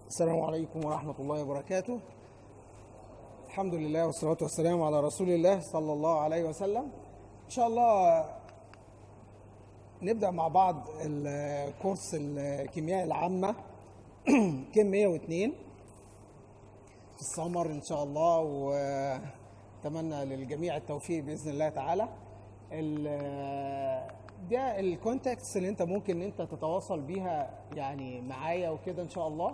السلام عليكم ورحمة الله وبركاته الحمد لله والصلاة والسلام على رسول الله صلى الله عليه وسلم إن شاء الله نبدأ مع بعض الكورس الكيمياء العامة كيم 102 في السمر إن شاء الله وأتمنى للجميع التوفيق بإذن الله تعالى ال- ده الكونتاكتس اللي انت ممكن انت تتواصل بيها يعني معايا وكده ان شاء الله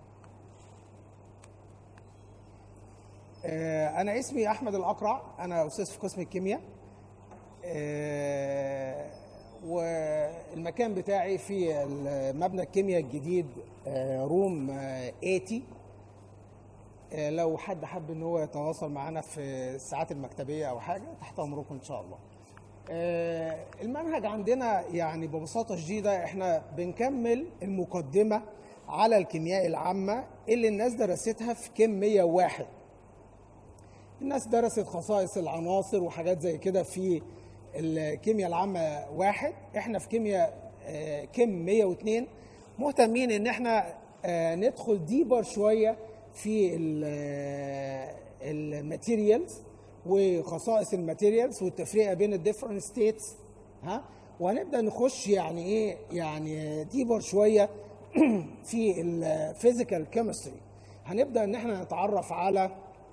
آه، انا اسمي احمد الاقرع انا استاذ في قسم الكيمياء آه، والمكان بتاعي في مبنى الكيمياء الجديد آه، روم آه، 80 آه، لو حد حب ان هو يتواصل معانا في الساعات المكتبيه او حاجه تحت امركم ان شاء الله آه، المنهج عندنا يعني ببساطه شديده احنا بنكمل المقدمه على الكيمياء العامه اللي الناس درستها في كيم 101 الناس درست خصائص العناصر وحاجات زي كده في الكيمياء العامة واحد احنا في كيمياء آه، كيم 102 مهتمين ان احنا آه، ندخل ديبر شوية في الماتيريالز وخصائص الماتيريالز والتفرقة بين الديفرنت ستيتس ها وهنبدا نخش يعني ايه يعني ديبر شويه في الفيزيكال كيمستري هنبدا ان احنا نتعرف على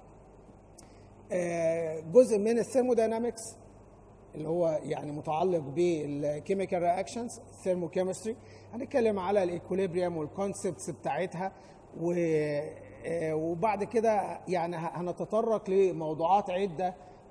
آه، جزء من الثيرموداينامكس اللي هو يعني متعلق بالكيميكال رياكشنز ثيرموكيمستري هنتكلم على الايكوليبريم والكونسبتس بتاعتها و آه، وبعد كده يعني ه- هنتطرق لموضوعات عده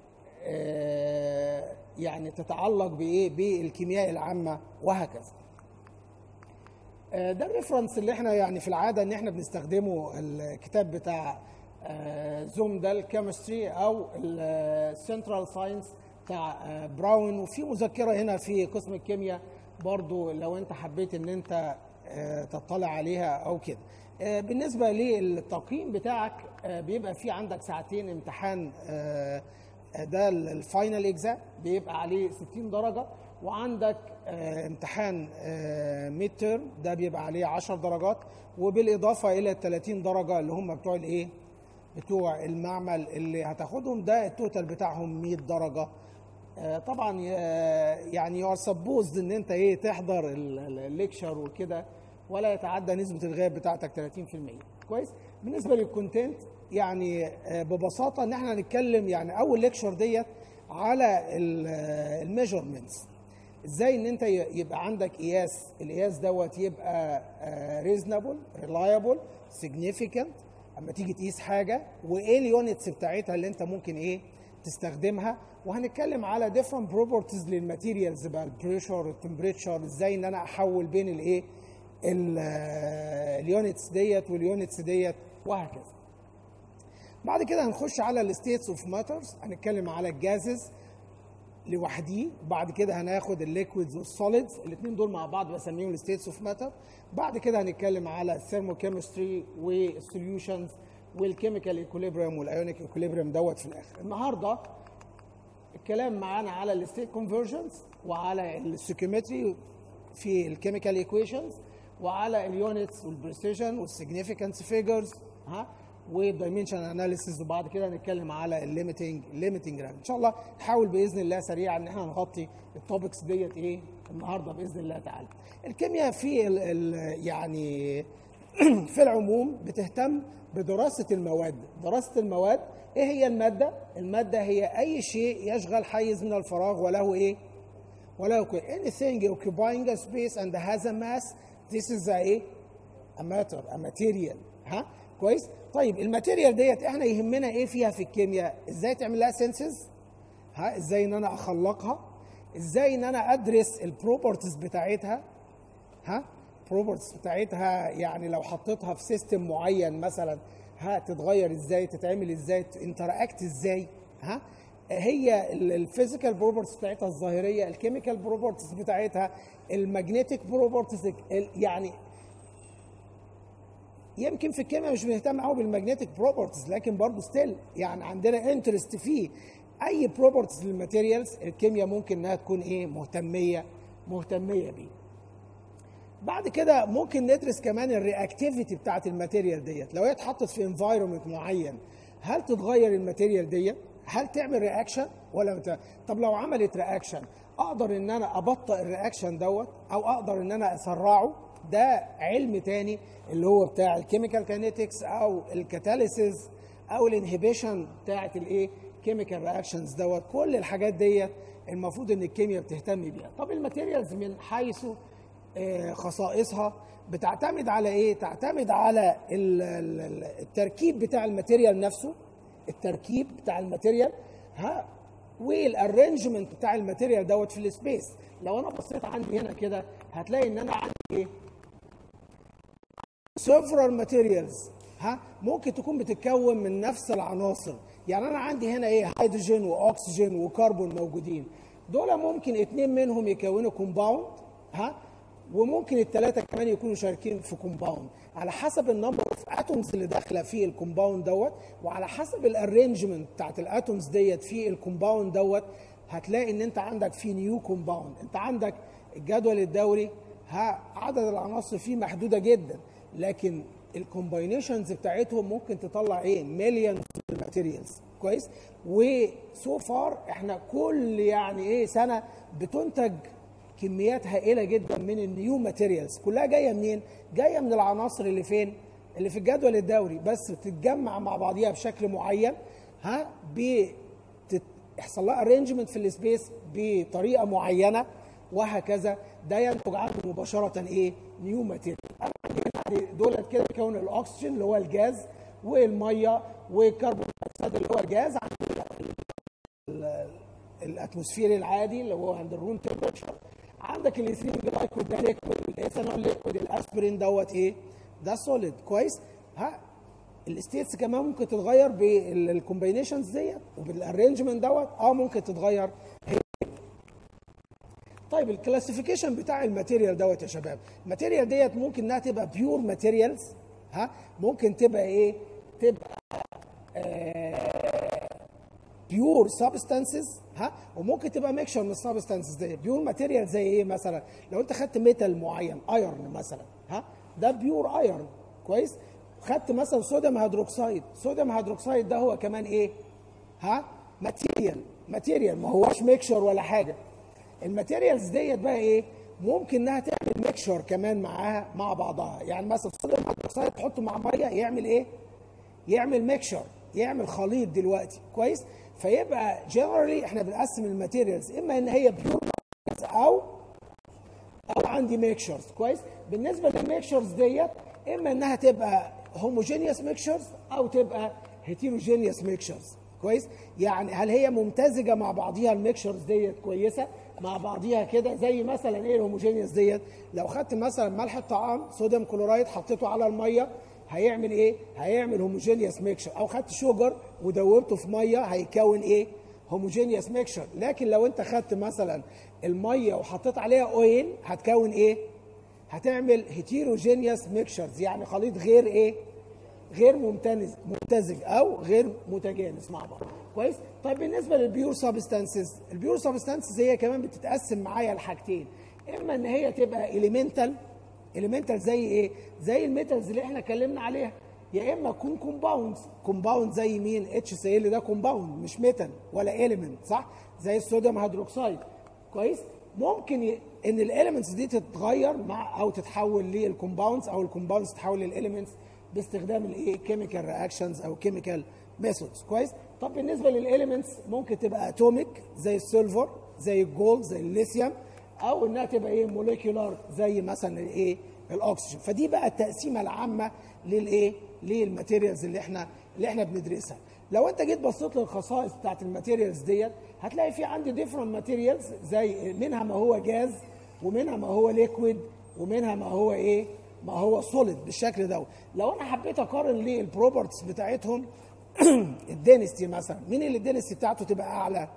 آه، يعني تتعلق بايه بالكيمياء العامه وهكذا آه، ده الريفرنس اللي احنا يعني في العاده ان احنا بنستخدمه الكتاب بتاع آه، زوم ده الكيمستري او السنترال ساينس بتاع آه، براون وفي مذكره هنا في قسم الكيمياء برضو لو انت حبيت ان انت آه، تطلع عليها او كده آه، بالنسبه للتقييم بتاعك آه، بيبقى في عندك ساعتين امتحان آه، ده الفاينل اكزام بيبقى عليه 60 درجه وعندك آه، امتحان ميد تيرم ده بيبقى عليه 10 درجات وبالاضافه الى ال 30 درجه اللي هم بتوع الايه بتوع المعمل اللي هتاخدهم ده التوتال بتاعهم 100 درجه آه، طبعا آه، يعني يو ار سبوزد ان انت ايه تحضر الليكشر وكده ولا يتعدى نسبه الغياب بتاعتك 30% كويس بالنسبه للكونتنت يعني آه، ببساطه ان احنا هنتكلم يعني اول ليكشر ديت على الميجرمنتس ازاي ان انت ي- يبقى عندك قياس القياس دوت يبقى ريزونبل ريلايبل سيجنيفيكانت اما تيجي تقيس حاجه وايه اليونتس بتاعتها اللي انت ممكن ايه تستخدمها وهنتكلم على ديفرنت بروبرتيز للماتيريالز بقى البريشر التمبريتشر ازاي ان انا احول بين الايه اليونتس ديت واليونتس ديت وهكذا بعد كده هنخش على الستيتس اوف ماترز هنتكلم على الجازز لوحديه بعد كده هناخد الليكويدز والسوليدز الاثنين دول مع بعض بسميهم الستيتس اوف ماتر بعد كده هنتكلم على الثيرموكيمستري والسوليوشنز والكيميكال ايكوليبريم والايونيك ايكوليبريم دوت في الاخر النهارده الكلام معانا على الستيت كونفرجنز وعلى السيكومتري في الكيميكال ايكويشنز وعلى اليونتس والبريسيجن والسيجنيفيكانس فيجرز ها والدايمنشن اناليسيز وبعد كده هنتكلم على الليميتنج ليميتنج ان شاء الله نحاول باذن الله سريعا ان احنا نغطي التوبكس ديت ايه النهارده باذن الله تعالى الكيمياء في ال ال يعني في العموم بتهتم بدراسة المواد دراسة المواد ايه هي المادة المادة هي اي شيء يشغل حيز من الفراغ وله ايه وله كو- anything occupying a space and has a mass this is a ايه a matter a material ها كويس طيب الماتيريال ديت احنا يهمنا ايه فيها في الكيمياء ازاي تعمل لها سينسز ها ازاي ان انا اخلقها ازاي ان انا ادرس البروبرتيز بتاعتها ها بروبرتيز بتاعتها يعني لو حطيتها في سيستم معين مثلا ها تتغير ازاي تتعمل ازاي انتراكت ازاي ها هي الفيزيكال بروبرتيز بتاعتها الظاهريه الكيميكال بروبرتيز بتاعتها المagnetic بروبرتيز يعني يمكن في الكيمياء مش بنهتم قوي بالمagnetic بروبرتيز لكن برضه ستيل يعني عندنا انترست فيه اي بروبرتيز للماتيريالز الكيمياء ممكن انها تكون ايه مهتميه مهتميه بيه بعد كده ممكن ندرس كمان الرياكتيفيتي بتاعت الماتيريال ديت لو هي اتحطت في انفايرمنت معين هل تتغير الماتيريال ديت هل تعمل رياكشن ولا مت... طب لو عملت رياكشن اقدر ان انا ابطئ الرياكشن دوت او اقدر ان انا اسرعه ده علم تاني اللي هو بتاع الكيميكال كينيتكس او الكاتاليسيس او الانهبيشن بتاعت الايه كيميكال رياكشنز دوت كل الحاجات ديت المفروض ان الكيمياء بتهتم بيها طب الماتيريالز من حيث آه، خصائصها بتعتمد على ايه تعتمد على ال- ال- ال- التركيب بتاع الماتيريال نفسه التركيب بتاع الماتيريال ها والارينجمنت بتاع الماتيريال دوت في السبيس لو انا بصيت عندي هنا كده هتلاقي ان انا عندي ايه several materials ها ممكن تكون بتتكون من نفس العناصر يعني انا عندي هنا ايه هيدروجين واكسجين وكربون موجودين دول ممكن اتنين منهم يكونوا كومباوند ها وممكن الثلاثه كمان يكونوا شاركين في كومباوند على حسب النمبر اوف اتومز اللي داخله في الكومباوند دوت وعلى حسب الارينجمنت بتاعت الاتومز ديت في الكومباوند دوت هتلاقي ان انت عندك في نيو كومباوند انت عندك الجدول الدوري ها عدد العناصر فيه محدوده جدا لكن الكومباينيشنز بتاعتهم ممكن تطلع ايه مليون ماتيريالز كويس وسو فار احنا كل يعني ايه سنه بتنتج كميات هائله جدا من النيو ماتيريالز كلها جايه منين جايه من العناصر اللي فين اللي في الجدول الدوري بس تتجمع مع بعضيها بشكل معين ها بيحصل لها ارينجمنت في السبيس بطريقه معينه وهكذا ده ينتج عنه مباشره ايه نيو ماتيريال دولت كده بيكون الاكسجين اللي هو الجاز والميه والكربون دايوكسيد اللي هو الجاز عند ال- الاتموسفير العادي اللي هو عند الروم تمبرتشر عندك الاثنين جلايكود ده ليكويد الايثانول ليكويد الاسبرين دوت ايه ده سوليد كويس ها الستيتس كمان ممكن تتغير بالكومبينيشنز ديت وبالارينجمنت دوت اه ممكن تتغير طيب الكلاسيفيكيشن بتاع الماتيريال دوت يا شباب الماتيريال ديت ممكن انها تبقى بيور ماتيريالز ها ممكن تبقى ايه تبقى بيور سبستانسز ها وممكن تبقى ميكشر من السبستانسز دي بيور ماتيريال زي ايه مثلا لو انت خدت ميتال معين ايرن مثلا ها ده بيور ايرن كويس خدت مثلا صوديوم هيدروكسيد صوديوم هيدروكسيد ده هو كمان ايه ها ماتيريال ماتيريال ما هوش ميكشر ولا حاجه الماتيريالز ديت بقى ايه ممكن انها تعمل ميكشر كمان معاها مع بعضها يعني مثلا الصوديوم هيدروكسيد تحطه مع ميه يعمل ايه يعمل ميكشر يعمل خليط دلوقتي كويس فيبقى جنرالي احنا بنقسم الماتيريالز اما ان هي بيور او او عندي ميكشرز كويس بالنسبه للميكشرز ديت اما انها تبقى هوموجينيوس ميكشرز او تبقى هيتيروجينيوس ميكشرز كويس يعني هل هي ممتزجه مع بعضيها الميكشرز ديت كويسه مع بعضيها كده زي مثلا ايه الهوموجينيوس ديت لو خدت مثلا ملح الطعام صوديوم كلورايد حطيته على الميه هيعمل ايه هيعمل هوموجينيوس ميكشر او خدت شوجر ودوبته في ميه هيكون ايه هوموجينيوس ميكشر لكن لو انت خدت مثلا الميه وحطيت عليها اويل هتكون ايه هتعمل هيتيروجينيوس ميكشرز يعني خليط غير ايه غير ممتنز ممتزج او غير متجانس مع بعض كويس طيب بالنسبه للبيور سبستانسز البيور سبستانسز هي كمان بتتقسم معايا لحاجتين اما ان هي تبقى اليمنتال اليمنتال زي ايه زي الميتالز اللي احنا اتكلمنا عليها يا اما تكون كومباوندز كومباوند زي مين اتش سي ال ده كومباوند مش ميتال ولا اليمنت صح زي الصوديوم هيدروكسيد كويس ممكن ي... ان الاليمنتس دي تتغير مع او تتحول للكومباوندز او الكومباوندز تتحول للاليمنتس باستخدام الايه كيميكال رياكشنز او كيميكال ميثودز كويس طب بالنسبه للاليمنتس ممكن تبقى اتوميك زي السيلفر زي الجولد زي الليثيوم او انها تبقى ايه موليكيولار زي مثلا الايه الاكسجين فدي بقى التقسيمه العامه للايه للماتيريالز اللي احنا اللي احنا بندرسها لو انت جيت بصيت للخصائص بتاعت الماتيريالز ديت هتلاقي في عندي ديفرنت ماتيريالز زي منها ما هو جاز ومنها ما هو ليكويد ومنها ما هو ايه ما هو سوليد بالشكل ده لو انا حبيت اقارن ليه البروبرتيز بتاعتهم الدينستي مثلا مين اللي الدينستي بتاعته تبقى اعلى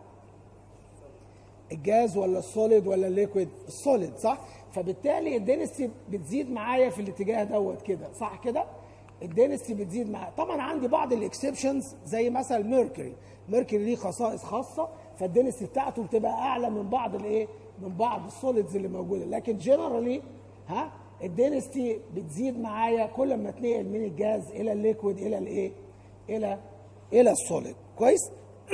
الجاز ولا السوليد ولا الليكويد السوليد صح فبالتالي الدينستي بتزيد معايا في الاتجاه دوت كده صح كده الدينستي بتزيد معايا طبعا عندي بعض الاكسبشنز زي مثلا ميركوري ميركوري ليه خصائص خاصه فالدينستي بتاعته بتبقى اعلى من بعض الايه من بعض السوليدز اللي موجوده لكن جنرالي ها الدينستي بتزيد معايا كل ما اتنقل من الجاز الى الليكويد الى الايه الى الى السوليد كويس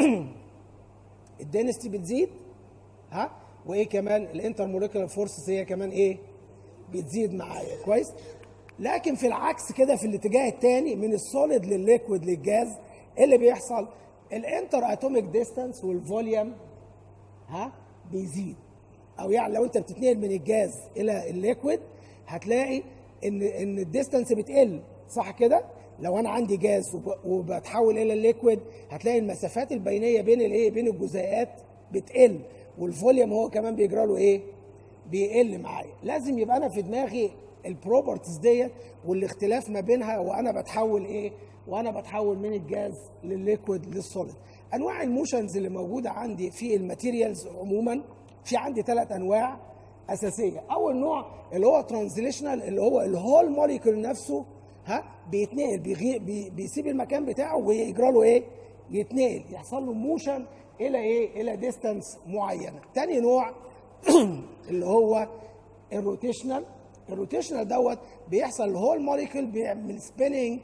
الدينستي بتزيد ها وايه كمان الانتر موليكولار فورسز هي كمان ايه بتزيد معايا كويس لكن في العكس كده في الاتجاه الثاني من السوليد للليكويد للجاز ايه اللي بيحصل الانتر اتوميك ديستانس والفوليوم ها بيزيد او يعني لو انت بتتنقل من الجاز الى الليكويد هتلاقي ان ان الديستانس بتقل صح كده لو انا عندي جاز وب- وبتحول الى الليكويد هتلاقي المسافات البينيه بين الايه بين الجزيئات بتقل والفوليوم هو كمان بيجرى له ايه بيقل معايا لازم يبقى انا في دماغي البروبرتيز ديت والاختلاف ما بينها وانا بتحول ايه وانا بتحول من الجاز للليكويد للسوليد انواع الموشنز اللي موجوده عندي في الماتيريالز عموما في عندي ثلاث انواع اساسيه اول نوع اللي هو ترانزليشنال اللي هو الهول موليكول نفسه ها بيتنقل بيغي بي بيسيب المكان بتاعه ويجرى له ايه يتنقل يحصل له موشن الى ايه الى ديستانس معينه تاني نوع اللي هو الروتيشنال الروتيشنال دوت بيحصل الهول موليكول بيعمل سبيننج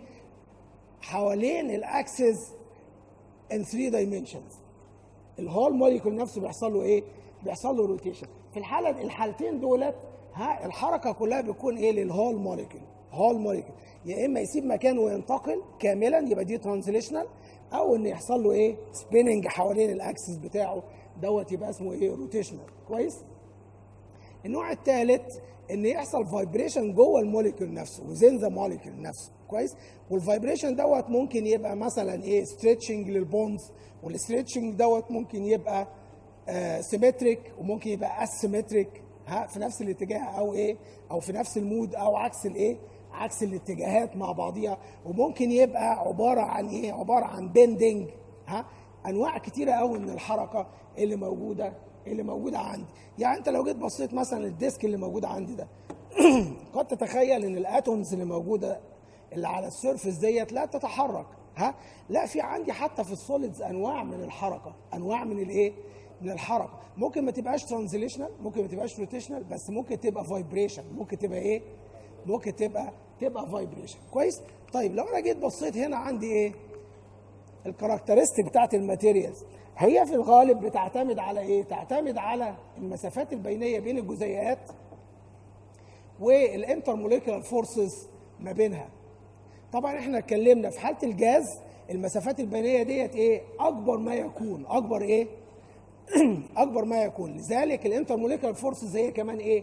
حوالين الاكسس ان 3 dimensions الهول موليكول نفسه بيحصل له ايه؟ بيحصل له روتيشن في الحاله الحالتين دولت ها الحركه كلها بتكون ايه للهول موليكول هول موليكول يا اما يسيب مكانه وينتقل كاملا يبقى دي ترانزليشنال او ان يحصل له ايه سبيننج حوالين الاكسس بتاعه دوت يبقى اسمه ايه روتيشنال كويس النوع الثالث ان يحصل فايبريشن جوه الموليكول نفسه وزين ذا موليكول نفسه كويس والفايبريشن دوت ممكن يبقى مثلا ايه ستريتشنج للبونز والستريتشنج دوت ممكن يبقى سيمتريك وممكن يبقى اسيمتريك ها في نفس الاتجاه او ايه او في نفس المود او عكس الايه عكس الاتجاهات مع بعضيها وممكن يبقى عباره عن ايه عباره عن بيندنج ها انواع كتيره قوي من الحركه اللي موجوده اللي موجوده عندي يعني انت لو جيت بصيت مثلا الديسك اللي موجود عندي ده قد تتخيل ان الاتومز اللي موجوده اللي على السيرفس ديت لا تتحرك ها لا في عندي حتى في السوليدز انواع من الحركه انواع من الايه من الحركه ممكن ما تبقاش ترانزليشنال ممكن ما تبقاش روتيشنال بس ممكن تبقى فايبريشن ممكن تبقى ايه ممكن تبقى تبقى فايبريشن كويس طيب لو انا جيت بصيت هنا عندي ايه الكاركترستيك بتاعت الماتيريالز هي في الغالب بتعتمد على ايه تعتمد على المسافات البينيه بين الجزيئات والانتر موليكولار فورسز ما بينها طبعا احنا اتكلمنا في حاله الجاز المسافات البينيه ديت ايه اكبر ما يكون اكبر ايه اكبر ما يكون لذلك الانتر موليكولار فورسز هي كمان ايه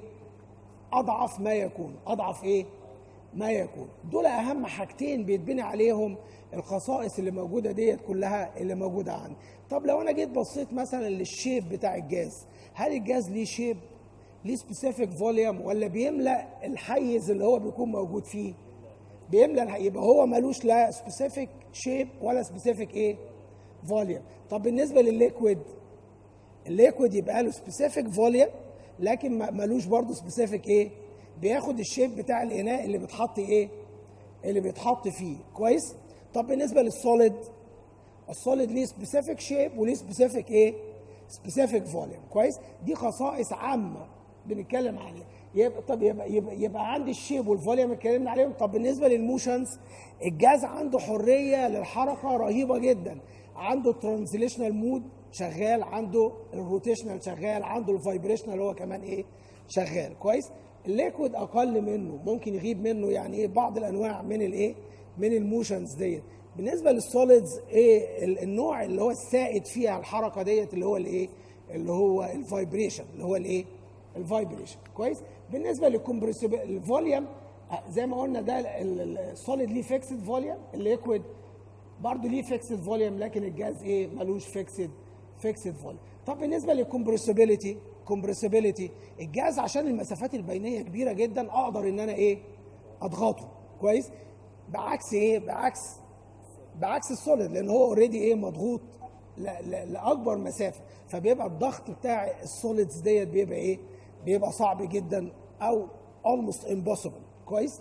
اضعف ما يكون اضعف ايه ما يكون دول اهم حاجتين بيتبني عليهم الخصائص اللي موجوده ديت كلها اللي موجوده عندي طب لو انا جيت بصيت مثلا للشيب بتاع الجاز هل الجاز ليه شيب ليه سبيسيفيك فوليوم ولا بيملا الحيز اللي هو بيكون موجود فيه بيملا الح- يبقى هو ملوش لا سبيسيفيك شيب ولا سبيسيفيك ايه فوليوم طب بالنسبه للليكويد الليكويد يبقى له سبيسيفيك فوليوم لكن ما- ملوش برضه سبيسيفيك ايه بياخد الشيب بتاع الاناء اللي بيتحط ايه اللي بيتحط فيه كويس طب بالنسبه للسوليد السوليد ليه سبيسيفيك شيب وليه سبيسيفيك ايه سبيسيفيك فوليوم كويس دي خصائص عامه بنتكلم عليها يبقى طب يبقى, يبقى, يبقى عندي الشيب والفوليوم اتكلمنا عليهم طب بالنسبه للموشنز الجاز عنده حريه للحركه رهيبه جدا عنده الترانزليشنال مود شغال عنده الروتيشنال شغال عنده الفايبريشنال هو كمان ايه شغال كويس الليكويد اقل منه ممكن يغيب منه يعني ايه بعض الانواع من الايه من الموشنز ديت بالنسبه للسوليدز ايه ال- النوع اللي هو السائد فيها الحركه ديت اللي هو الايه اللي هو الفايبريشن اللي هو الايه الفايبريشن كويس بالنسبه للكمبرسيبل الفوليوم آه، زي ما قلنا ده السوليد ليه فيكسد فوليوم الليكويد برضه ليه فيكسد فوليوم لكن الجاز ايه ملوش فيكسد فيكسد فوليوم طب بالنسبه للكمبرسيبيليتي كومبرسيبيليتي الجاز عشان المسافات البينيه كبيره جدا اقدر ان انا ايه اضغطه كويس بعكس ايه بعكس بعكس السوليد لان هو اوريدي ايه مضغوط ل- ل- لاكبر مسافه فبيبقى الضغط بتاع السوليدز ديت بيبقى ايه بيبقى صعب جدا او almost impossible كويس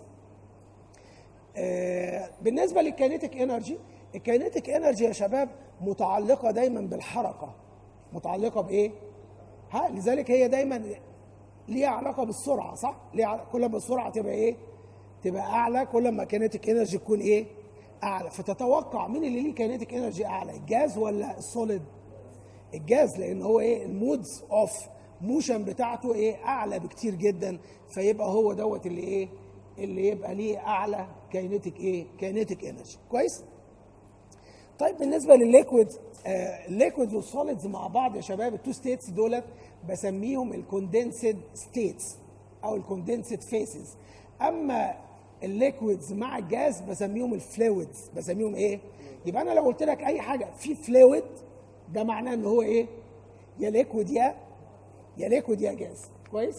آه بالنسبه للكينيتيك انرجي الكينيتيك انرجي يا شباب متعلقه دايما بالحركه متعلقه بايه ها لذلك هي دايما ليها علاقه بالسرعه صح ليها عل- كل ما السرعه تبقى ايه تبقى اعلى كل ما كينيتيك انرجي تكون ايه اعلى فتتوقع مين اللي ليه كينيتيك انرجي اعلى الجاز ولا السوليد الجاز لان هو ايه المودز اوف موشن بتاعته ايه اعلى بكتير جدا فيبقى هو دوت اللي ايه اللي يبقى ليه اعلى كاينيتيك ايه كاينيتيك انرجي كويس طيب بالنسبه للليكويد آه الليكويد والسوليدز مع بعض يا شباب التو ستيتس دولت بسميهم الكوندنسد ستيتس او الكوندنسد فيسز اما الليكويدز مع الجاز بسميهم الفلويدز بسميهم ايه يبقى انا لو قلت لك اي حاجه في فلويد ده معناه ان هو ايه يا ليكويد يا يا ليكويد يا جاز كويس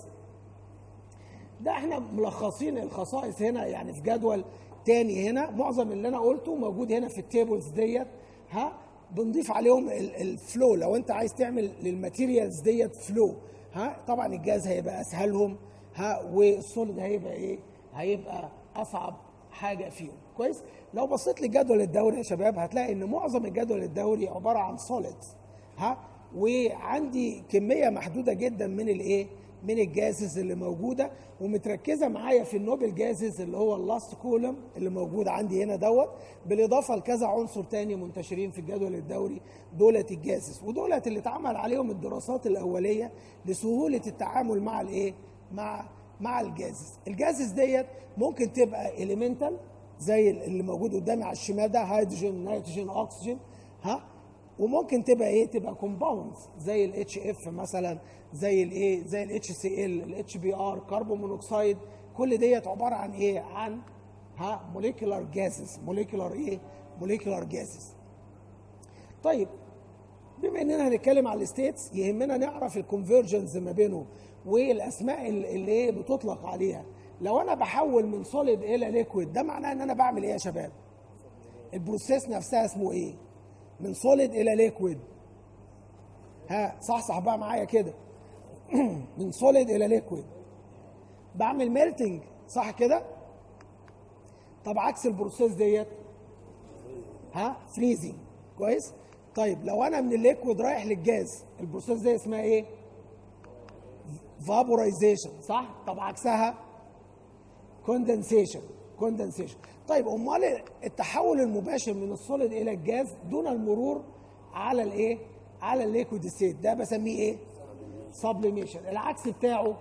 ده احنا ملخصين الخصائص هنا يعني في جدول تاني هنا معظم اللي انا قلته موجود هنا في التيبلز ديت ها بنضيف عليهم ال- الفلو لو انت عايز تعمل للماتيريالز ديت فلو ها طبعا الجاز هيبقى اسهلهم ها والسوليد هيبقى ايه هيبقى اصعب حاجه فيهم كويس لو بصيت للجدول الدوري يا شباب هتلاقي ان معظم الجدول الدوري عباره عن سوليدز ها وعندي كميه محدوده جدا من الايه من الجازز اللي موجوده ومتركزه معايا في النوبل جازز اللي هو اللاست كولم اللي موجود عندي هنا دوت بالاضافه لكذا عنصر تاني منتشرين في الجدول الدوري دولت الجازز ودولت اللي اتعمل عليهم الدراسات الاوليه لسهوله التعامل مع الايه مع مع الجازز الجازز ديت ممكن تبقى اليمنتال زي اللي موجود قدامي على الشمال ده هيدروجين نيتروجين اكسجين ها وممكن تبقى ايه تبقى كومباوندز زي الاتش اف مثلا زي الايه زي الاتش سي ال الاتش بي ار كربون مونوكسيد كل ديت عباره عن ايه عن ها موليكولار جازز موليكولار ايه موليكولار جازز طيب بما اننا هنتكلم على الستيتس يهمنا نعرف الكونفرجنز ما بينهم والاسماء ال- اللي ايه بتطلق عليها لو انا بحول من سوليد الى ليكويد ده معناه ان انا بعمل ايه يا شباب البروسيس نفسها اسمه ايه من سوليد الى ليكويد ها صح صح بقى معايا كده من سوليد الى ليكويد بعمل ميلتنج صح كده طب عكس البروسيس ديت ها فريزنج كويس طيب لو انا من الليكويد رايح للجاز البروسيس دي اسمها ايه فابورايزيشن صح طب عكسها كوندنسيشن كوندنسيشن طيب امال التحول المباشر من السوليد الى الجاز دون المرور على الايه على الليكويد ستيت ده بسميه ايه سبليميشن العكس بتاعه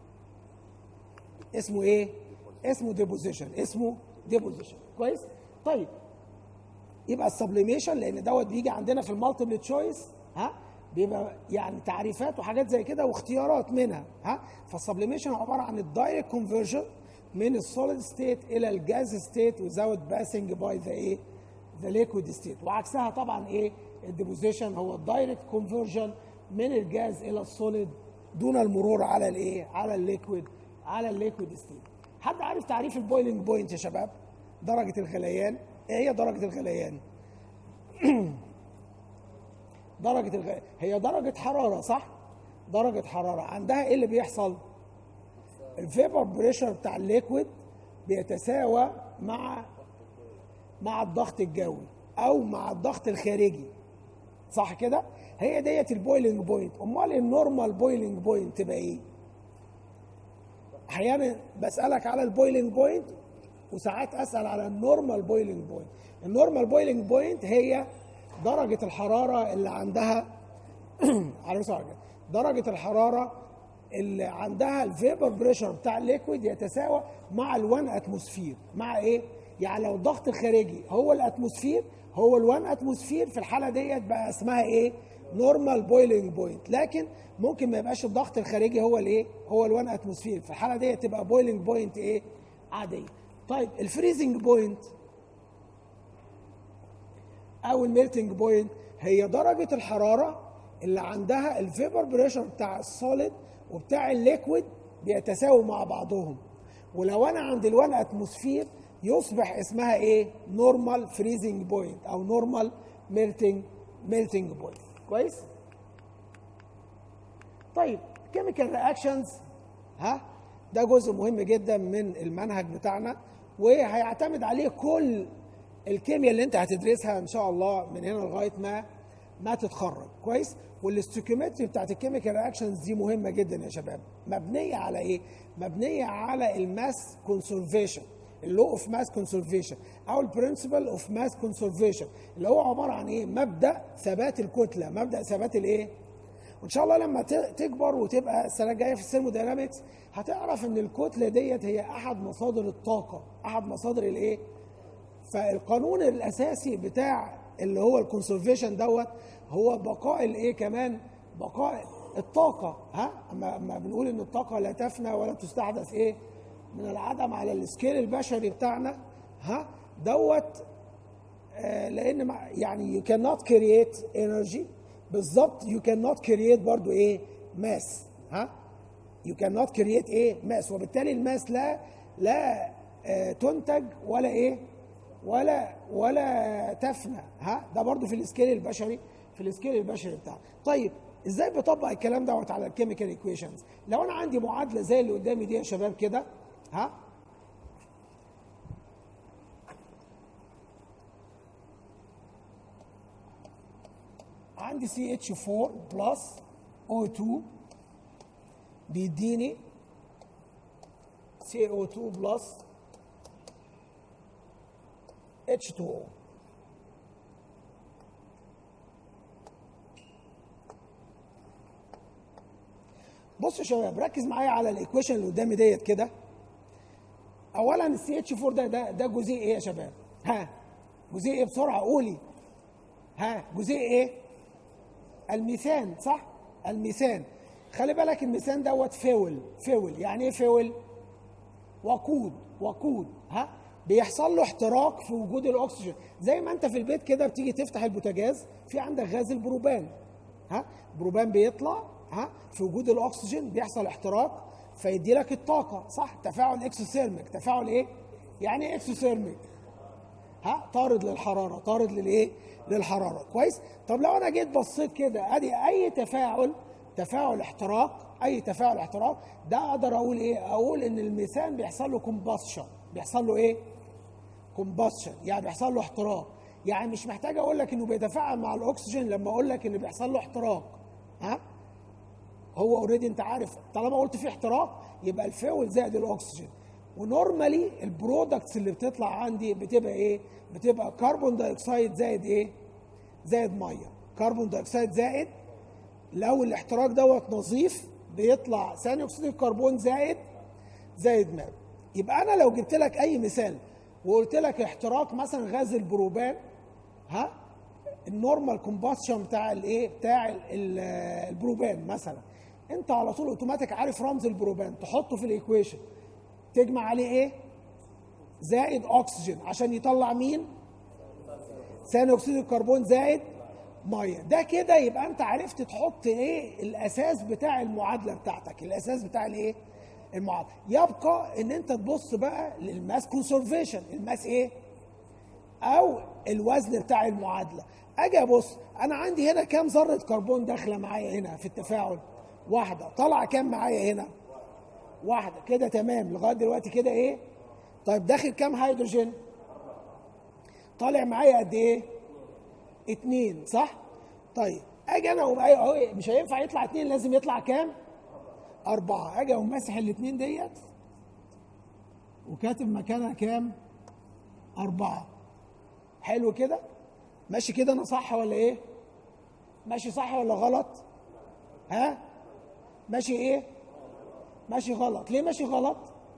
اسمه ايه اسمه ديبوزيشن اسمه ديبوزيشن كويس طيب يبقى السبليميشن لان دوت بيجي عندنا في المالتيبل تشويس ها بيبقى يعني تعريفات وحاجات زي كده واختيارات منها ها فالسبليميشن عباره عن الدايركت كونفرجن من السوليد ستيت الى الجاز ستيت without passing باي ذا ايه ذا ليكويد ستيت وعكسها طبعا ايه الديبوزيشن هو الدايركت كونفرجن من الجاز الى السوليد دون المرور على الايه على الليكويد على الليكويد ستيت حد عارف تعريف البويلنج بوينت يا شباب درجه الغليان ايه هي درجه الغليان درجه الغليان هي درجه حراره صح درجه حراره عندها ايه اللي بيحصل الفيبر بريشر بتاع الليكويد بيتساوى مع مع الضغط الجوي او مع الضغط الخارجي صح كده هي ديت البويلنج بوينت امال النورمال بويلنج بوينت تبقى ايه احيانا بسالك على البويلنج بوينت وساعات اسال على النورمال بويلنج بوينت النورمال بويلنج بوينت هي درجه الحراره اللي عندها على مسار درجه الحراره اللي عندها الفيبر بريشر بتاع الليكويد يتساوى مع ال1 اتموسفير مع ايه يعني لو الضغط الخارجي هو الاتموسفير هو ال1 اتموسفير في الحاله ديت بقى اسمها ايه نورمال بويلنج بوينت لكن ممكن ما يبقاش الضغط الخارجي هو الايه هو ال1 اتموسفير في الحاله ديت تبقى بويلنج بوينت ايه عاديه طيب الفريزنج بوينت او الميلتنج بوينت هي درجه الحراره اللي عندها الفيبر بريشر بتاع السوليد وبتاع الليكويد بيتساووا مع بعضهم ولو انا عند ال1 اتموسفير يصبح اسمها ايه نورمال فريزنج بوينت او نورمال ميلتنج ميلتنج بوينت كويس طيب كيميكال رياكشنز ها ده جزء مهم جدا من المنهج بتاعنا وهيعتمد عليه كل الكيمياء اللي انت هتدرسها ان شاء الله من هنا لغايه ما ما تتخرج كويس والاستوكيومتري بتاعت الكيميكال رياكشنز دي مهمه جدا يا شباب مبنيه على ايه مبنيه على الماس كونسرفيشن اللو اوف ماس كونسرفيشن او البرنسبل اوف ماس كونسرفيشن اللي هو عباره عن ايه مبدا ثبات الكتله مبدا ثبات الايه وان شاء الله لما تكبر وتبقى السنه الجايه في الثيرموداينامكس هتعرف ان الكتله ديت هي احد مصادر الطاقه احد مصادر الايه فالقانون الاساسي بتاع اللي هو الكونسرفيشن دوت هو بقاء الايه كمان بقاء الطاقه ها اما اما بنقول ان الطاقه لا تفنى ولا تستحدث ايه من العدم على السكيل البشري بتاعنا ها دوت آه لان يعني يو كان نوت كرييت انرجي بالظبط يو كان نوت كرييت برضو ايه ماس ها يو كان نوت كرييت ايه ماس وبالتالي الماس لا لا آه تنتج ولا ايه ولا ولا تفنى ها ده برضو في السكيل البشري في السكيل البشري بتاعنا طيب ازاي بطبق الكلام دوت على الكيميكال ايكويشنز لو انا عندي معادله زي اللي قدامي دي يا شباب كده ها عندي سي اتش 4 بلس او 2 بيديني سي او 2 بلس H2O بصوا يا شباب ركز معايا على الايكويشن اللي قدامي ديت كده اولا السي اتش 4 ده ده ده جزيء ايه يا شباب ها جزيء ايه بسرعه قولي ها جزيء ايه الميثان صح الميثان خلي بالك الميثان دوت فول فول يعني ايه فول وقود وقود ها بيحصل له احتراق في وجود الاكسجين زي ما انت في البيت كده بتيجي تفتح البوتاجاز في عندك غاز البروبان ها بروبان بيطلع ها في وجود الاكسجين بيحصل احتراق فيدي لك الطاقه صح تفاعل اكسوثيرميك تفاعل ايه يعني ايه اكسوثيرميك ها طارد للحراره طارد للايه للحراره كويس طب لو انا جيت بصيت كده ادي اي تفاعل تفاعل احتراق اي تفاعل احتراق ده اقدر اقول ايه اقول ان الميثان بيحصل له كومباشن بيحصل له ايه كومباشن يعني بيحصل له احتراق يعني مش محتاج اقول لك انه بيتفاعل مع الاكسجين لما اقول لك ان بيحصل له احتراق ها هو اوريدي انت عارف طالما قلت فيه احتراق يبقى الفيول زائد الاكسجين ونورمالي البرودكتس اللي بتطلع عندي بتبقى ايه بتبقى كربون دايوكسيد زائد ايه زائد ميه كربون دايوكسيد زائد لو الاحتراق دوت نظيف بيطلع ثاني اكسيد الكربون زائد زائد ماء يبقى انا لو جبت لك اي مثال وقلت لك احتراق مثلا غاز البروبان ها النورمال كومباشن بتاع الايه بتاع البروبان مثلا انت على طول اوتوماتيك عارف رمز البروبان تحطه في الايكويشن تجمع عليه ايه زائد اكسجين عشان يطلع مين ثاني اكسيد الكربون زائد ميه ده كده يبقى انت عرفت تحط ايه الاساس بتاع المعادله بتاعتك الاساس بتاع الايه المعادله يبقى ان انت تبص بقى للماس كونسرفيشن الماس ايه او الوزن بتاع المعادله اجي ابص انا عندي هنا كام ذره كربون داخله معايا هنا في التفاعل واحده طالعه كام معايا هنا واحده كده تمام لغايه دلوقتي كده ايه طيب داخل كام هيدروجين طالع معايا قد ايه اتنين صح طيب اجي انا اقوم اهو مش هينفع يطلع اتنين لازم يطلع كام أربعة أجي أقوم ماسح الاتنين ديت وكاتب مكانها كام؟ أربعة حلو كده؟ ماشي كده أنا صح ولا إيه؟ ماشي صح ولا غلط؟ ها؟ ماشي إيه؟ ماشي غلط، ليه ماشي غلط؟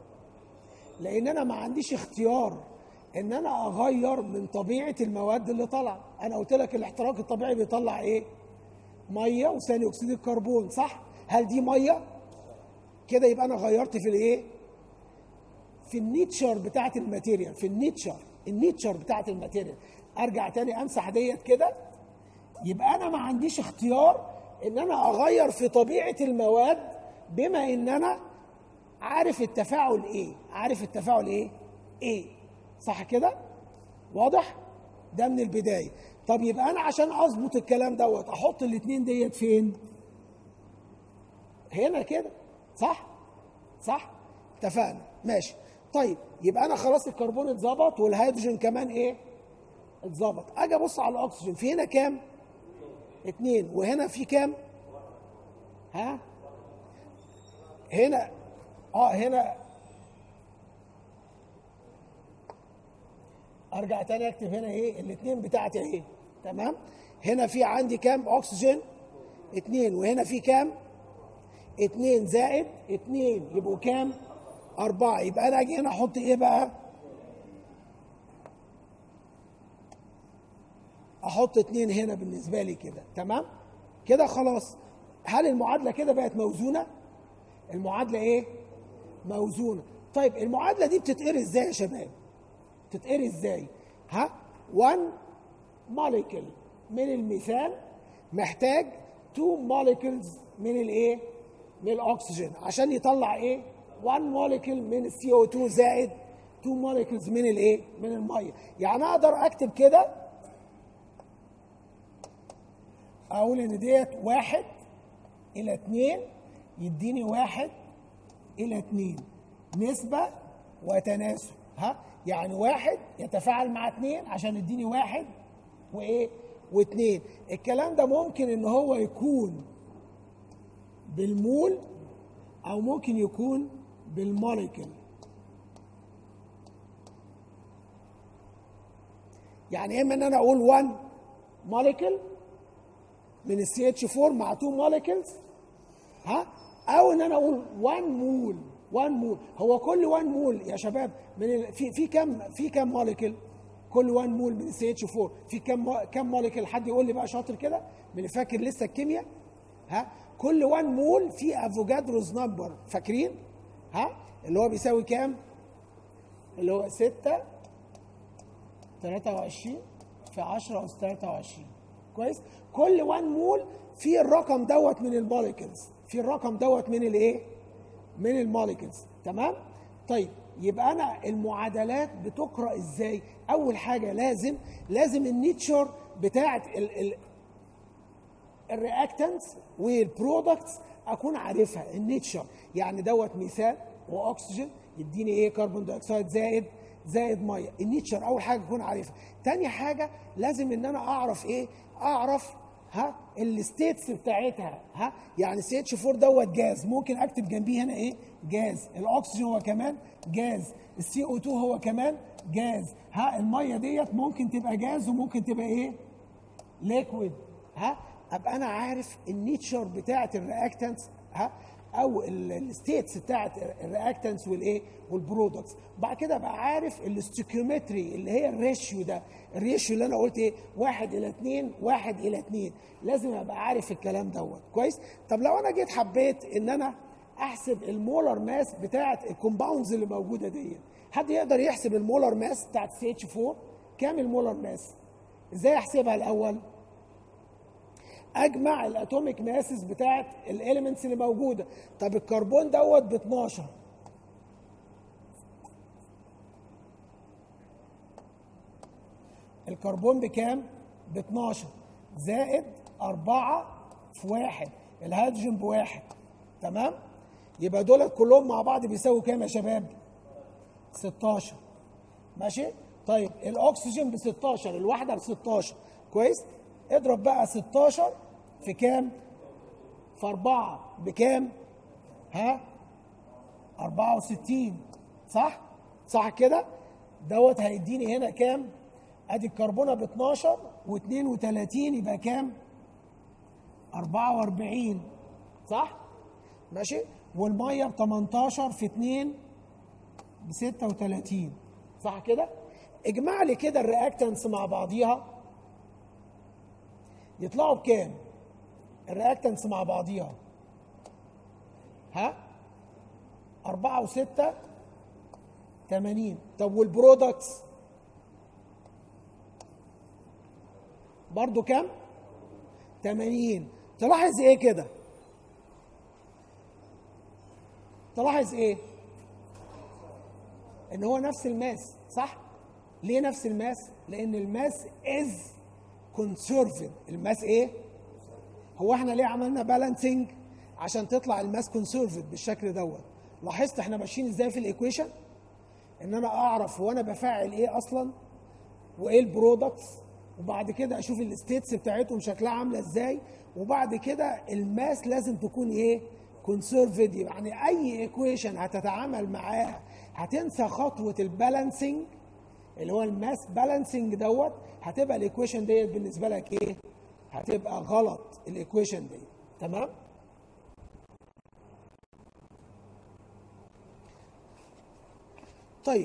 لأن أنا ما عنديش اختيار إن أنا أغير من طبيعة المواد اللي طالعة، أنا قلت لك الاحتراق الطبيعي بيطلع إيه؟ مية وثاني أكسيد الكربون صح؟ هل دي مية؟ كده يبقى انا غيرت في الايه في النيتشر بتاعت الماتيريال في النيتشر النيتشر بتاعت الماتيريال ارجع تاني امسح ديت كده يبقى انا ما عنديش اختيار ان انا اغير في طبيعه المواد بما ان انا عارف التفاعل ايه عارف التفاعل ايه ايه صح كده واضح ده من البدايه طب يبقى انا عشان اظبط الكلام دوت احط الاثنين ديت فين هنا كده صح صح اتفقنا ماشي طيب يبقى انا خلاص الكربون اتظبط والهيدروجين كمان ايه اتظبط اجي ابص على الاكسجين في هنا كام اتنين وهنا في كام ها هنا اه هنا ارجع تاني اكتب هنا ايه الاثنين بتاعتي اهي تمام هنا في عندي كام اكسجين اتنين وهنا في كام اتنين زائد اتنين يبقوا كام اربعة يبقى انا اجي هنا احط ايه بقى احط اتنين هنا بالنسبة لي كده تمام كده خلاص هل المعادلة كده بقت موزونة المعادلة ايه موزونة طيب المعادلة دي بتتقري ازاي يا شباب تتقري ازاي ها 1 موليكول من المثال محتاج 2 موليكولز من الايه من الاكسجين عشان يطلع ايه 1 موليكول من السي او 2 زائد 2 موليكولز من الايه من الميه يعني اقدر اكتب كده اقول ان ديت واحد الى اتنين يديني واحد الى اتنين نسبة وتناسب ها يعني واحد يتفاعل مع اتنين عشان يديني واحد وايه واتنين الكلام ده ممكن ان هو يكون بالمول او ممكن يكون بالموليكول يعني اما ان انا اقول 1 موليكول من السي اتش 4 مع 2 موليكولز ها او ان انا اقول 1 مول 1 مول هو كل 1 مول يا شباب من ال... في في كام في كام موليكول كل 1 مول من السي اتش 4 في كام كام موليكول حد يقول لي بقى شاطر كده من اللي فاكر لسه الكيمياء ها كل 1 مول في افوجادروز نمبر فاكرين ها اللي هو بيساوي كام اللي هو 6 23 في 10 اس 23 كويس كل 1 مول في الرقم دوت من الموليكولز في الرقم دوت من الايه من الموليكولز تمام طيب يبقى انا المعادلات بتقرا ازاي اول حاجه لازم لازم النيتشر بتاعه الرياكتنتس والبرودكتس اكون عارفها النيتشر يعني دوت مثال واكسجين يديني ايه كربون دايوكسيد زائد زائد ميه النيتشر اول حاجه اكون عارفها تاني حاجه لازم ان انا اعرف ايه اعرف ها الستيتس بتاعتها ها يعني سي اتش 4 دوت جاز ممكن اكتب جنبيه هنا ايه جاز الاكسجين هو كمان جاز السي او 2 هو كمان جاز ها الميه ديت ممكن تبقى جاز وممكن تبقى ايه ليكويد ها ابقى انا عارف النيتشر بتاعه الرياكتنتس ها او الستيتس بتاعه الرياكتنتس والايه والبرودكتس بعد كده ابقى عارف الاستيكيومتري اللي هي الريشيو ده الريشيو اللي انا قلت ايه واحد الى اتنين واحد الى اتنين لازم ابقى عارف الكلام دوت كويس طب لو انا جيت حبيت ان انا احسب المولر ماس بتاعه الكومباوندز اللي موجوده دي حد يقدر يحسب المولر ماس بتاعه سي اتش 4 كام المولر ماس ازاي احسبها الاول اجمع الاتوميك ماسز بتاعت الاليمنتس اللي موجوده طب الكربون دوت ب 12 الكربون بكام ب 12 زائد 4 في واحد الهيدروجين بواحد تمام يبقى دول كلهم مع بعض بيساووا كام يا شباب 16 ماشي طيب الاكسجين ب 16 الواحده ب 16 كويس اضرب بقى 16 في كام؟ في 4 بكام؟ ها؟ 64 صح؟ صح كده؟ دوت هيديني هنا كام؟ ادي الكربونه ب 12 و32 يبقى كام؟ 44 صح؟ ماشي؟ والميه ب 18 في 2 ب 36 صح كده؟ اجمع لي كده الرياكتنس مع بعضيها يطلعوا بكام؟ الرياكتنس مع بعضيها ها؟ أربعة وستة تمانين طب والبرودكتس برضو كام؟ تمانين تلاحظ ايه كده؟ تلاحظ ايه؟ ان هو نفس الماس صح؟ ليه نفس الماس؟ لان الماس از كونسيرفد الماس ايه هو احنا ليه عملنا بالانسنج عشان تطلع الماس كونسيرفد بالشكل دوت لاحظت احنا ماشيين ازاي في الايكويشن ان انا اعرف هو انا بفاعل ايه اصلا وايه البرودكتس وبعد كده اشوف الستيتس بتاعتهم شكلها عامله ازاي وبعد كده الماس لازم تكون ايه كونسرفد يعني اي ايكويشن هتتعامل معاها هتنسى خطوه البالانسنج اللي هو الماس بالانسنج دوت هتبقى الايكويشن ديت بالنسبه لك ايه هتبقى غلط الايكويشن دي تمام طيب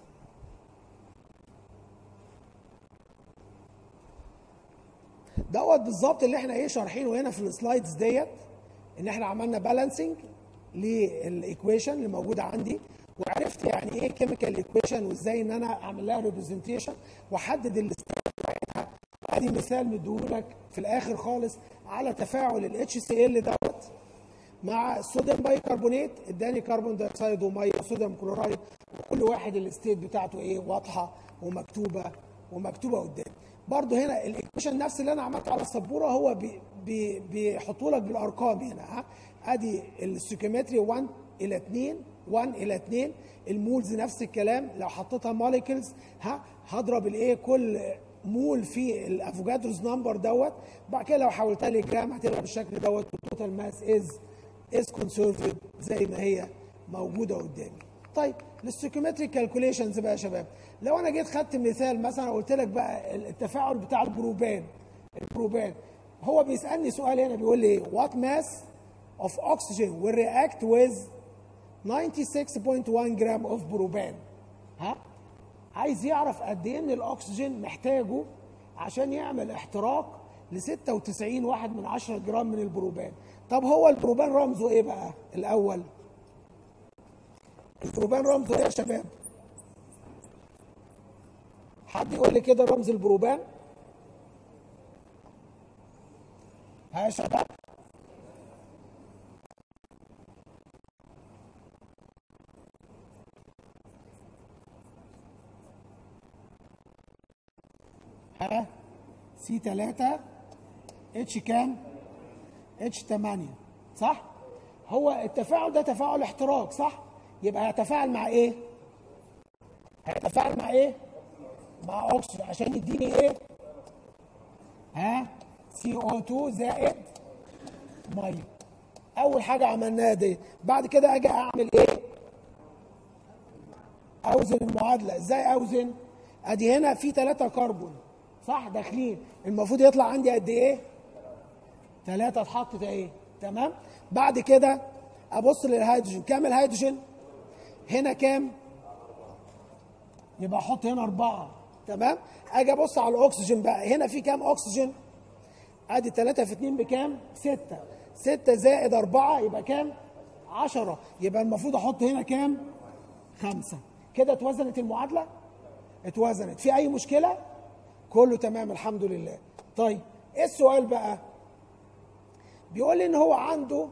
دوت بالظبط اللي احنا ايه شارحينه هنا في السلايدز ديت ان احنا عملنا بالانسنج للايكويشن اللي موجوده عندي وعرفت يعني ايه كيميكال ايكويشن وازاي ان انا اعمل لها ريبريزنتيشن واحدد الستيت بتاعتها ادي مثال مديهولك في الاخر خالص على تفاعل الاتش سي ال دوت مع الصوديوم بايكربونات اداني كربون دايوكسيد وميه وصوديوم كلورايد وكل واحد الستيت بتاعته ايه واضحه ومكتوبه ومكتوبه قدامي برضه هنا الايكويشن نفس اللي انا عملته على السبوره هو بي بي بيحطوا لك بالارقام هنا ها ادي الستوكيومتري 1 الى 2 1 الى 2 المولز نفس الكلام لو حطيتها موليكولز ها هضرب الايه كل مول في الافوجادروز نمبر دوت بعد كده لو حولتها لجرام هتبقى بالشكل دوت والتوتال ماس از از كونسرفد زي ما هي موجوده قدامي طيب الاستوكيومتري كالكوليشنز بقى يا شباب لو انا جيت خدت مثال مثلا قلت لك بقى التفاعل بتاع البروبان البروبان هو بيسالني سؤال هنا بيقول لي وات ماس of oxygen will react with 96.1 جرام of بروبان ها عايز يعرف قد ايه من الاكسجين محتاجه عشان يعمل احتراق ل 96 واحد من 10 جرام من البروبان طب هو البروبان رمزه ايه بقى الاول البروبان رمزه ايه يا شباب حد يقول لي كده رمز البروبان ها يا شباب ها سي 3 اتش كام اتش 8 صح هو التفاعل ده تفاعل احتراق صح يبقى هيتفاعل مع ايه هيتفاعل مع ايه مع اكسجين عشان يديني ايه ها سي او 2 زائد ميه اول حاجه عملناها دي بعد كده اجي اعمل ايه اوزن المعادله ازاي اوزن ادي هنا في 3 كربون صح داخلين المفروض يطلع عندي قد ايه ثلاثة اتحطت ايه تمام بعد كده ابص للهيدروجين كام الهيدروجين هنا كام يبقى احط هنا أربعة تمام اجي ابص على الاكسجين بقى هنا في كام اكسجين ادي 3 في 2 بكام 6 6 زائد 4 يبقى كام 10 يبقى المفروض احط هنا كام خمسة كده اتوزنت المعادلة اتوزنت في اي مشكلة كله تمام الحمد لله طيب ايه السؤال بقى بيقول لي ان هو عنده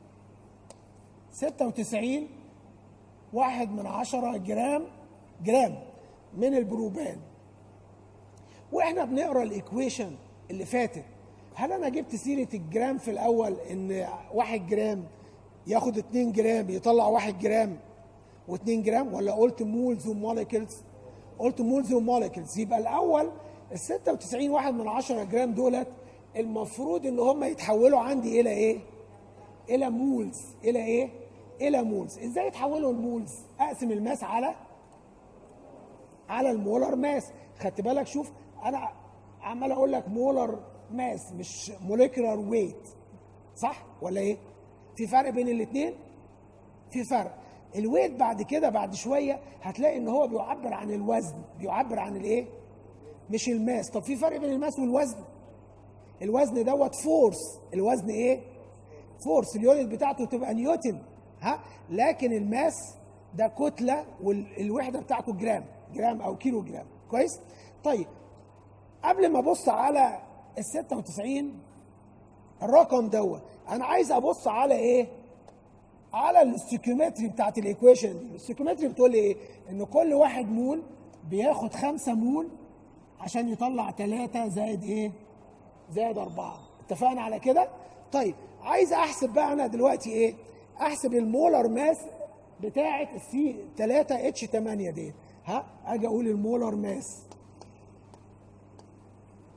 96 واحد من عشرة جرام جرام من البروبان واحنا بنقرا الايكويشن اللي فاتت هل انا جبت سيره الجرام في الاول ان واحد جرام ياخد 2 جرام يطلع واحد جرام و2 جرام ولا قلت مولز وموليكولز قلت مولز وموليكولز يبقى الاول ال 96 واحد من 10 جرام دولت المفروض ان هم يتحولوا عندي الى ايه؟ الى مولز الى ايه؟ الى مولز ازاي يتحولوا المولز؟ اقسم الماس على على المولر ماس خدت بالك شوف انا عمال اقول لك مولر ماس مش موليكولار ويت صح ولا ايه؟ في فرق بين الاثنين؟ في فرق الويت بعد كده بعد شويه هتلاقي ان هو بيعبر عن الوزن بيعبر عن الايه؟ مش الماس طب في فرق بين الماس والوزن الوزن دوت فورس الوزن ايه فورس اليونت بتاعته تبقى نيوتن ها لكن الماس ده كتله والوحده بتاعته جرام جرام او كيلو جرام كويس طيب قبل ما ابص على ال 96 الرقم دوت انا عايز ابص على ايه على الاستيكيومتري بتاعت الايكويشن دي الاستيكيومتري بتقول لي ايه ان كل واحد مول بياخد خمسة مول عشان يطلع ثلاثة زائد ايه زائد أربعة اتفقنا على كده طيب عايز احسب بقى انا دلوقتي ايه احسب المولر ماس بتاعه السي 3 اتش 8 دي ها اجي اقول المولر ماس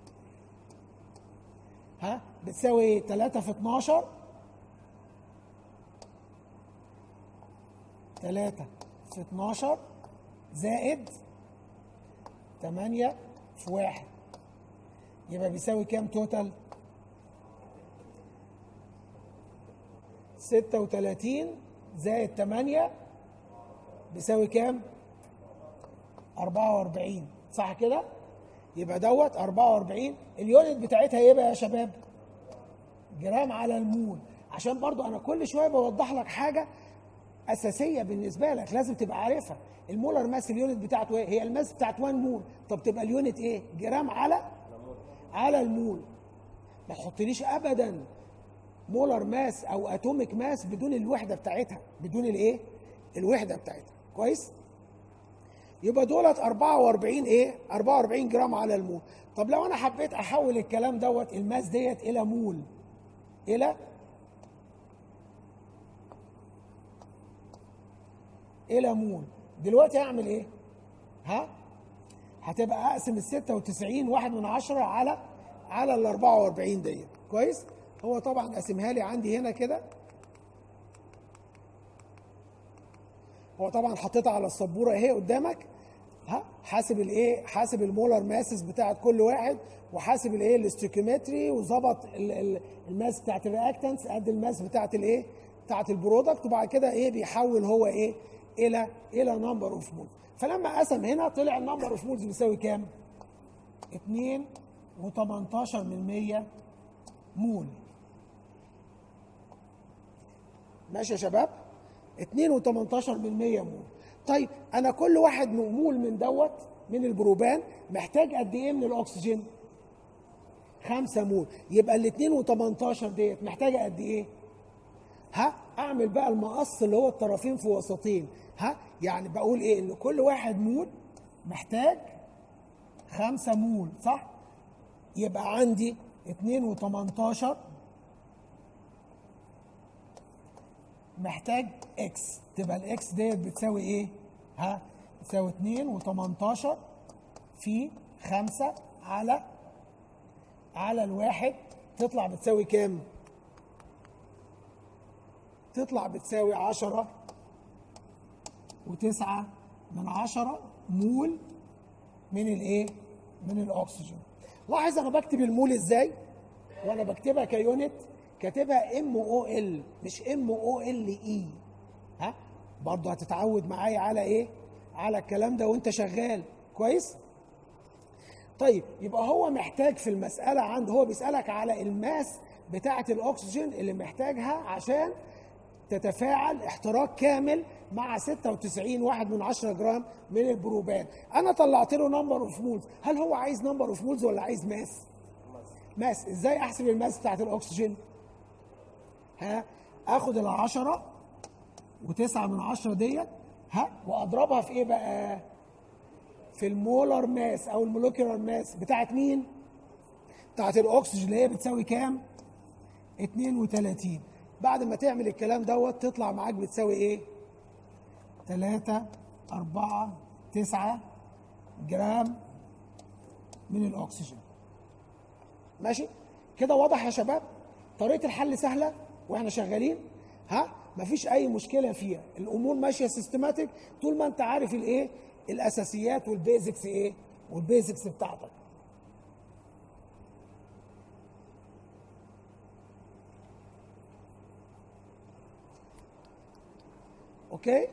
ها بتساوي ايه 3 في 12 3 في 12 زائد 8 في 1 يبقى بيساوي كام توتال 36 زائد 8 بيساوي كام 44 صح كده يبقى دوت 44 اليونت بتاعتها ايه بقى يا شباب جرام على المول عشان برضو انا كل شويه بوضح لك حاجه اساسيه بالنسبه لك لازم تبقى عارفها المولر ماس اليونت بتاعته ايه هي الماس بتاعت 1 مول طب تبقى اليونت ايه جرام على على المول ما تحطليش ابدا مولر ماس او اتوميك ماس بدون الوحده بتاعتها بدون الايه الوحده بتاعتها كويس يبقى دولت 44 ايه 44 جرام على المول طب لو انا حبيت احول الكلام دوت الماس ديت الى مول الى الى مول دلوقتي هعمل ايه ها هتبقى اقسم ال 96 واحد من عشرة على على ال 44 ديت كويس هو طبعا قاسمها لي عندي هنا كده هو طبعا حطيتها على السبوره اهي قدامك ها حاسب الايه حاسب المولر ماسس بتاعت كل واحد وحاسب الايه الاستيكيومتري وظبط ال- ال- الماس بتاعت الرياكتنس قد الماس بتاعت الايه بتاعت البرودكت وبعد كده ايه بيحول هو ايه الى الى نمبر اوف مولز فلما قسم هنا طلع النمبر اوف مولز بيساوي كام 2 و18 من 100 مول ماشي يا شباب 2 و18 من 100 مول طيب انا كل واحد مول من دوت من البروبان محتاج قد ايه من الاكسجين 5 مول يبقى ال 2 و18 ديت محتاجه قد ايه ها اعمل بقى المقص اللي هو الطرفين في وسطين ها يعني بقول ايه ان كل واحد مول محتاج 5 مول صح يبقى عندي 2 و18 محتاج اكس تبقى الاكس ديت بتساوي ايه ها بتساوي 2 و18 في 5 على على الواحد تطلع بتساوي كام تطلع بتساوي 10 وتسعة من عشرة مول من الايه من الاكسجين لاحظ انا بكتب المول ازاي وانا بكتبها كيونت كاتبها ام او ال مش ام او ال اي ها برضه هتتعود معايا على ايه على الكلام ده وانت شغال كويس طيب يبقى هو محتاج في المساله عنده هو بيسالك على الماس بتاعه الاكسجين اللي محتاجها عشان تتفاعل احتراق كامل مع 96 واحد من 10 جرام من البروبان انا طلعت له نمبر اوف مولز هل هو عايز نمبر اوف مولز ولا عايز ماس ماس ازاي احسب الماس بتاعت الاكسجين ها اخد العشرة وتسعة من عشرة ديت ها واضربها في ايه بقى في المولر ماس او المولكيولار ماس بتاعت مين بتاعت الاكسجين اللي هي بتساوي كام 32 بعد ما تعمل الكلام دوت تطلع معاك بتساوي ايه 3 4 9 جرام من الاكسجين ماشي كده واضح يا شباب طريقه الحل سهله واحنا شغالين ها مفيش اي مشكله فيها الامور ماشيه سيستماتيك طول ما انت عارف الايه الاساسيات والبيزكس ايه والبيزكس بتاعتك اوكي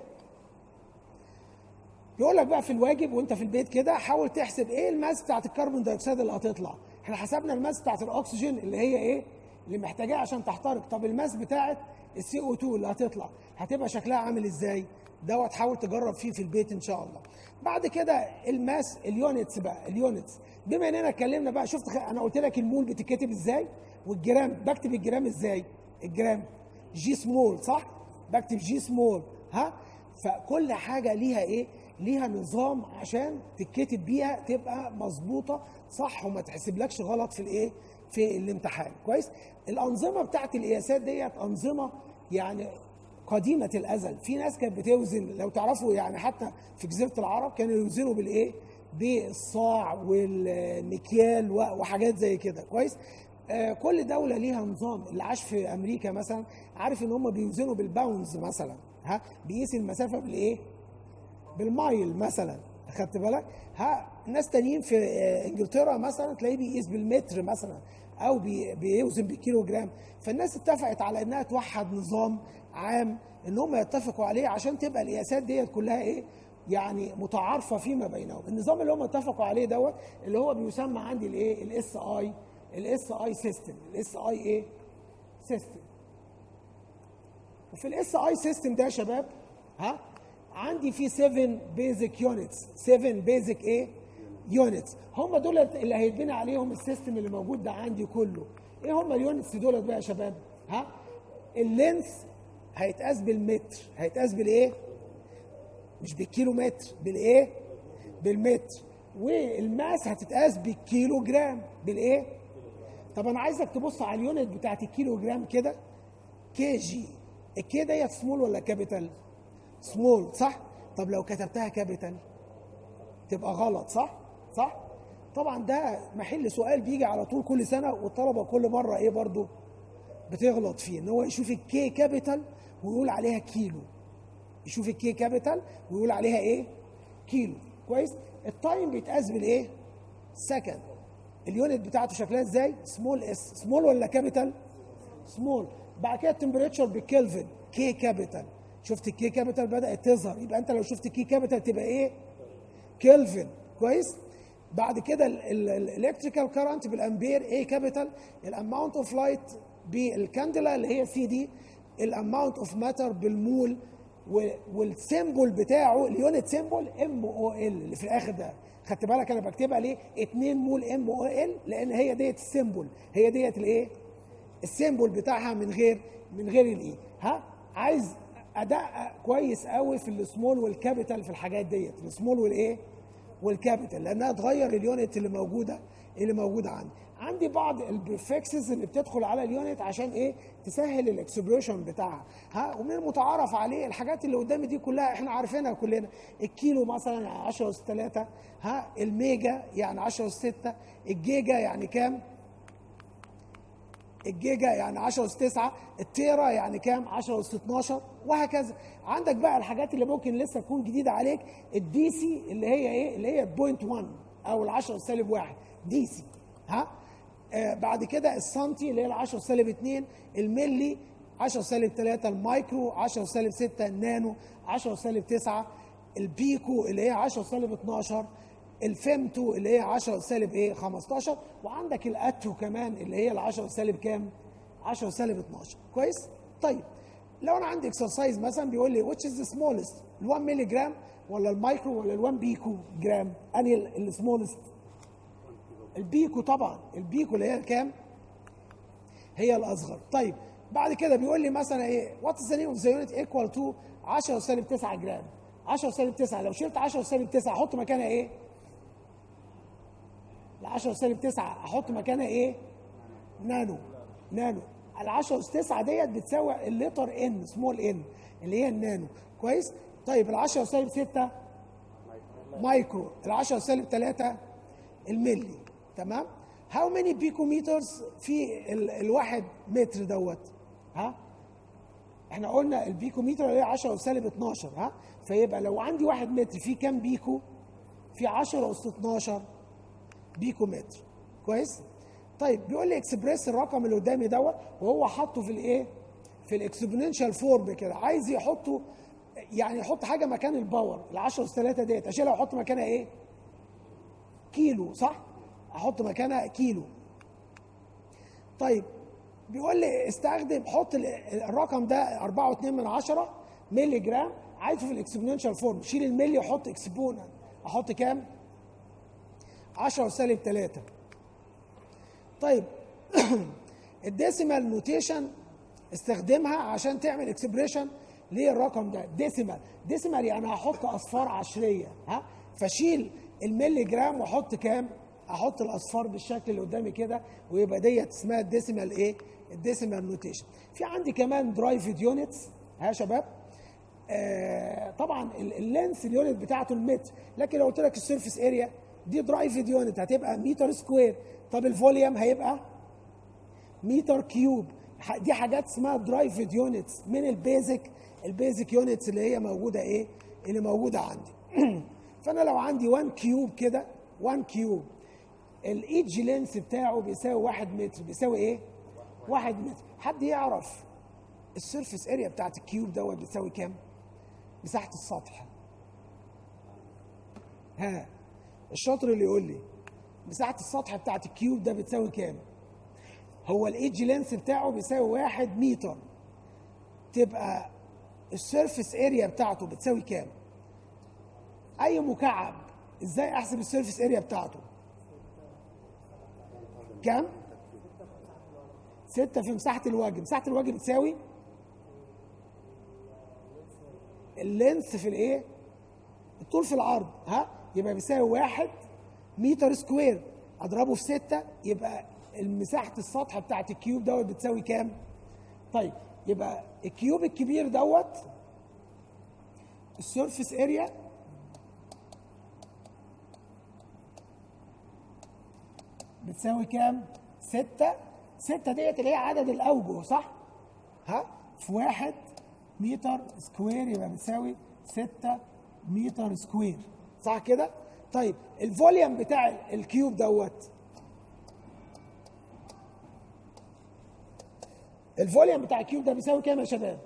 يقول لك بقى في الواجب وانت في البيت كده حاول تحسب ايه الماس بتاعت الكربون دايوكسيد اللي هتطلع احنا حسبنا الماس بتاعت الاكسجين اللي هي ايه اللي محتاجاها عشان تحترق طب الماس بتاعت السي او 2 اللي هتطلع هتبقى شكلها عامل ازاي دوت حاول تجرب فيه في البيت ان شاء الله بعد كده الماس اليونتس بقى اليونتس بما اننا اتكلمنا بقى شفت خ- انا قلت لك المول بتتكتب ازاي والجرام بكتب الجرام ازاي الجرام جي سمول صح بكتب جي سمول ها فكل حاجه ليها ايه ليها نظام عشان تتكتب بيها تبقى مظبوطه صح وما تحسبلكش غلط في الايه في الامتحان كويس الانظمه بتاعت القياسات ديت انظمه يعني قديمه الازل في ناس كانت بتوزن لو تعرفوا يعني حتى في جزيره العرب كانوا يوزنوا بالايه بالصاع والمكيال و- وحاجات زي كده كويس آه، كل دوله ليها نظام اللي عاش في امريكا مثلا عارف ان هم بيوزنوا بالباوندز مثلا ها بيقيس المسافه بالايه بالمايل مثلا اخدت بالك ها ناس تانيين في آه، انجلترا مثلا تلاقيه بيقيس بالمتر مثلا او بي- بيوزن بالكيلو جرام فالناس اتفقت على انها توحد نظام عام ان هم يتفقوا عليه عشان تبقى القياسات ديت كلها ايه يعني متعارفه فيما بينهم النظام اللي هم اتفقوا عليه دوت اللي هو بيسمى عندي الايه الاس اي الاس اي سيستم الاس اي ايه سيستم وفي الاس اي سيستم ده يا شباب ها عندي في 7 بيزك يونتس 7 بيزك ايه يونتس هم دول اللي هيتبني عليهم السيستم اللي موجود ده عندي كله ايه هم اليونتس دول بقى يا شباب ها اللينث هيتقاس بالمتر هيتقاس بالايه مش بالكيلو متر بالايه بالمتر والماس هتتقاس بالكيلو جرام بالايه طب انا عايزك تبص على اليونت بتاعت الكيلو جرام كده كي جي الكي ديت سمول ولا كابيتال سمول صح طب لو كتبتها كابيتال تبقى غلط صح صح طبعا ده محل سؤال بيجي على طول كل سنه والطلبه كل مره ايه برضو بتغلط فيه ان هو يشوف الكي كابيتال ويقول عليها كيلو يشوف الكي كابيتال ويقول عليها ايه كيلو كويس التايم بيتقاس بالايه سكند اليونت بتاعته شكلها ازاي سمول اس سمول ولا كابيتال سمول بعد كده التمبريتشر بالكلفن كي كابيتال شفت الكي كابيتال بدات تظهر يبقى انت لو شفت كي كابيتال تبقى ايه كلفن كويس بعد كده الالكتريكال كارنت بالامبير ايه كابيتال الاماونت اوف لايت بالكانديلا اللي هي سي دي الاماونت اوف ماتر بالمول والسيمبل بتاعه اليونت سيمبل ام او ال اللي في الاخر ده خدت بالك انا بكتبها ليه 2 مول ام او ال لان هي ديت السيمبل هي ديت الايه السيمبل بتاعها من غير من غير الايه ها عايز اداء كويس قوي في السمول والكابيتال في الحاجات ديت السمول والايه والكابيتال لانها تغير اليونت اللي موجوده اللي موجوده عندي عندي بعض البريفكسز اللي بتدخل على اليونت عشان ايه تسهل الاكسبريشن بتاعها ها ومن المتعارف عليه الحاجات اللي قدامي دي كلها احنا عارفينها كلنا الكيلو مثلا يعني 10 اس 3 ها الميجا يعني 10 اس 6 الجيجا يعني كام الجيجا يعني 10 اس 9 التيرا يعني كام 10 اس 12 وهكذا عندك بقى الحاجات اللي ممكن لسه تكون جديده عليك الدي سي اللي هي ايه اللي هي بوينت 1 او ال 10 سالب 1 دي سي ها آه بعد كده السنتي اللي هي ال 10 سالب 2 الملي 10 سالب 3 المايكرو 10 سالب 6 النانو 10 سالب 9 البيكو اللي هي 10 سالب 12 الفيمتو اللي هي 10 سالب ايه 15 وعندك الاتو كمان اللي هي ال 10 سالب كام 10 سالب 12 كويس طيب لو انا عندي اكسرسايز مثلا بيقول لي which is the smallest ال 1 مللي جرام ولا المايكرو ولا ال 1 بيكو جرام انهي السمولست البيكو طبعا البيكو اللي هي كام هي الاصغر طيب بعد كده بيقول لي مثلا ايه وات از ذا نيم اوف ذا يونت ايكوال تو 10 سالب 9 جرام 10 سالب 9 لو شلت 10 سالب 9 احط مكانها ايه ال 10 سالب 9 احط مكانها ايه نانو نانو ال 10 اس 9 ديت بتساوي اللتر ان سمول ان اللي هي النانو كويس طيب ال 10 سالب 6 مايكرو ال 10 سالب 3 الملي تمام هاو ماني بيكوميترز في ال الواحد متر دوت ها احنا قلنا البيكوميتر اللي هي 10 سالب 12 ها فيبقى لو عندي واحد متر فيه كام بيكو في 10 اس 12 بيكو متر كويس طيب بيقول لي اكسبريس الرقم اللي قدامي دوت وهو حاطه في الايه في الاكسبوننشال فورم كده عايز يحطه يعني يحط حاجه مكان الباور ال 10 اس 3 ديت اشيلها واحط مكانها ايه كيلو صح احط مكانها كيلو طيب بيقول لي استخدم حط الرقم ده 4.2 من 10 مللي جرام عايزه في الاكسبوننشال فورم شيل الملي وحط اكسبوننت احط كام 10 سالب 3 طيب الديسيمال نوتيشن استخدمها عشان تعمل اكسبريشن للرقم ده ديسيمال ديسيمال يعني هحط اصفار عشريه ها فشيل الملي جرام واحط كام احط الاصفار بالشكل اللي قدامي كده ويبقى ديت اسمها الديسيمال ايه الديسيمال نوتيشن في عندي كمان درايفد يونتس ها يا شباب آه طبعا اللينس اليونت بتاعته المتر لكن لو قلت لك السيرفيس اريا دي درايفد يونت هتبقى متر سكوير طب الفوليوم هيبقى متر كيوب ح- دي حاجات اسمها درايفد يونتس من البيزك البيزك يونتس اللي هي موجوده ايه اللي موجوده عندي فانا لو عندي 1 كيوب كده 1 كيوب الايدج لينس بتاعه بيساوي 1 متر بيساوي ايه 1 متر حد يعرف السيرفيس اريا بتاعت الكيوب دوت بتساوي كام مساحه السطح ها الشاطر اللي يقول لي مساحه السطح بتاعت الكيوب ده بتساوي كام هو الايدج لينس بتاعه بيساوي واحد متر تبقى السيرفيس اريا بتاعته بتساوي كام اي مكعب ازاي احسب السيرفيس اريا بتاعته كام ستة في مساحة الوجه مساحة الوجه بتساوي اللينس في الايه الطول في العرض ها يبقى بيساوي واحد متر سكوير اضربه في ستة يبقى مساحة السطح بتاعت الكيوب دوت بتساوي كام طيب يبقى الكيوب الكبير دوت السيرفيس اريا بتساوي كام؟ ستة ستة ديت اللي هي عدد الأوجه صح؟ ها؟ في واحد متر سكوير يبقى بتساوي ستة متر سكوير صح كده؟ طيب الفوليوم بتاع الكيوب دوت الفوليوم بتاع الكيوب ده بيساوي كام يا شباب؟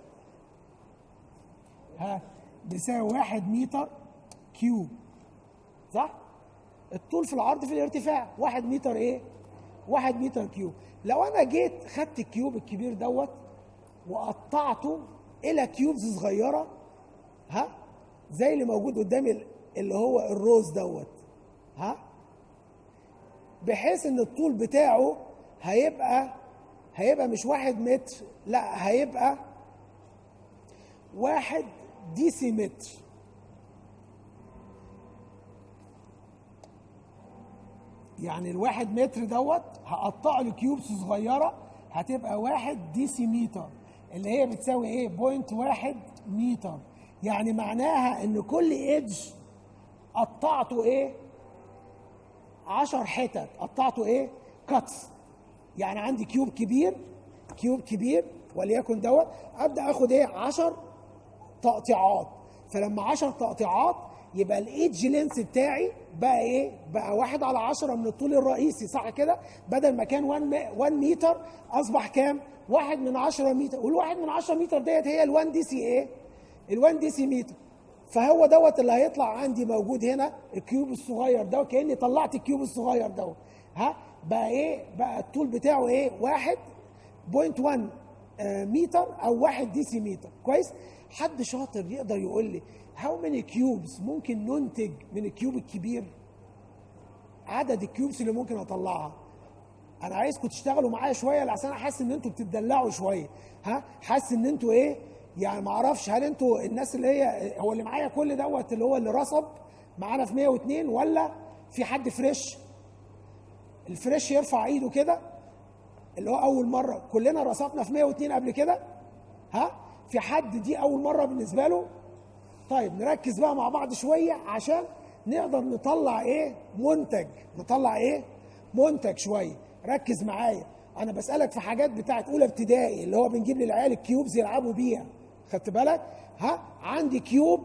ها بيساوي واحد متر كيوب صح؟ الطول في العرض في الارتفاع واحد متر ايه؟ واحد متر كيوب لو انا جيت خدت الكيوب الكبير دوت وقطعته الى كيوبز صغيره ها زي اللي موجود قدامي اللي هو الروز دوت ها بحيث ان الطول بتاعه هيبقى هيبقى مش واحد متر لا هيبقى واحد ديسيمتر يعني الواحد متر دوت هقطعه لكيوبس صغيرة هتبقى واحد ديسيمتر اللي هي بتساوي ايه بوينت واحد متر يعني معناها ان كل ايدج قطعته ايه عشر حتت قطعته ايه كاتس يعني عندي كيوب كبير كيوب كبير وليكن دوت ابدا اخد ايه عشر تقطيعات فلما عشر تقطيعات يبقى الايدج لينس بتاعي بقى ايه بقى واحد على عشرة من الطول الرئيسي صح كده بدل ما كان 1 متر اصبح كام واحد من عشرة متر والواحد من عشرة متر ديت هي ال1 دي سي ايه ال1 دي سي متر فهو دوت اللي هيطلع عندي موجود هنا الكيوب الصغير ده كاني طلعت الكيوب الصغير دوت ها بقى ايه بقى الطول بتاعه ايه واحد بوينت 1 متر او واحد دي سي متر كويس حد شاطر يقدر يقول لي هاو ماني كيوبز ممكن ننتج من الكيوب الكبير عدد الكيوبس اللي ممكن اطلعها انا عايزكم تشتغلوا معايا شويه لعشان انا حاسس ان انتوا بتدلعوا شويه ها حاسس ان انتوا ايه يعني ما اعرفش هل انتوا الناس اللي هي هو اللي معايا كل دوت اللي هو اللي رصب معانا في 102 ولا في حد فريش الفريش يرفع ايده كده اللي هو اول مره كلنا رصبنا في 102 قبل كده ها في حد دي اول مره بالنسبه له طيب نركز بقى مع بعض شويه عشان نقدر نطلع ايه منتج نطلع ايه منتج شويه ركز معايا انا بسالك في حاجات بتاعت اولى ابتدائي اللي هو بنجيب للعيال الكيوبز يلعبوا بيها خدت بالك ها عندي كيوب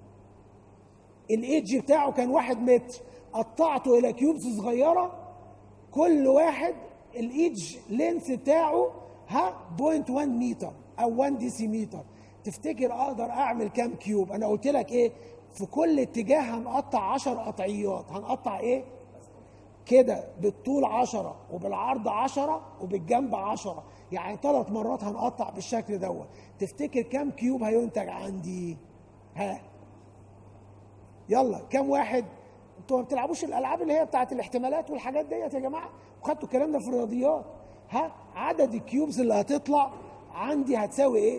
الايدج بتاعه كان واحد متر قطعته الى كيوبز صغيره كل واحد الايدج لينس بتاعه ها بوينت 1 متر او 1 ديسيمتر تفتكر اقدر اعمل كام كيوب انا قلت لك ايه في كل اتجاه هنقطع 10 قطعيات هنقطع ايه كده بالطول 10 وبالعرض 10 وبالجنب 10 يعني ثلاث مرات هنقطع بالشكل دوت تفتكر كام كيوب هينتج عندي ها يلا كام واحد انتوا ما بتلعبوش الالعاب اللي هي بتاعت الاحتمالات والحاجات ديت يا جماعه وخدتوا الكلام ده في الرياضيات ها عدد الكيوبز اللي هتطلع عندي هتساوي ايه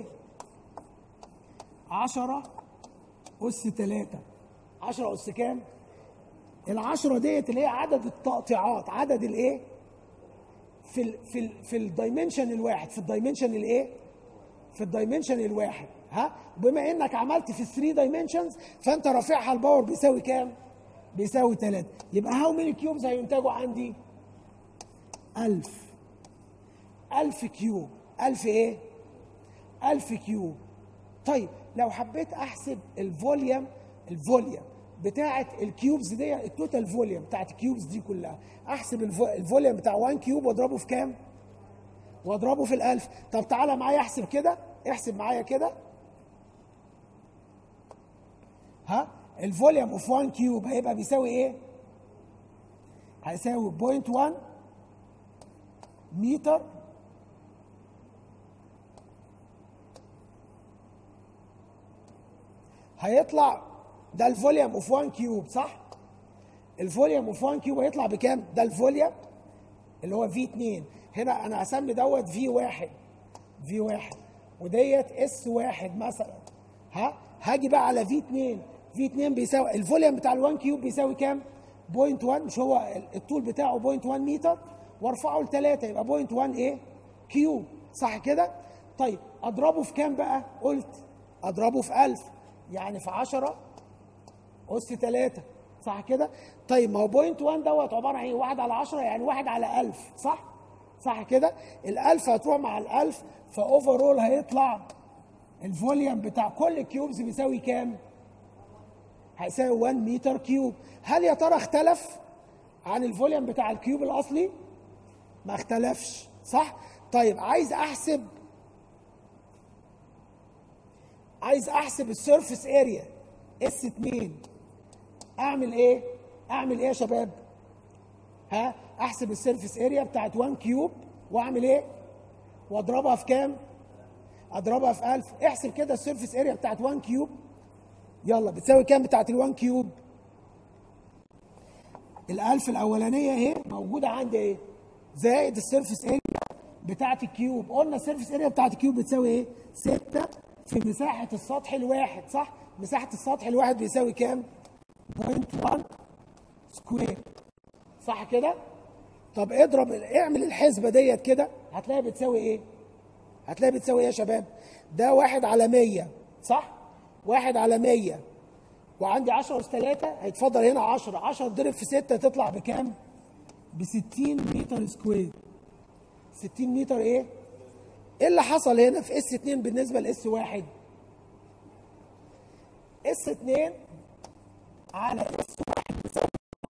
10 أس 3 10 أس كام؟ العشرة ديت اللي هي عدد التقطيعات عدد الايه؟ في ال في ال في الدايمنشن الواحد في الدايمنشن الايه؟ في الدايمنشن الواحد ها؟ بما انك عملت في 3 دايمنشنز فانت رافعها الباور بيساوي كام؟ بيساوي 3 يبقى هاو ماني كيوبز هينتجوا عندي؟ 1000 1000 كيوب 1000 ايه 1000 كيوب طيب لو حبيت احسب الفوليوم الفوليوم بتاعه الكيوبز دي التوتال فوليوم بتاعه الكيوبز دي كلها احسب الفو- الفوليوم بتاع 1 كيوب واضربه في كام واضربه في الألف طب تعالى معايا احسب كده احسب معايا كده ها الفوليوم اوف 1 كيوب هيبقى بيساوي ايه هيساوي 0.1 متر هيطلع ده الفوليوم اوف 1 كيوب صح الفوليوم اوف 1 كيوب هيطلع بكام ده الفوليوم اللي هو في 2 هنا انا هسمي دوت في 1 في 1 وديت اس 1 مثلا ها هاجي بقى على في 2 في 2 بيساوي الفوليوم بتاع ال 1 كيوب بيساوي كام؟ 0.1 مش هو الطول بتاعه 0.1 متر وارفعه ل 3 يبقى 0.1 ايه؟ كيوب صح كده؟ طيب اضربه في كام بقى؟ قلت اضربه في 1000 يعني في 10 أس 3 صح كده؟ طيب ما هو بوينت 1 دوت عبارة عن ايه؟ 1 على 10 يعني 1 على 1000 صح؟ صح كده؟ ال 1000 هتروح مع ال 1000 فاوفرول هيطلع الفوليوم بتاع كل الكيوبز بيساوي كام؟ هيساوي 1 متر كيوب هل يا ترى اختلف عن الفوليوم بتاع الكيوب الاصلي؟ ما اختلفش صح؟ طيب عايز احسب عايز احسب السيرفيس اريا اس 2 اعمل ايه؟ اعمل ايه يا شباب؟ ها؟ احسب السيرفيس اريا بتاعت 1 كيوب واعمل ايه؟ واضربها في كام؟ اضربها في 1000 احسب كده السيرفيس اريا بتاعت 1 كيوب يلا بتساوي كام بتاعت ال1 كيوب؟ ال1000 الاولانيه اهي موجوده عندي ايه؟ زائد السيرفيس اريا بتاعت الكيوب قلنا السيرفيس اريا بتاعت الكيوب بتساوي ايه؟ 6 في مساحه السطح الواحد صح؟ مساحه السطح الواحد بيساوي كام؟ 0.1 سكوير صح كده؟ طب اضرب اعمل الحسبه ديت كده هتلاقي بتساوي ايه؟ هتلاقي بتساوي ايه يا شباب؟ ده واحد على 100 صح؟ واحد على 100 وعندي 10 اس 3 هيتفضل هنا 10 10 ضرب في 6 تطلع بكام؟ ب 60 متر سكوير 60 متر ايه؟ ايه اللي حصل هنا في اس 2 بالنسبه لاس 1 اس 2 على اس 1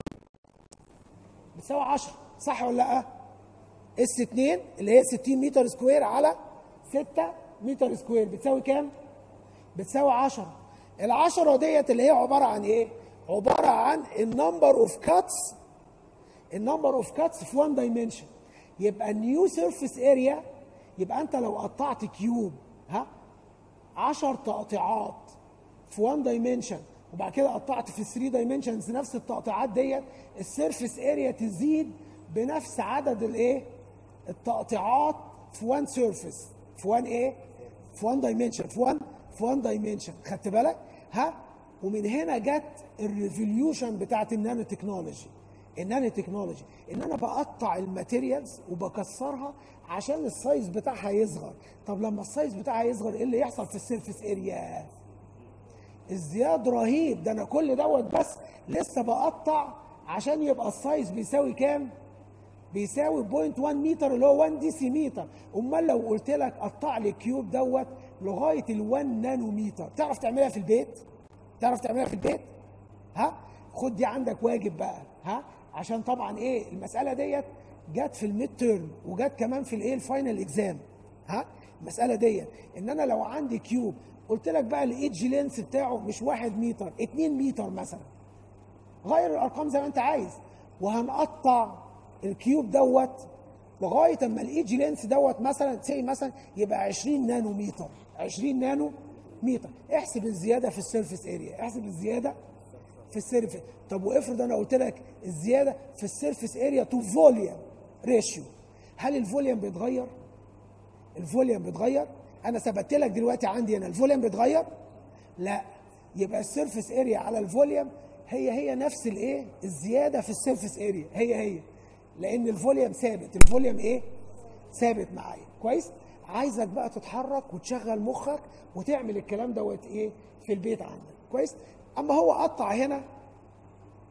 بتساوي 10 صح ولا لا؟ اس 2 اللي هي 60 متر سكوير على 6 متر سكوير بتساوي كام؟ بتساوي 10 ال 10 ديت اللي هي عباره عن ايه؟ عباره عن النمبر اوف كاتس النمبر اوف كاتس في 1 دايمنشن يبقى النيو سيرفيس اريا يبقى انت لو قطعت كيوب ها 10 تقطيعات في 1 دايمنشن وبعد كده قطعت في 3 دايمنشنز نفس التقطيعات ديت السيرفيس اريا تزيد بنفس عدد الايه؟ التقطيعات في 1 سيرفيس في 1 ايه؟ في 1 دايمنشن في 1 في 1 دايمنشن خدت بالك؟ ها؟ ومن هنا جت الريفوليوشن بتاعت النانو تكنولوجي النانو تكنولوجي ان انا بقطع الماتيريالز وبكسرها عشان السايز بتاعها يصغر طب لما السايز بتاعها يصغر ايه اللي يحصل في السيرفيس اريا ازدياد رهيب ده انا كل دوت بس لسه بقطع عشان يبقى السايز بيساوي كام بيساوي 0.1 متر اللي هو 1 دي سي متر امال لو قلت لك قطع لي الكيوب دوت لغايه ال 1 نانو متر تعرف تعملها في البيت تعرف تعملها في البيت ها خد دي عندك واجب بقى ها عشان طبعا ايه المساله ديت جت في الميد تيرم وجت كمان في الايه الفاينل اكزام ها المساله ديت ان انا لو عندي كيوب قلت لك بقى الايدج لينس بتاعه مش واحد متر 2 متر مثلا غير الارقام زي ما انت عايز وهنقطع الكيوب دوت لغايه اما الايدج لينس دوت مثلا سي مثلا يبقى 20 نانو متر 20 نانو متر احسب الزياده في السيرفيس اريا احسب الزياده في السيرفيس طب وافرض انا قلت لك الزياده في السيرفيس اريا تو فوليوم ريشيو هل الفوليوم بيتغير الفوليوم بيتغير انا ثبت لك دلوقتي عندي هنا الفوليوم بيتغير لا يبقى السيرفيس اريا على الفوليوم هي هي نفس الايه الزياده في السيرفيس اريا هي هي لان الفوليوم ثابت الفوليوم ايه ثابت معايا كويس عايزك بقى تتحرك وتشغل مخك وتعمل الكلام دوت ايه في البيت عندك كويس اما هو قطع هنا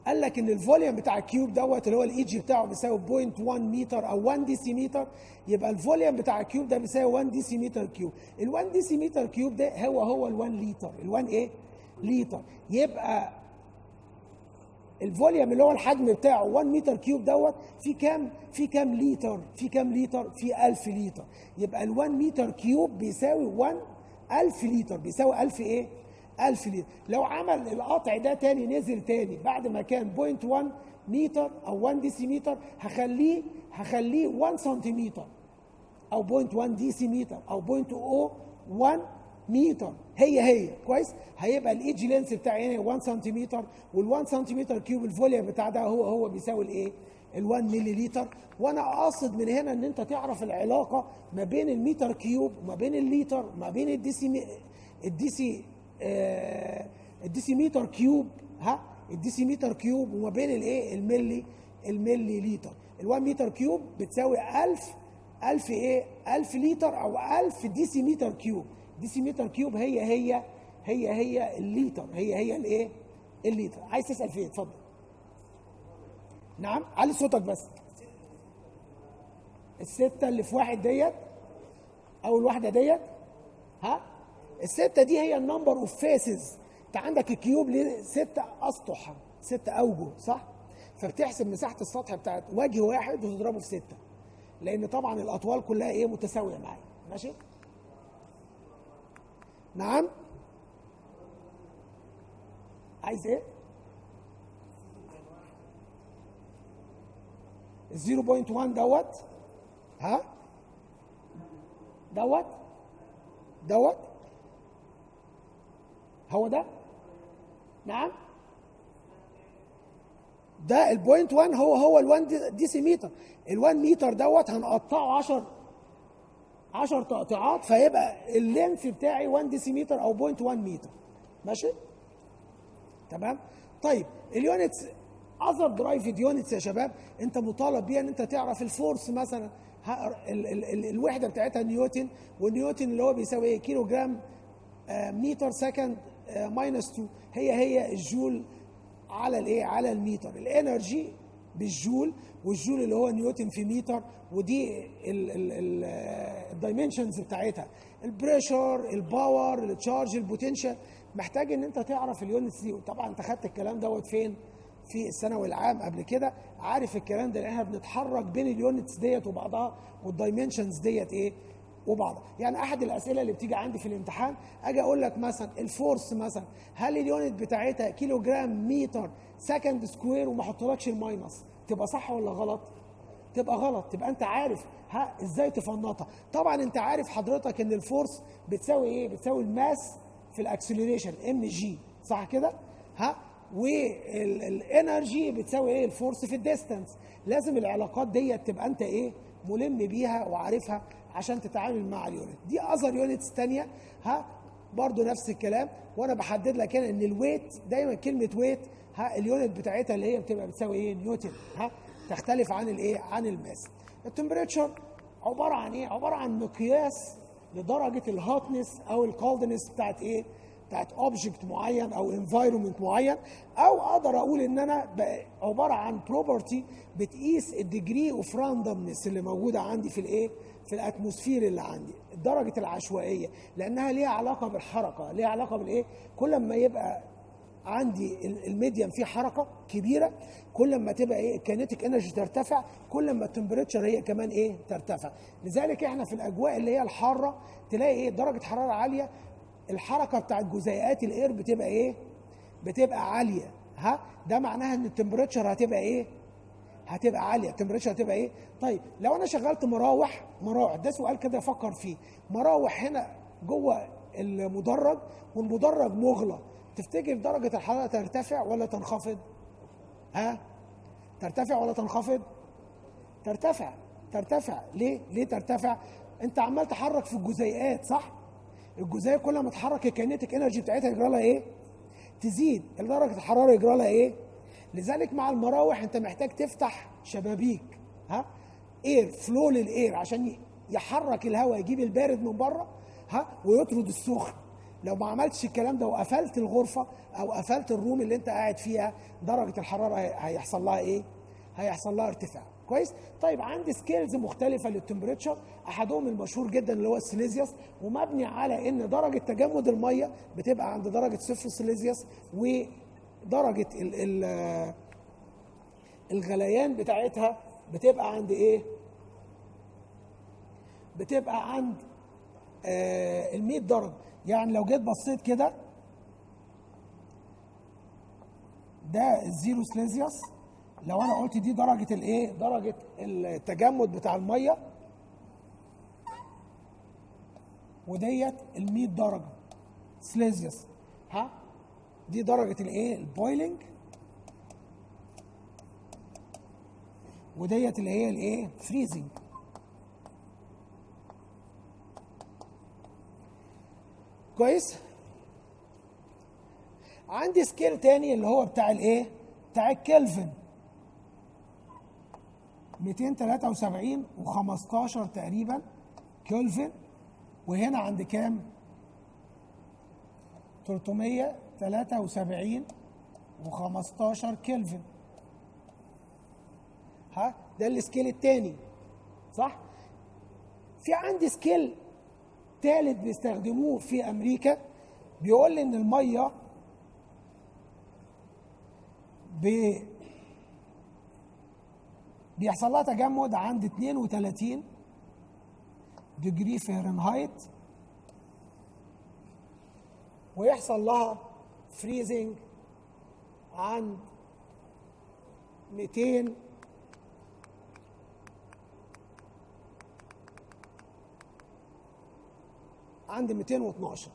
قال لك ان الفوليوم بتاع الكيوب دوت اللي هو الاي جي بتاعه بيساوي 0.1 متر او 1 ديسيمتر يبقى الفوليوم بتاع الكيوب ده بيساوي 1 ديسيمتر كيوب ال 1 ديسيمتر كيوب ده هو هو ال 1 لتر ال 1 ايه لتر يبقى الفوليوم اللي هو الحجم بتاعه 1 متر كيوب دوت في كام في كام لتر في كام لتر في 1000 لتر يبقى ال 1 متر كيوب بيساوي 1 1000 لتر بيساوي 1000 ايه 1000 لتر لو عمل القطع ده تاني نزل تاني بعد ما كان 0.1 متر او 1 ديسيمتر هخليه هخليه 1 سنتيمتر او 0.1 ديسيمتر او 0.01 متر هي هي كويس هيبقى الايدج لينس بتاعي هنا 1 سنتيمتر وال1 سنتيمتر كيوب الفوليوم بتاع ده هو هو بيساوي الايه ال1 ملي لتر وانا قاصد من هنا ان انت تعرف العلاقه ما بين المتر كيوب وما بين الليتر وما بين الديسي الديسي آه الديسيمتر كيوب ها الديسيمتر كيوب وما بين الايه الملي الملي لتر ال1 متر كيوب بتساوي 1000 1000 ايه 1000 لتر او 1000 ديسيمتر كيوب ديسيمتر كيوب هي هي هي هي الليتر هي هي الايه الليتر عايز تسال فين اتفضل نعم علي صوتك بس الستة اللي في واحد ديت أول واحدة ديت ها الستة دي هي النمبر اوف فيسز انت عندك الكيوب ليه ستة أسطح ستة أوجه صح؟ فبتحسب مساحة السطح بتاعت وجه واحد وتضربه في ستة لأن طبعا الأطوال كلها إيه متساوية معايا ماشي؟ نعم عايز ايه؟ ال 0.1 دوت ها دوت دوت هو ده نعم ده البوينت 1 هو هو ال1 ديسيمتر ال1 متر دوت هنقطعه 10 10 تقطيعات فيبقى اللينث بتاعي 1 ديسيمتر او 0.1 متر ماشي تمام طيب اليونتس اذر درايفد يونتس يا شباب انت مطالب بيها ان انت تعرف الفورس مثلا ال ال ال الوحده بتاعتها نيوتن والنيوتن اللي هو بيساوي ايه كيلو جرام آه متر سكند آه ماينس 2 هي هي الجول على الايه على المتر الانرجي بالجول والجول اللي هو نيوتن في متر ودي الدايمنشنز بتاعتها البريشر الباور التشارج البوتنشال محتاج ان انت تعرف اليونتس دي طبعا انت خدت الكلام دوت فين في الثانوي العام قبل كده عارف الكلام ده احنا بنتحرك بين اليونتس ديت وبعضها والدايمنشنز ديت ايه وبعضها يعني احد الاسئله اللي بتيجي عندي في الامتحان اجي اقول لك مثلا الفورس مثلا هل اليونت بتاعتها كيلو جرام متر سكند سكوير وما احطلكش الماينس تبقى صح ولا غلط تبقى غلط تبقى انت عارف ها ازاي تفنطها طبعا انت عارف حضرتك ان الفورس بتساوي ايه بتساوي الماس في الاكسلريشن ام جي صح كده ها والانرجي بتساوي ايه الفورس في الديستانس لازم العلاقات ديت تبقى انت ايه ملم بيها وعارفها عشان تتعامل مع اليونت دي اذر يونتس تانية ها برضو نفس الكلام وانا بحدد لك هنا ان الويت دايما كلمه ويت ها اليونت بتاعتها اللي هي بتبقى بتساوي ايه نيوتن ها تختلف عن الايه عن الماس التمبريتشر عباره عن ايه عباره عن مقياس لدرجه الهوتنس او الكولدنس بتاعت ايه بتاعت اوبجكت معين او انفايرمنت معين او اقدر اقول ان انا عباره عن بروبرتي بتقيس الديجري اوف راندومنس اللي موجوده عندي في الايه في الاتموسفير اللي عندي درجه العشوائيه لانها ليها علاقه بالحركه ليها علاقه بالايه كل ما يبقى عندي الميديم فيه حركه كبيره كل ما تبقى ايه الكينيتيك انرجي ترتفع كل ما التمبريتشر هي كمان ايه ترتفع لذلك احنا في الاجواء اللي هي الحاره تلاقي ايه درجه حراره عاليه الحركه بتاعت جزيئات الاير بتبقى ايه بتبقى عاليه ها ده معناها ان التمبريتشر هتبقى ايه هتبقى عاليه التمبريتشر هتبقى ايه طيب لو انا شغلت مراوح مراوح ده سؤال كده افكر فيه مراوح هنا جوه المدرج والمدرج مغلق تفتكر درجه الحراره ترتفع ولا تنخفض ها ترتفع ولا تنخفض ترتفع ترتفع ليه ليه ترتفع انت عمال تحرك في الجزيئات صح الجزيئه كل ما تحرك الكينيتيك انرجي بتاعتها يجرى لها ايه تزيد درجه الحراره يجرى لها ايه لذلك مع المراوح انت محتاج تفتح شبابيك ها اير فلو للاير عشان يحرك الهواء يجيب البارد من بره ها ويطرد السخن لو ما عملتش الكلام ده وقفلت الغرفه او قفلت الروم اللي انت قاعد فيها درجه الحراره هي- هيحصل لها ايه هيحصل لها ارتفاع كويس طيب عندي سكيلز مختلفه للتمبريتشر احدهم المشهور جدا اللي هو السيليزيوس ومبني على ان درجه تجمد الميه بتبقى عند درجه صفر سيليزيوس ودرجه ال ال الغليان بتاعتها بتبقى عند ايه بتبقى عند آه ال 100 درجه يعني لو جيت بصيت كده ده الزيرو سليزيوس لو انا قلت دي درجه الايه درجه التجمد بتاع الميه وديت ال 100 درجه سليزيوس ها دي درجه الايه البويلنج وديت اللي هي الايه فريزنج كويس عندي سكيل تاني اللي هو بتاع الايه بتاع الكلفن 273 و15 تقريبا كلفن وهنا عند كام 373 و15 كلفن ها ده السكيل التاني صح في عندي سكيل تالت بيستخدموه في امريكا بيقول لي ان الميه ب بيحصل لها تجمد عند 32 ديجري فahrenheit ويحصل لها فريزنج عند 200 عند 212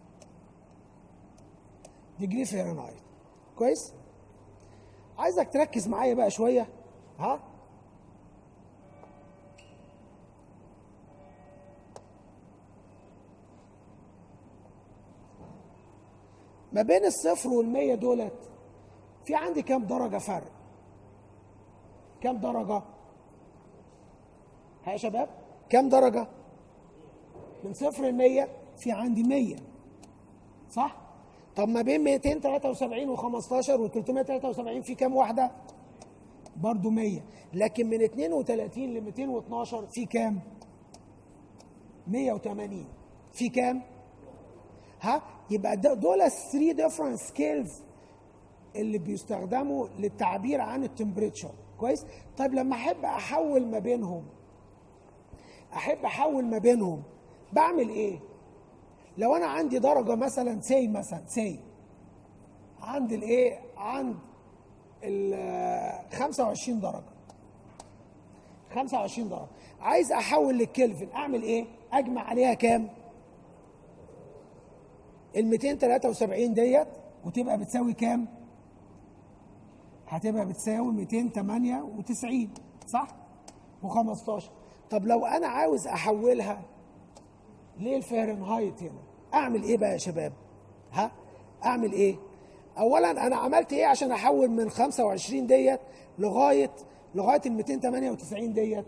ديجري فahrenheit كويس عايزك تركز معايا بقى شويه ها ما بين الصفر والمية دولت في عندي كام درجة فرق كام درجة ها يا شباب كام درجة من صفر لمية في عندي مية صح طب ما بين 273 و15 و 373 في كام واحدة برضو 100 لكن من 32 ل 212 في كام 180 في كام ها يبقى ده- دول 3 ديفرنت سكيلز اللي بيستخدموا للتعبير عن التمبريتشر كويس طيب لما احب احول ما بينهم احب احول ما بينهم بعمل ايه لو انا عندي درجه مثلا سي مثلا سي عند الايه عند ال 25 درجه 25 درجه عايز احول للكلفن اعمل ايه اجمع عليها كام ال 273 ديت وتبقى بتساوي كام هتبقى بتساوي 298 صح و15 طب لو انا عاوز احولها للفahrenheit هنا اعمل ايه بقى يا شباب ها اعمل ايه اولا انا عملت ايه عشان احول من 25 ديت لغايه لغايه ال 298 ديت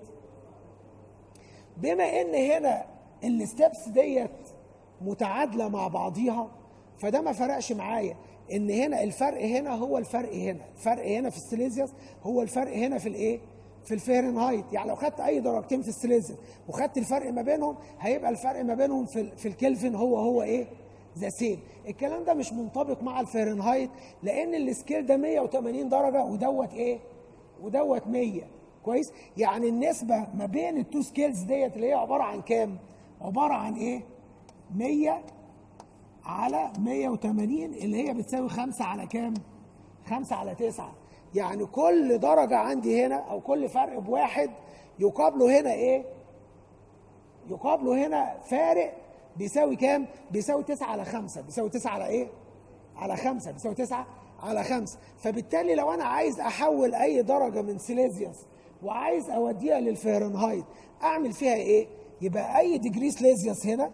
بما ان هنا الستبس ديت متعادله مع بعضيها فده ما فرقش معايا ان هنا الفرق هنا هو الفرق هنا الفرق هنا في السيليزيوس هو الفرق هنا في الايه في الفahrenheit يعني لو خدت اي درجتين في السيليزيوس وخدت الفرق ما بينهم هيبقى الفرق ما بينهم في ال- في الكلفن هو هو ايه ذا سيم الكلام ده مش منطبق مع الفahrenheit لان السكيل ده 180 درجه ودوت ايه ودوت 100 كويس يعني النسبه ما بين التو سكيلز ديت اللي هي عباره عن كام عباره عن ايه 100 على 180 اللي هي بتساوي 5 على كام 5 على 9 يعني كل درجه عندي هنا او كل فرق بواحد يقابله هنا ايه يقابله هنا فارق بيساوي كام بيساوي 9 على 5 بيساوي 9 على ايه على 5 بيساوي 9 على 5 فبالتالي لو انا عايز احول اي درجه من سيليزيوس وعايز اوديها للفahrenheit اعمل فيها ايه يبقى اي ديجري سيليزيوس هنا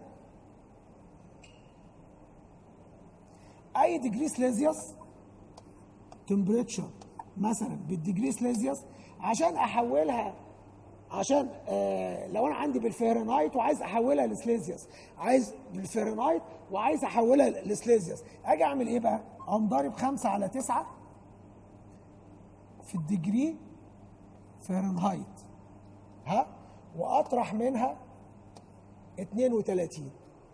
اي ديجري سيليزيوس تمبريتشر مثلا بالديجري سيليزيوس عشان احولها عشان آه لو انا عندي بالفهرنايت وعايز احولها لسليزيوس عايز بالفهرنايت وعايز احولها لسليزيوس اجي اعمل ايه بقى؟ اقوم ضارب 5 على 9 في الديجري فهرنهايت ها واطرح منها 32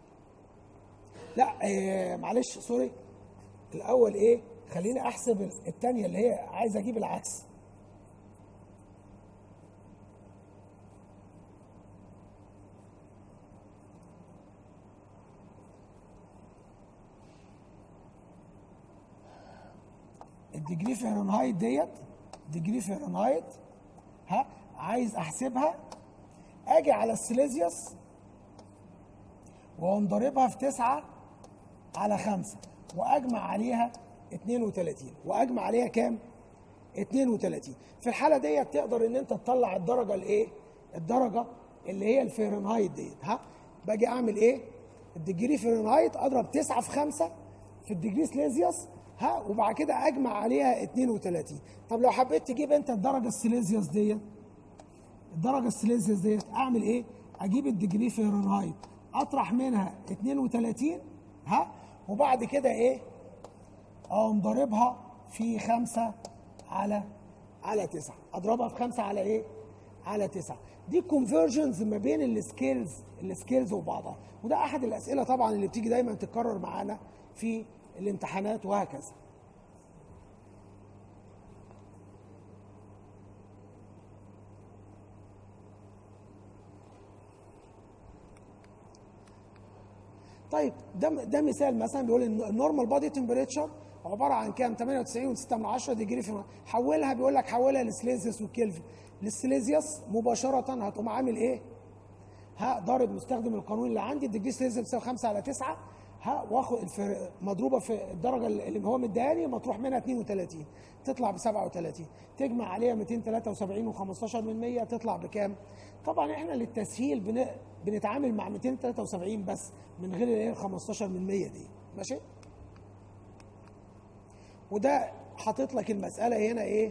لا آه معلش سوري الاول ايه خليني احسب الثانيه اللي هي عايز اجيب العكس الديجري فهرنهايت ديت ديجري فهرنهايت ها عايز احسبها اجي على السيليزيوس واقوم ضاربها في 9 على 5 واجمع عليها 32 واجمع عليها كام 32 في الحاله ديت تقدر ان انت تطلع الدرجه الايه الدرجه اللي هي الفهرنهايت ديت ها باجي اعمل ايه الديجري فهرنهايت اضرب 9 في 5 في الديجري سليزيوس ها وبعد كده اجمع عليها 32 طب لو حبيت تجيب انت الدرجه السيليزيوس ديت الدرجه السيليزيوس ديت اعمل ايه اجيب الديجري فهرنهايت اطرح منها 32 ها وبعد كده ايه اقوم ضاربها في 5 على على 9 اضربها في 5 على ايه على 9 دي كونفرجنز ما بين السكيلز السكيلز وبعضها وده احد الاسئله طبعا اللي بتيجي دايما تتكرر معانا في الامتحانات وهكذا طيب ده ده مثال مثلا بيقول ان النورمال بادي تمبريتشر عباره عن كام 98.6 من 10 ديجري في حولها بيقول لك حولها للسليزيوس والكلفن للسليزيوس مباشره هتقوم عامل ايه ها ضارب مستخدم القانون اللي عندي الديجري سليزيوس بتساوي 5 على 9 ها واخد الفر... مضروبه في الدرجه اللي هو مديهاني مطروح منها 32 تطلع ب 37 تجمع عليها 273 و15 من 100 تطلع بكام؟ طبعا احنا للتسهيل بن... بنتعامل مع 273 بس من غير الايه 15 من 100 دي ماشي؟ وده حاطط لك المساله هنا ايه؟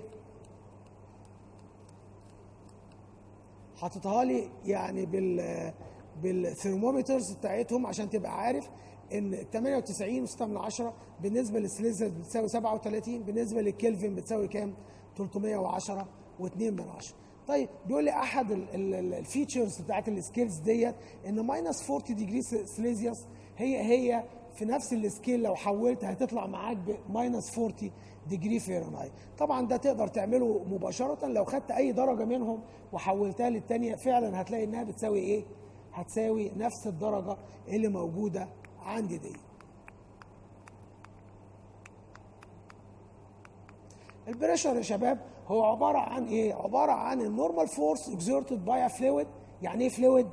حاططها لي يعني بال بالثرمومترز بتاعتهم عشان تبقى عارف ان 98 و6 من 10 بالنسبه للسليزر بتساوي 37 بالنسبه للكلفن بتساوي كام 310 و2 من 10 طيب بيقول لي احد الفيتشرز بتاعت السكيلز ديت ان ماينس 40 ديجري سليزيوس هي هي في نفس السكيل لو حولت هتطلع معاك بماينس 40 ديجري فahrenheit طبعا ده تقدر تعمله مباشره لو خدت اي درجه منهم وحولتها للثانيه فعلا هتلاقي انها بتساوي ايه هتساوي نفس الدرجه اللي موجوده عندي دي البريشر يا شباب هو عباره عن ايه عباره عن النورمال فورس اكزerted باي فلويد يعني ايه فلويد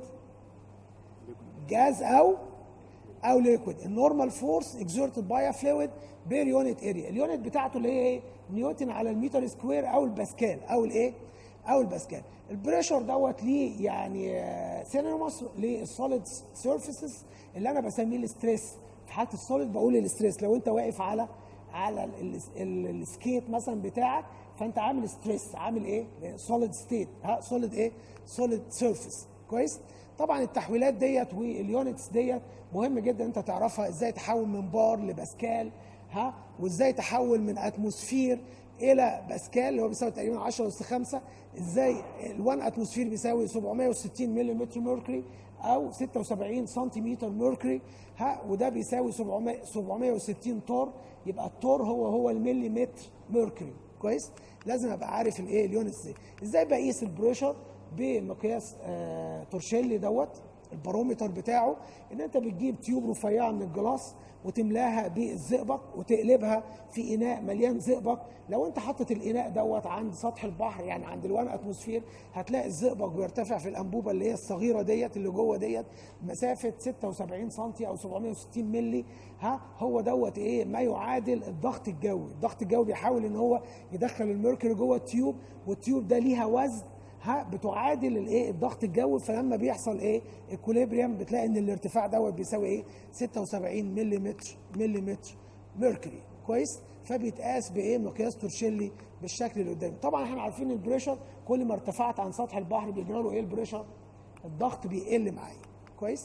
جاز او او ليكويد النورمال فورس اكزerted باي فلويد بير يونت اريا اليونت بتاعته اللي هي ايه نيوتن على المتر سكوير او الباسكال او الايه او الباسكال البريشر دوت ليه يعني سينونيموس للسوليد سيرفيسز اللي انا بسميه الاستريس في حاله السوليد بقول الاستريس لو انت واقف على على السكيت مثلا بتاعك فانت عامل ستريس عامل ايه سوليد ستيت ها سوليد ايه سوليد سيرفيس كويس طبعا التحويلات ديت واليونتس ديت مهم جدا انت تعرفها ازاي تحول من بار لباسكال ها وازاي تحول من اتموسفير الى باسكال اللي هو بيساوي تقريبا 10 اس 5 ازاي ال1 اتموسفير بيساوي 760 ملم ميركوري او 76 سنتيمتر ميركوري ها وده بيساوي 700 760 تور يبقى التور هو هو المليمتر ميركوري كويس لازم ابقى عارف الايه اليونتس دي ازاي بقيس البريشر بمقياس آه تورشيلي دوت البارومتر بتاعه ان انت بتجيب تيوب رفيعه من الجلاس وتملاها بالزئبق وتقلبها في اناء مليان زئبق لو انت حاطط الاناء دوت عند سطح البحر يعني عند الوان اتموسفير هتلاقي الزئبق بيرتفع في الانبوبه اللي هي الصغيره ديت اللي جوه ديت مسافه 76 سم او 760 مللي ها هو دوت ايه ما يعادل الضغط الجوي الضغط الجوي بيحاول ان هو يدخل الميركوري جوه التيوب والتيوب ده ليها وزن ها بتعادل الايه الضغط الجوي فلما بيحصل ايه اكوليبريم بتلاقي ان الارتفاع دوت بيساوي ايه 76 ملم ملم ميركوري كويس فبيتقاس بايه مقياس تورشيلي بالشكل اللي قدامي طبعا احنا عارفين البريشر كل ما ارتفعت عن سطح البحر بيجرى له ايه البريشر الضغط بيقل معايا كويس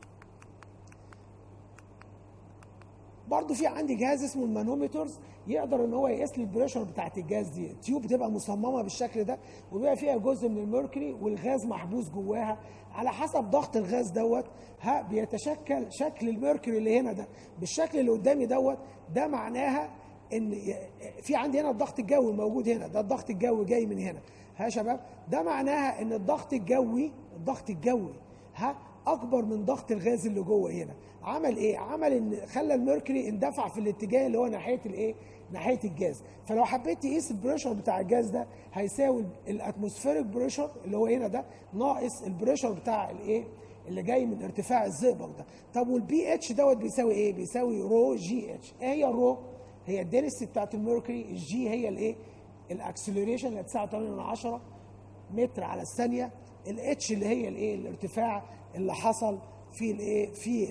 برضو في عندي جهاز اسمه المانومترز يقدر ان هو يقيس لي البريشر بتاعت الجهاز دي تيوب بتبقى مصممه بالشكل ده وبيبقى فيها جزء من الميركوري والغاز محبوس جواها على حسب ضغط الغاز دوت ها بيتشكل شكل الميركوري اللي هنا ده بالشكل اللي قدامي دوت ده معناها ان في عندي هنا الضغط الجوي موجود هنا ده الضغط الجوي جاي من هنا ها يا شباب ده معناها ان الضغط الجوي الضغط الجوي ها اكبر من ضغط الغاز اللي جوه هنا عمل ايه عمل ان خلى الميركوري اندفع في الاتجاه اللي هو ناحيه الايه ناحيه الجاز فلو حبيت تقيس البريشر بتاع الجاز ده هيساوي الاتموسفيريك بريشر اللي هو هنا ده ناقص البريشر بتاع الايه اللي جاي من ارتفاع الزئبق ده طب والبي اتش دوت بيساوي ايه بيساوي رو جي اتش ايه هي الرو هي الدنسيتي بتاعت الميركوري الجي هي الايه الاكسلريشن اللي 9.8 متر على الثانيه الاتش اللي هي الايه الارتفاع اللي حصل في الايه في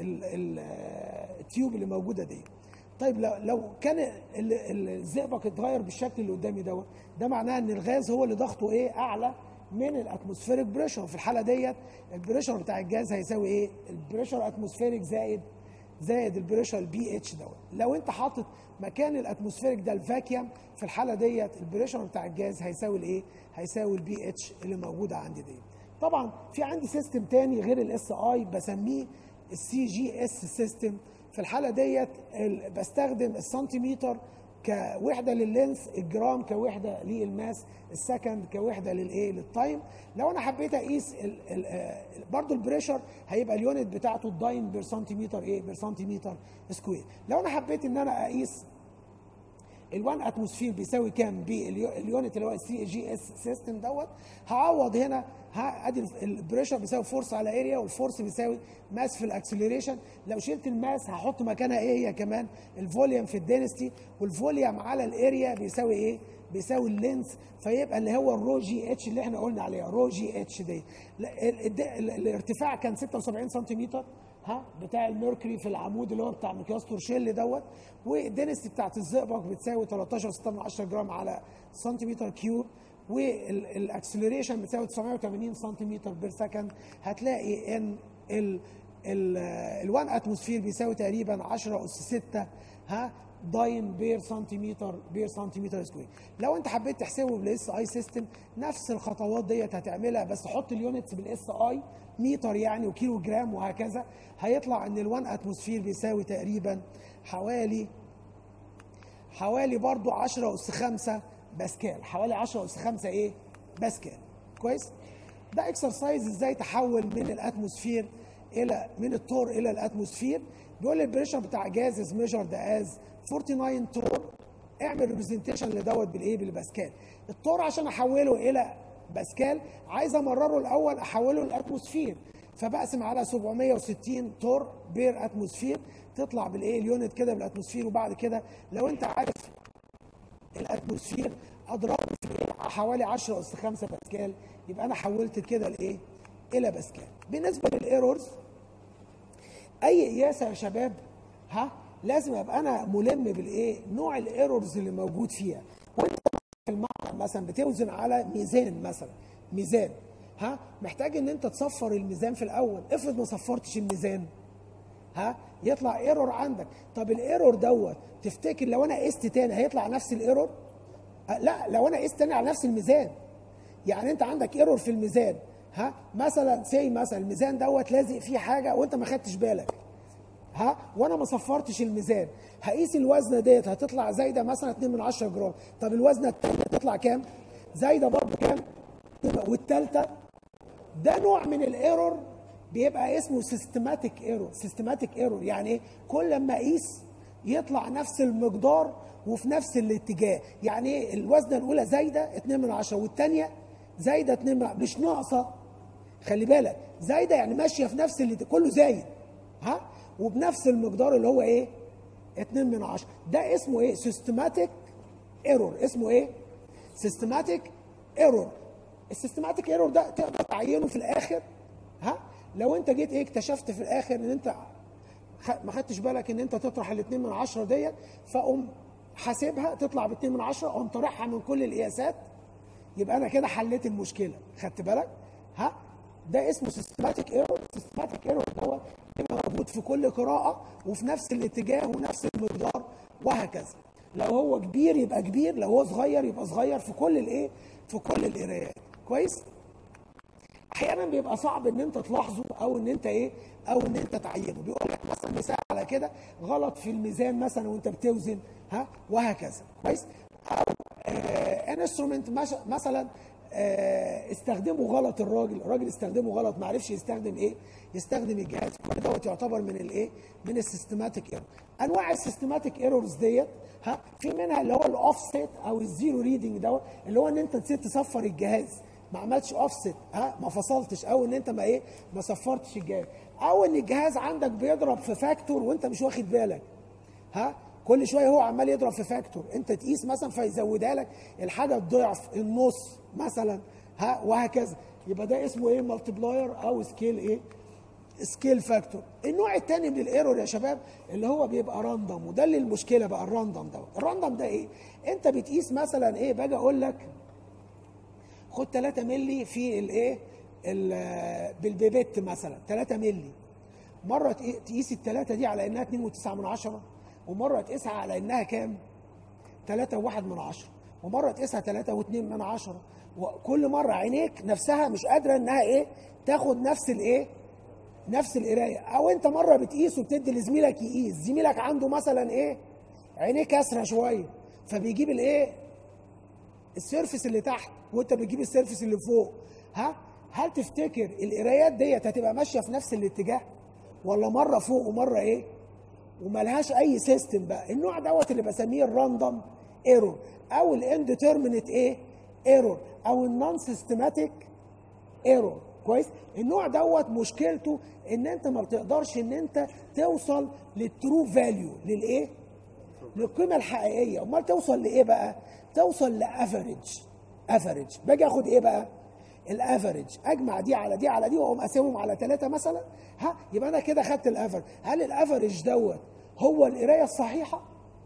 التيوب اللي موجوده دي طيب لو لو كان الزئبق اتغير بالشكل اللي قدامي دوت ده معناه ان الغاز هو اللي ضغطه ايه اعلى من الاتموسفيريك بريشر في الحاله ديت البريشر بتاع الجاز هيساوي ايه البريشر اتموسفيريك زائد زائد البريشر البي اتش دوت لو انت حاطط مكان الاتموسفيريك ده الفاكيوم في الحاله ديت البريشر بتاع الجاز هيساوي الايه هيساوي البي اتش اللي موجوده عندي دي طبعا في عندي سيستم تاني غير الاس اي بسميه السي جي اس سيستم في الحاله ديت بستخدم السنتيمتر كوحده لللينس الجرام كوحده للماس السكند كوحده للايه للتايم لو انا حبيت اقيس ال ال برضو البريشر هيبقى اليونت بتاعته الداين بير سنتيمتر ايه بير سنتيمتر سكوير لو انا حبيت ان انا اقيس ال1 اتموسفير بيساوي كام باليونت اللي هو السي جي اس سيستم دوت هعوض هنا ها ادي البريشر بيساوي فورس على اريا والفورس بيساوي ماس في الاكسلريشن لو شلت الماس هحط مكانها ايه هي كمان الفوليوم في الدينستي والفوليوم على الاريا بيساوي ايه بيساوي اللينس فيبقى اللي هو الرو جي اتش اللي احنا قلنا عليها رو جي اتش دي الارتفاع كان 76 سنتيمتر ها بتاع الميركوري في العمود اللي هو بتاع مقياس تورشيل دوت والدنسيتي بتاعت الزئبق بتساوي 13.6 جرام على سنتيمتر كيوب والاكسلريشن بتساوي 980 سنتيمتر بير سكند هتلاقي ان ال ال 1 اتموسفير بيساوي تقريبا 10 اس 6 ها داين بير سنتيمتر بير سنتيمتر سكوير لو انت حبيت تحسبه بالاس اي سيستم نفس الخطوات ديت هتعملها بس حط اليونتس بالاس اي متر يعني وكيلو جرام وهكذا هيطلع ان ال1 اتموسفير بيساوي تقريبا حوالي حوالي برضو 10 اس 5 باسكال حوالي 10 اس 5 ايه باسكال كويس ده اكسرسايز ازاي تحول من الاتموسفير الى من التور الى الاتموسفير بيقول لي البريشر بتاع جاز از ميجرد از 49 تور اعمل ريبريزنتيشن لدوت بالايه بالباسكال التور عشان احوله الى باسكال عايز امرره الاول احوله لاتموسفير فبقسم على 760 تور بير اتموسفير تطلع بالايه اليونت كده بالاتموسفير وبعد كده لو انت عارف الاتموسفير اضربه في حوالي 10 اس 5 باسكال يبقى انا حولت كده لايه الى باسكال بالنسبه للايرورز اي قياسه يا شباب ها لازم ابقى انا ملم بالايه نوع الايرورز اللي موجود فيها وانت في المعرض مثلا بتوزن على ميزان مثلا ميزان ها محتاج ان انت تصفر الميزان في الاول افرض ما صفرتش الميزان ها يطلع ايرور عندك طب الايرور دوت تفتكر لو انا قست تاني هيطلع نفس الايرور أه لا لو انا قست تاني على نفس الميزان يعني انت عندك ايرور في الميزان ها مثلا سي مثلا الميزان دوت لازق فيه حاجه وانت ما خدتش بالك ها وانا ما صفرتش الميزان هقيس الوزنه ديت هتطلع زايده مثلا 2 من 10 جرام طب الوزنه الثانيه هتطلع كام زايده برضه كام والثالثه ده نوع من الايرور بيبقى اسمه سيستماتيك ايرور سيستماتيك ايرور يعني ايه كل ما اقيس يطلع نفس المقدار وفي نفس الاتجاه يعني ايه الوزنه الاولى زايده 2 من 10 والثانيه زايده 2 من مش ناقصه خلي بالك زايده يعني ماشيه في نفس اللي كله زايد ها وبنفس المقدار اللي هو ايه 2 من 10 ده اسمه ايه سيستماتيك ايرور اسمه ايه سيستماتيك ايرور السيستماتيك ايرور ده تقدر تعينه في الاخر ها لو انت جيت ايه اكتشفت في الاخر ان انت ما خدتش بالك ان انت تطرح الاثنين من عشرة ديت فقوم حاسبها تطلع ب 2 من 10 اقوم طارحها من كل القياسات يبقى انا كده حليت المشكله خدت بالك ها ده اسمه سيستماتيك ايرور سيستماتيك ايرور دوت بيبقى موجود في كل قراءه وفي نفس الاتجاه ونفس المقدار وهكذا لو هو كبير يبقى كبير لو هو صغير يبقى صغير في كل الايه في كل القرايات كويس احيانا بيبقى صعب ان انت تلاحظه او ان انت ايه او ان انت تعينه بيقول لك مثلا مثال على كده غلط في الميزان مثلا وانت بتوزن ها وهكذا كويس او انسترومنت مثلا آه استخدمه غلط الراجل الراجل استخدمه غلط ما عرفش يستخدم ايه يستخدم الجهاز كل دوت يعتبر من الايه من السيستماتيك ايرور انواع السيستماتيك ايرورز ديت ها في منها اللي هو الاوفست او الزيرو ريدنج دوت اللي هو ان انت نسيت تصفر الجهاز ما عملتش اوفست ها ما فصلتش او ان انت ما ايه ما صفرتش الجهاز او ان الجهاز عندك بيضرب في فاكتور وانت مش واخد بالك ها كل شويه هو عمال يضرب في فاكتور انت تقيس مثلا فيزودها لك الحاجه الضعف النص مثلا ها وهكذا يبقى ده اسمه ايه مالتبلاير او سكيل ايه سكيل فاكتور النوع الثاني من الايرور يا شباب اللي هو بيبقى راندوم وده اللي المشكله بقى الراندوم ده الراندوم ده ايه انت بتقيس مثلا ايه باجي اقول لك خد 3 مللي في الايه بالبيبت مثلا 3 مللي مره تقيس الثلاثه دي على انها 2.9 من عشرة ومره تقيسها على انها كام 3 وواحد من عشرة ومره تقيسها 3 و2 من عشرة وكل مره عينيك نفسها مش قادره انها ايه تاخد نفس الايه نفس القرايه او انت مره بتقيس وبتدي لزميلك يقيس زميلك عنده مثلا ايه عينيه كاسره شويه فبيجيب الايه السيرفس اللي تحت وانت بتجيب السيرفس اللي فوق ها هل تفتكر القرايات ديت هتبقى ماشيه في نفس الاتجاه ولا مره فوق ومره ايه وملهاش اي سيستم بقى النوع دوت اللي بسميه الراندوم ايرور او الانديترمينت ايه ايرور او النون سيستماتيك ايرور كويس النوع دوت مشكلته ان انت ما بتقدرش ان انت توصل للترو فاليو للايه للقيمه الحقيقيه امال توصل لايه بقى توصل لافريج افريج باجي اخد ايه بقى الافريج اجمع دي على دي على دي واقوم اقسمهم على ثلاثه مثلا ها يبقى انا كده خدت الافريج هل الافريج دوت هو القرايه الصحيحه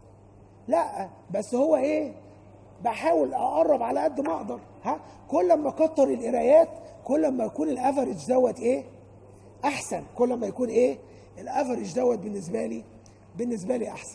لا بس هو ايه بحاول اقرب على قد ما اقدر ها كل ما اكتر القرايات كل ما يكون الافريج دوت ايه احسن كل ما يكون ايه الافريج دوت بالنسبه لي بالنسبه لي احسن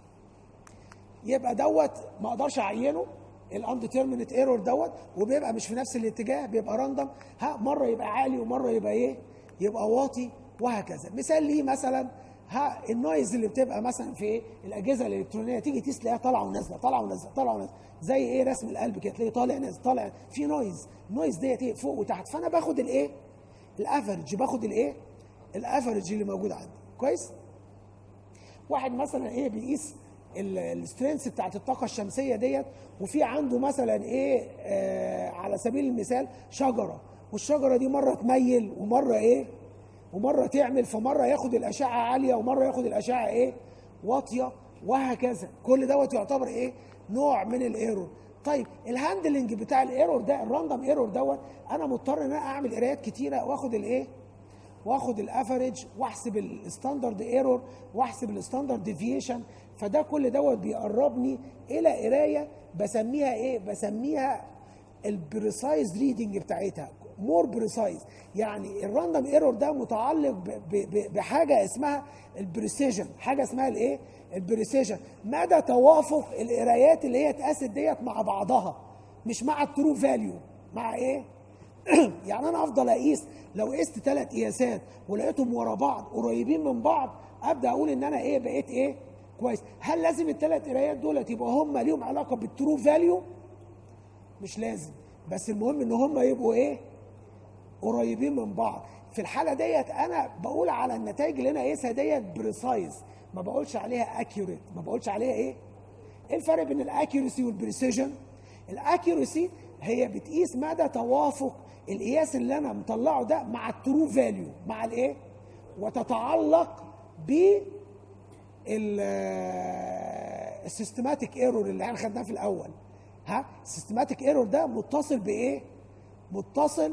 يبقى دوت ما اقدرش اعينه الانديترمينت ايرور دوت وبيبقى مش في نفس الاتجاه بيبقى راندم ها مره يبقى عالي ومره يبقى ايه يبقى واطي وهكذا مثال ليه مثلا ها النويز اللي بتبقى مثلا في ايه الاجهزه الالكترونيه تيجي تقيس تلاقيها طالعه ونازله طالعه ونازله طالعه ونازله زي ايه رسم القلب كده تلاقيه طالع نازل طالع في نويز النويز ديت ايه فوق وتحت فانا باخد الايه الافرج باخد الايه الافرج اللي موجود عندي كويس واحد مثلا ايه بيقيس السترينث بتاعت الطاقه الشمسيه ديت وفي عنده مثلا ايه آه على سبيل المثال شجره والشجره دي مره تميل ومره ايه ومره تعمل فمره ياخد الاشعه عاليه ومره ياخد الاشعه ايه واطيه وهكذا كل دوت يعتبر ايه نوع من الايرور طيب الهاندلنج بتاع الايرور ده الراندوم ايرور دوت انا مضطر ان انا اعمل قرايات كتيره واخد الايه واخد الافريج واحسب الستاندرد ايرور واحسب الستاندرد ديفيشن فده كل دوت بيقربني الى قرايه بسميها ايه بسميها البريسايز ريدنج بتاعتها مور بريسايز يعني الراندوم ايرور ده متعلق بحاجه اسمها البريسيجن حاجه اسمها الايه البريسيجن مدى توافق القرايات اللي هي اتقاست ديت مع بعضها مش مع الترو فاليو مع ايه يعني انا افضل اقيس لو قست ثلاث قياسات ولقيتهم ورا بعض قريبين من بعض ابدا اقول ان انا ايه بقيت ايه كويس هل لازم الثلاث قرايات دولت يبقى هم ليهم علاقه بالترو فاليو مش لازم بس المهم ان هم يبقوا ايه قريبين من بعض في الحاله ديت انا بقول على النتائج اللي انا قايسها ديت بريسايز ما بقولش عليها اكيوريت ما بقولش عليها ايه ايه الفرق بين الاكيورسي والبريسيجن الاكيورسي هي بتقيس مدى توافق القياس اللي انا مطلعه ده مع الترو فاليو مع الايه وتتعلق ب السيستماتيك ايرور اللي احنا خدناه في الاول ها السيستماتيك ايرور ده متصل بايه متصل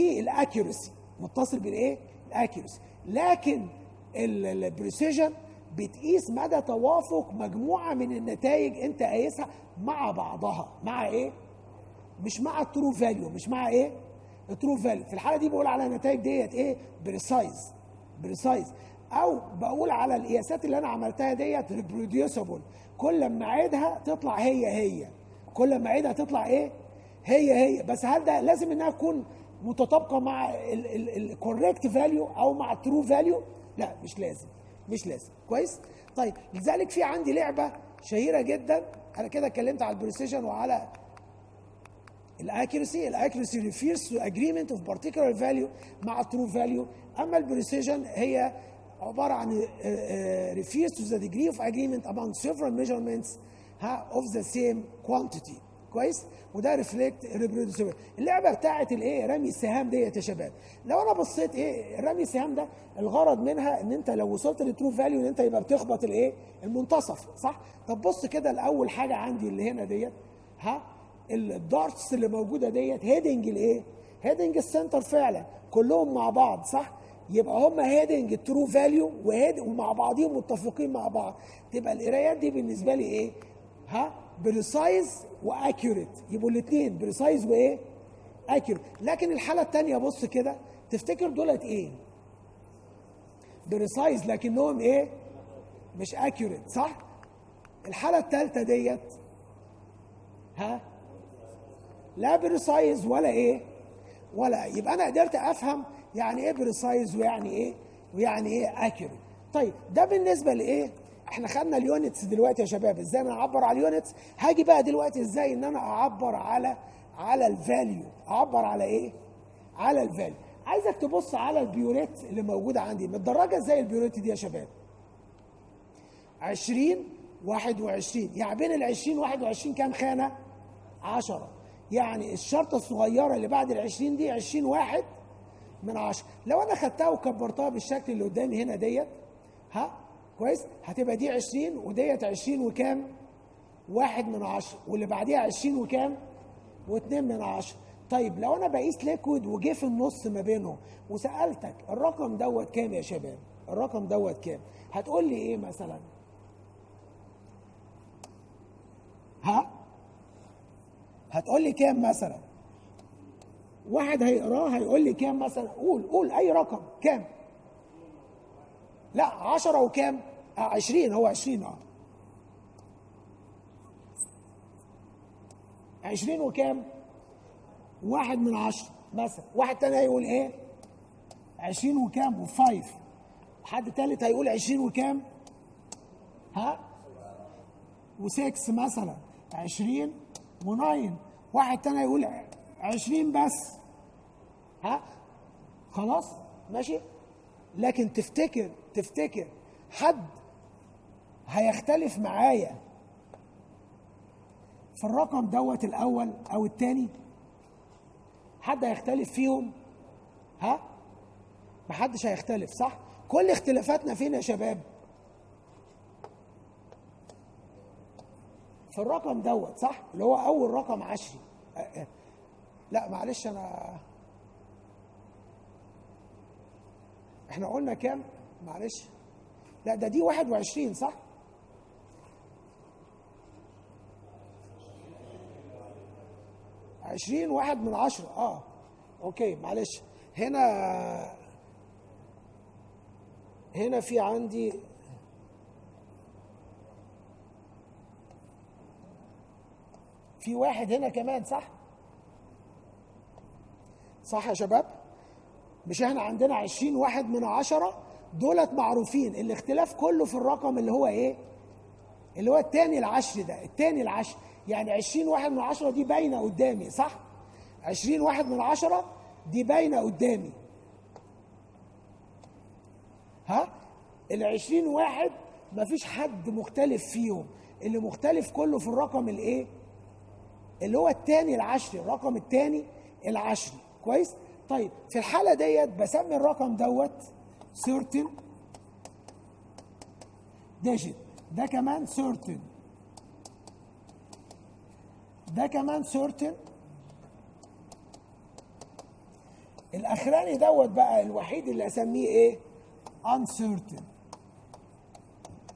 بالاكيورسي متصل بالايه الاكيورسي لكن البريسيجن بتقيس مدى توافق مجموعه من النتائج انت قايسها مع بعضها مع ايه مش مع الترو فاليو مش مع ايه الترو فاليو في الحاله دي بقول على النتائج ديت ايه بريسايز بريسايز او بقول على القياسات اللي انا عملتها ديت ريبروديوسبل كل ما اعيدها تطلع هي هي كل ما اعيدها تطلع ايه هي هي بس هل ده لازم انها تكون متطابقه مع الكوريكت فاليو او مع الترو فاليو لا مش لازم مش لازم كويس طيب لذلك في عندي لعبه شهيره جدا انا كده اتكلمت على البريسيجن وعلى الاكيرسي الاكيرسي ريفيرز تو اجريمنت اوف بارتيكولار فاليو مع ترو فاليو اما البريسيجن هي عباره عن ريفيرز تو ذا ديجري اوف اجريمنت among several measurements ها اوف ذا سيم كوانتيتي كويس وده ريفلكت ريبروديوسبل اللعبه بتاعت الايه رمي السهام ديت يا شباب لو انا بصيت ايه رمي السهام ده الغرض منها ان انت لو وصلت للترو فاليو ان انت يبقى بتخبط الايه المنتصف صح طب بص كده الاول حاجه عندي اللي هنا ديت ها الدارتس اللي موجوده ديت هيدنج الايه هيدنج السنتر فعلا كلهم مع بعض صح يبقى هم هيدنج الترو فاليو وهيد ومع بعضهم متفقين مع بعض تبقى القرايات دي بالنسبه لي ايه ها بريسايز واكيوريت يبقوا الاثنين بريسايز وايه اكيوريت لكن الحاله الثانيه بص كده تفتكر دولت ايه بريسايز لكنهم ايه مش اكيوريت صح الحاله الثالثه ديت ها لا بريسايز ولا ايه ولا يبقى انا قدرت افهم يعني ايه بريسايز ويعني ايه ويعني ايه اكيوريت طيب ده بالنسبه لايه احنا خدنا اليونتس دلوقتي يا شباب ازاي انا اعبر على اليونتس هاجي بقى دلوقتي ازاي ان انا اعبر على على الفاليو اعبر على ايه على الفاليو عايزك تبص على البيوريت اللي موجوده عندي متدرجه ازاي البيوريت دي يا شباب 20 21 يعني بين ال 20 21 كام خانه 10 يعني الشرطه الصغيره اللي بعد ال 20 دي 20 واحد من 10 لو انا خدتها وكبرتها بالشكل اللي قدامي هنا ديت ها كويس هتبقى دي 20 وديت 20 وكام واحد من عشرة واللي بعديها 20 وكام واتنين من عشرة طيب لو انا بقيس ليكويد وجه في النص ما بينهم وسالتك الرقم دوت كام يا شباب الرقم دوت كام هتقول لي ايه مثلا ها هتقول لي كام مثلا واحد هيقراه هيقول لي كام مثلا قول قول اي رقم كام لا 10 وكام؟ آه 20 هو 20 اه 20 وكام؟ واحد من عشرة مثلا واحد تاني هيقول ايه؟ 20 وكام؟ وفايف حد تالت هيقول 20 وكام؟ ها؟ و6 مثلا 20 و9 واحد تاني هيقول 20 بس ها؟ خلاص؟ ماشي؟ لكن تفتكر تفتكر حد هيختلف معايا في الرقم دوت الاول او الثاني حد هيختلف فيهم ها محدش هيختلف صح كل اختلافاتنا فين يا شباب في الرقم دوت صح اللي هو اول رقم عشري لا معلش انا احنا قلنا كام معلش لا ده دي 21 صح عشرين واحد من عشرة اه اوكي معلش هنا هنا في عندي في واحد هنا كمان صح صح يا شباب مش احنا عندنا عشرين واحد من عشرة دولت معروفين الاختلاف كله في الرقم اللي هو ايه اللي هو التاني العشر ده التاني العشر يعني عشرين واحد من عشرة دي باينة قدامي صح عشرين واحد من عشرة دي باينة قدامي ها العشرين واحد مفيش حد مختلف فيهم اللي مختلف كله في الرقم الايه اللي هو التاني العشري الرقم التاني العشري كويس طيب في الحالة ديت بسمي الرقم دوت certain digit ده كمان certain ده كمان certain الاخراني دوت بقى الوحيد اللي اسميه ايه uncertain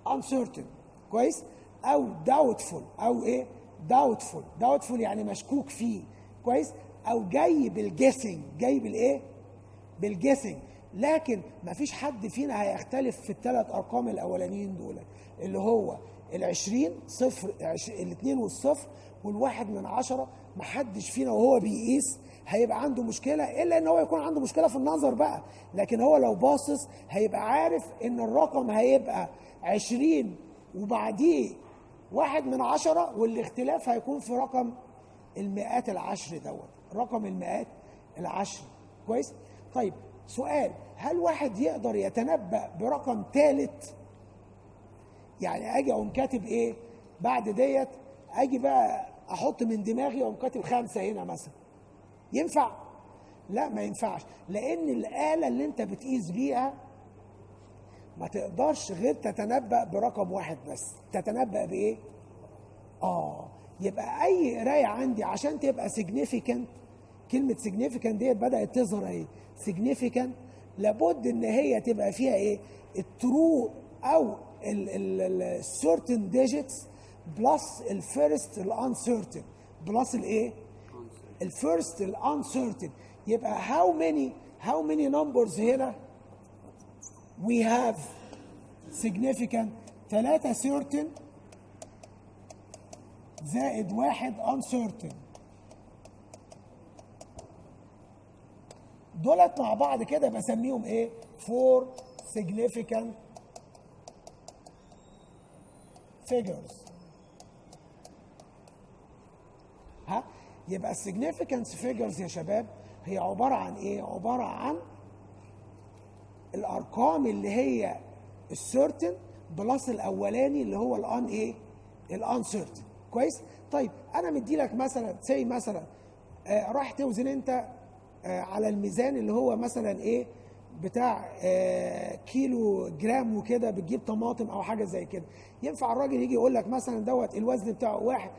uncertain كويس او doubtful او ايه doubtful doubtful يعني مشكوك فيه كويس او جاي بالجيسنج جاي بالايه بالجيسنج لكن ما فيش حد فينا هيختلف في الثلاث ارقام الاولانيين دول اللي هو ال20 صفر الاثنين والصفر والواحد من عشرة ما حدش فينا وهو بيقيس هيبقى عنده مشكله الا ان هو يكون عنده مشكله في النظر بقى لكن هو لو باصص هيبقى عارف ان الرقم هيبقى 20 وبعديه واحد من عشرة والاختلاف هيكون في رقم المئات العشر دوت رقم المئات العشر كويس طيب سؤال هل واحد يقدر يتنبأ برقم ثالث يعني اجي اقوم كاتب ايه بعد ديت اجي بقى احط من دماغي واقوم كاتب خمسه هنا مثلا ينفع لا ما ينفعش لان الاله اللي انت بتقيس بيها ما تقدرش غير تتنبأ برقم واحد بس تتنبأ بايه اه يبقى اي قرايه عندي عشان تبقى significant كلمه significant ديت بدات تظهر اهي significant لابد ان هي تبقى فيها ايه الترو او السيرتن ديجيتس بلس الفيرست الانسيرتن بلس الايه الفيرست الانسيرتن يبقى how many how many numbers هنا we have significant ثلاثة certain زائد واحد uncertain دولت مع بعض كده بسميهم ايه four significant figures ها يبقى significant figures يا شباب هي عبارة عن ايه عبارة عن الارقام اللي هي السيرتن بلس الاولاني اللي هو الان ايه الانسيرتن كويس طيب انا مدي لك مثلا زي مثلا آه راح توزن انت آه على الميزان اللي هو مثلا ايه بتاع آه كيلو جرام وكده بتجيب طماطم او حاجه زي كده ينفع الراجل يجي يقول لك مثلا دوت الوزن بتاعه واحد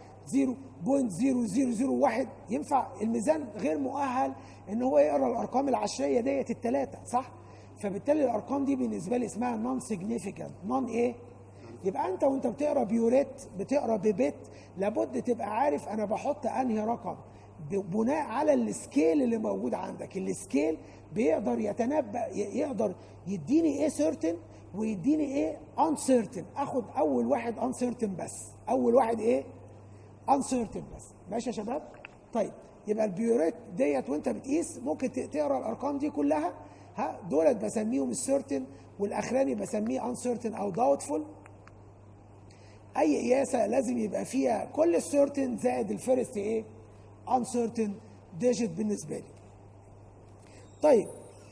0.0001 ينفع الميزان غير مؤهل ان هو يقرا الارقام العشريه ديت الثلاثه صح فبالتالي الارقام دي بالنسبه لي اسمها نون سيجنيفيكانت نون ايه يبقى انت وانت بتقرا بيوريت بتقرا ببت لابد تبقى عارف انا بحط انهي رقم بناء على السكيل اللي موجود عندك السكيل بيقدر يتنبأ يقدر يديني ايه سيرتن ويديني ايه انسيرتن اخد اول واحد انسيرتن بس اول واحد ايه انسيرتن بس ماشي يا شباب طيب يبقى البيوريت ديت وانت بتقيس ممكن تقرا الارقام دي كلها ها دولت بسميهم السيرتن والاخراني بسميه انسيرتن او داوتفول اي قياسه لازم يبقى فيها كل السيرتن زائد الفيرست ايه uncertain ديجيت بالنسبه لي طيب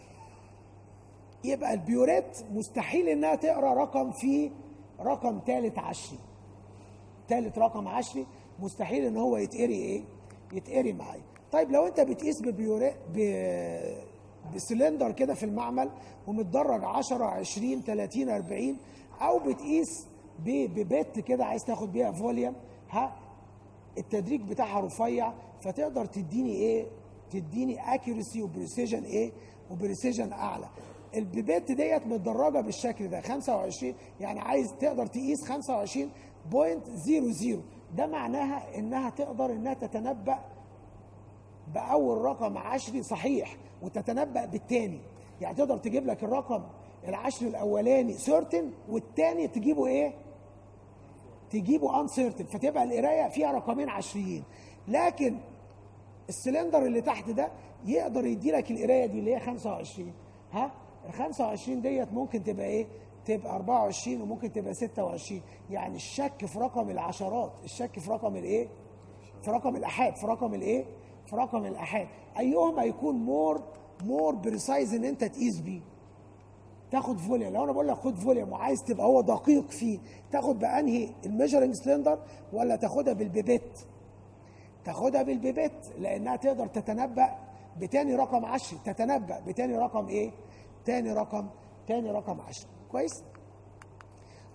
يبقى البيوريت مستحيل انها تقرا رقم فيه رقم ثالث عشري ثالث رقم عشري مستحيل ان هو يتقري ايه يتقري معايا طيب لو انت بتقيس ببيوريت ب... بسلندر كده في المعمل ومتدرج 10 20 30 40 او بتقيس ببت كده عايز تاخد بيها فوليوم ها التدريج بتاعها رفيع فتقدر تديني ايه تديني اكيورسي وبريسيجن ايه وبريسيجن اعلى البيبت ديت متدرجه بالشكل ده 25 يعني عايز تقدر تقيس 25.00 ده معناها انها تقدر انها تتنبأ باول رقم عشري صحيح وتتنبأ بالتاني يعني تقدر تجيب لك الرقم العشر الاولاني سيرتن والتاني تجيبه ايه تجيبه انسيرتن فتبقى القرايه فيها رقمين عشريين لكن السلندر اللي تحت ده يقدر يدي لك القرايه دي اللي هي 25 ها ال 25 ديت ممكن تبقى ايه تبقى 24 وممكن تبقى 26 يعني الشك في رقم العشرات الشك في رقم الايه في رقم الاحاد في رقم الايه في رقم الاحاد ايهم هيكون مور مور بريسايز ان انت تقيس بيه تاخد فوليوم لو انا بقول لك خد فوليوم وعايز تبقى هو دقيق فيه تاخد بانهي الميجرنج سلندر ولا تاخدها بالبيبت تاخدها بالبيبت لانها تقدر تتنبأ بتاني رقم 10 تتنبأ بتاني رقم ايه تاني رقم تاني رقم 10 كويس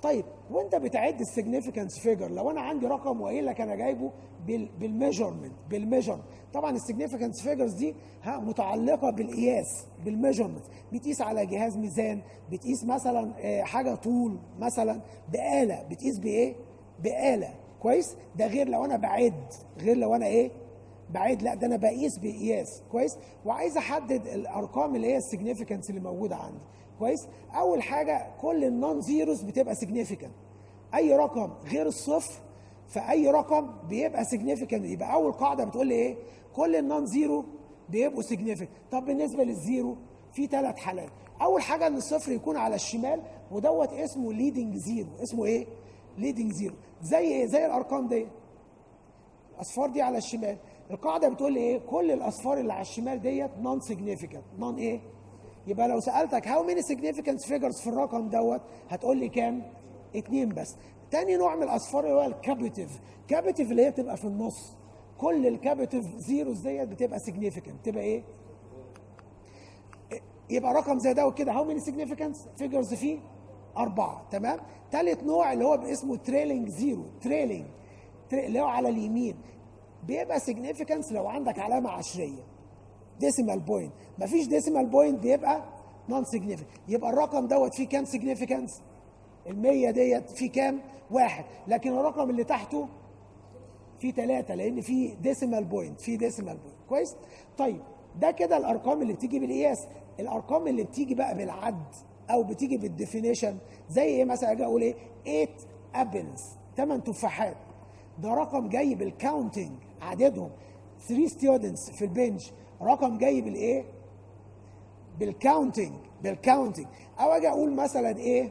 طيب وانت بتعد السيجنيفيكانس فيجر لو انا عندي رقم وقايل لك انا جايبه بالميجرمنت بالميجرمنت طبعا السيجنيفيكانس فيجرز دي ها متعلقه بالقياس بالميجرمنت بتقيس على جهاز ميزان بتقيس مثلا آه، حاجه طول مثلا باله بتقيس بايه باله كويس ده غير لو انا بعد غير لو انا ايه بعيد لا ده انا بقيس بقياس كويس وعايز احدد الارقام اللي هي السيجنيفيكانس اللي موجوده عندي كويس اول حاجه كل النون زيروز بتبقى سيجنيفيكانت اي رقم غير الصفر فاي رقم بيبقى سيجنيفيكانت يبقى اول قاعده بتقول لي ايه كل النون زيرو بيبقوا سيجنيفيكانت طب بالنسبه للزيرو في ثلاث حالات اول حاجه ان الصفر يكون على الشمال ودوت اسمه ليدنج زيرو اسمه ايه ليدنج زيرو زي ايه زي الارقام دي الاصفار دي على الشمال القاعده بتقول لي ايه كل الاصفار اللي على الشمال ديت نون سيجنيفيكانت نون ايه يبقى لو سالتك هاو ماني سيجنيفيكانت فيجرز في الرقم دوت هتقول لي كام اتنين بس تاني نوع من الاصفار اللي هو الكابيتيف كابيتيف اللي هي بتبقى في النص كل الكابيتيف زيروز ديت بتبقى سيجنيفيكانت تبقى ايه يبقى رقم زي ده وكده هاو ماني سيجنيفيكانس فيجرز فيه أربعة تمام تالت نوع اللي هو اسمه تريلينج زيرو تريلينج اللي هو على اليمين بيبقى سيجنيفيكانس لو عندك علامة عشرية ديسيمال بوينت مفيش ديسيمال بوينت بيبقى نون سيجنيفيكانت يبقى الرقم دوت فيه كام سيجنيفيكانس المية ديت فيه كام واحد لكن الرقم اللي تحته فيه ثلاثة لأن فيه ديسيمال بوينت فيه ديسيمال بوينت كويس طيب ده كده الأرقام اللي بتيجي بالقياس الأرقام اللي بتيجي بقى بالعد أو بتيجي بالديفينيشن زي إيه مثلا أجي أقول إيه 8 أبلز 8 تفاحات ده رقم جاي بالكاونتنج عددهم 3 ستودنتس في البنج رقم جاي بالايه بالكاونتنج بالكاونتنج او اجي اقول مثلا ايه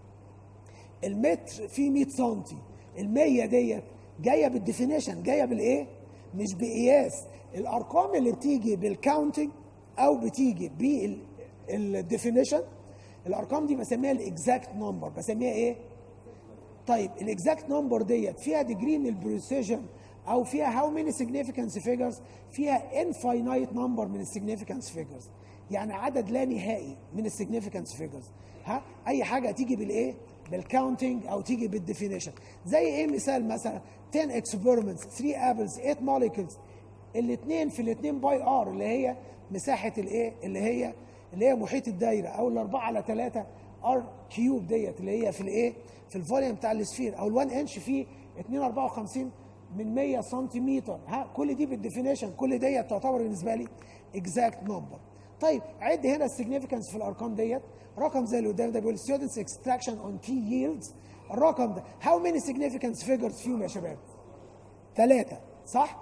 المتر فيه 100 سم ال100 ديت جايه بالديفينيشن جايه بالايه مش بقياس الارقام اللي بتيجي بالكاونتنج او بتيجي بالديفينيشن الارقام دي بسميها الاكزاكت نمبر بسميها ايه طيب الاكزاكت نمبر ديت فيها ديجري من البريسيجن او فيها هاو ماني سيجنيفيكانس فيجرز فيها انفاينايت نمبر من السيجنيفيكانس فيجرز يعني عدد لا نهائي من السيجنيفيكانس فيجرز ها اي حاجه تيجي بالايه بالكاونتنج او تيجي بالديفينيشن زي ايه مثال مثلا 10 اكسبيرمنتس 3 ابلز 8 موليكولز الاثنين في الاثنين باي ار اللي هي مساحه الايه اللي هي اللي هي محيط الدايره او الاربعه على ثلاثه ار كيوب ديت اللي هي في الايه في الفوليوم بتاع السفير او ال1 انش فيه 254 من 100 سنتيمتر ها كل دي بالديفينيشن كل ديت تعتبر بالنسبه لي اكزاكت نمبر طيب عد هنا السيجنيفيكانس في الارقام ديت رقم زي اللي قدام ده بيقول ستودنتس اكستراكشن اون تي ييلدز الرقم ده هاو ماني سيجنيفيكانس فيجرز فيهم يا شباب ثلاثه صح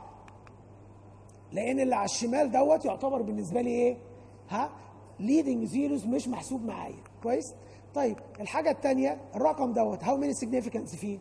لان اللي على الشمال دوت يعتبر بالنسبه لي ايه ها ليدنج زيروز مش محسوب معايا كويس طيب الحاجه الثانيه الرقم دوت هاو ماني سيجنيفيكانس فيه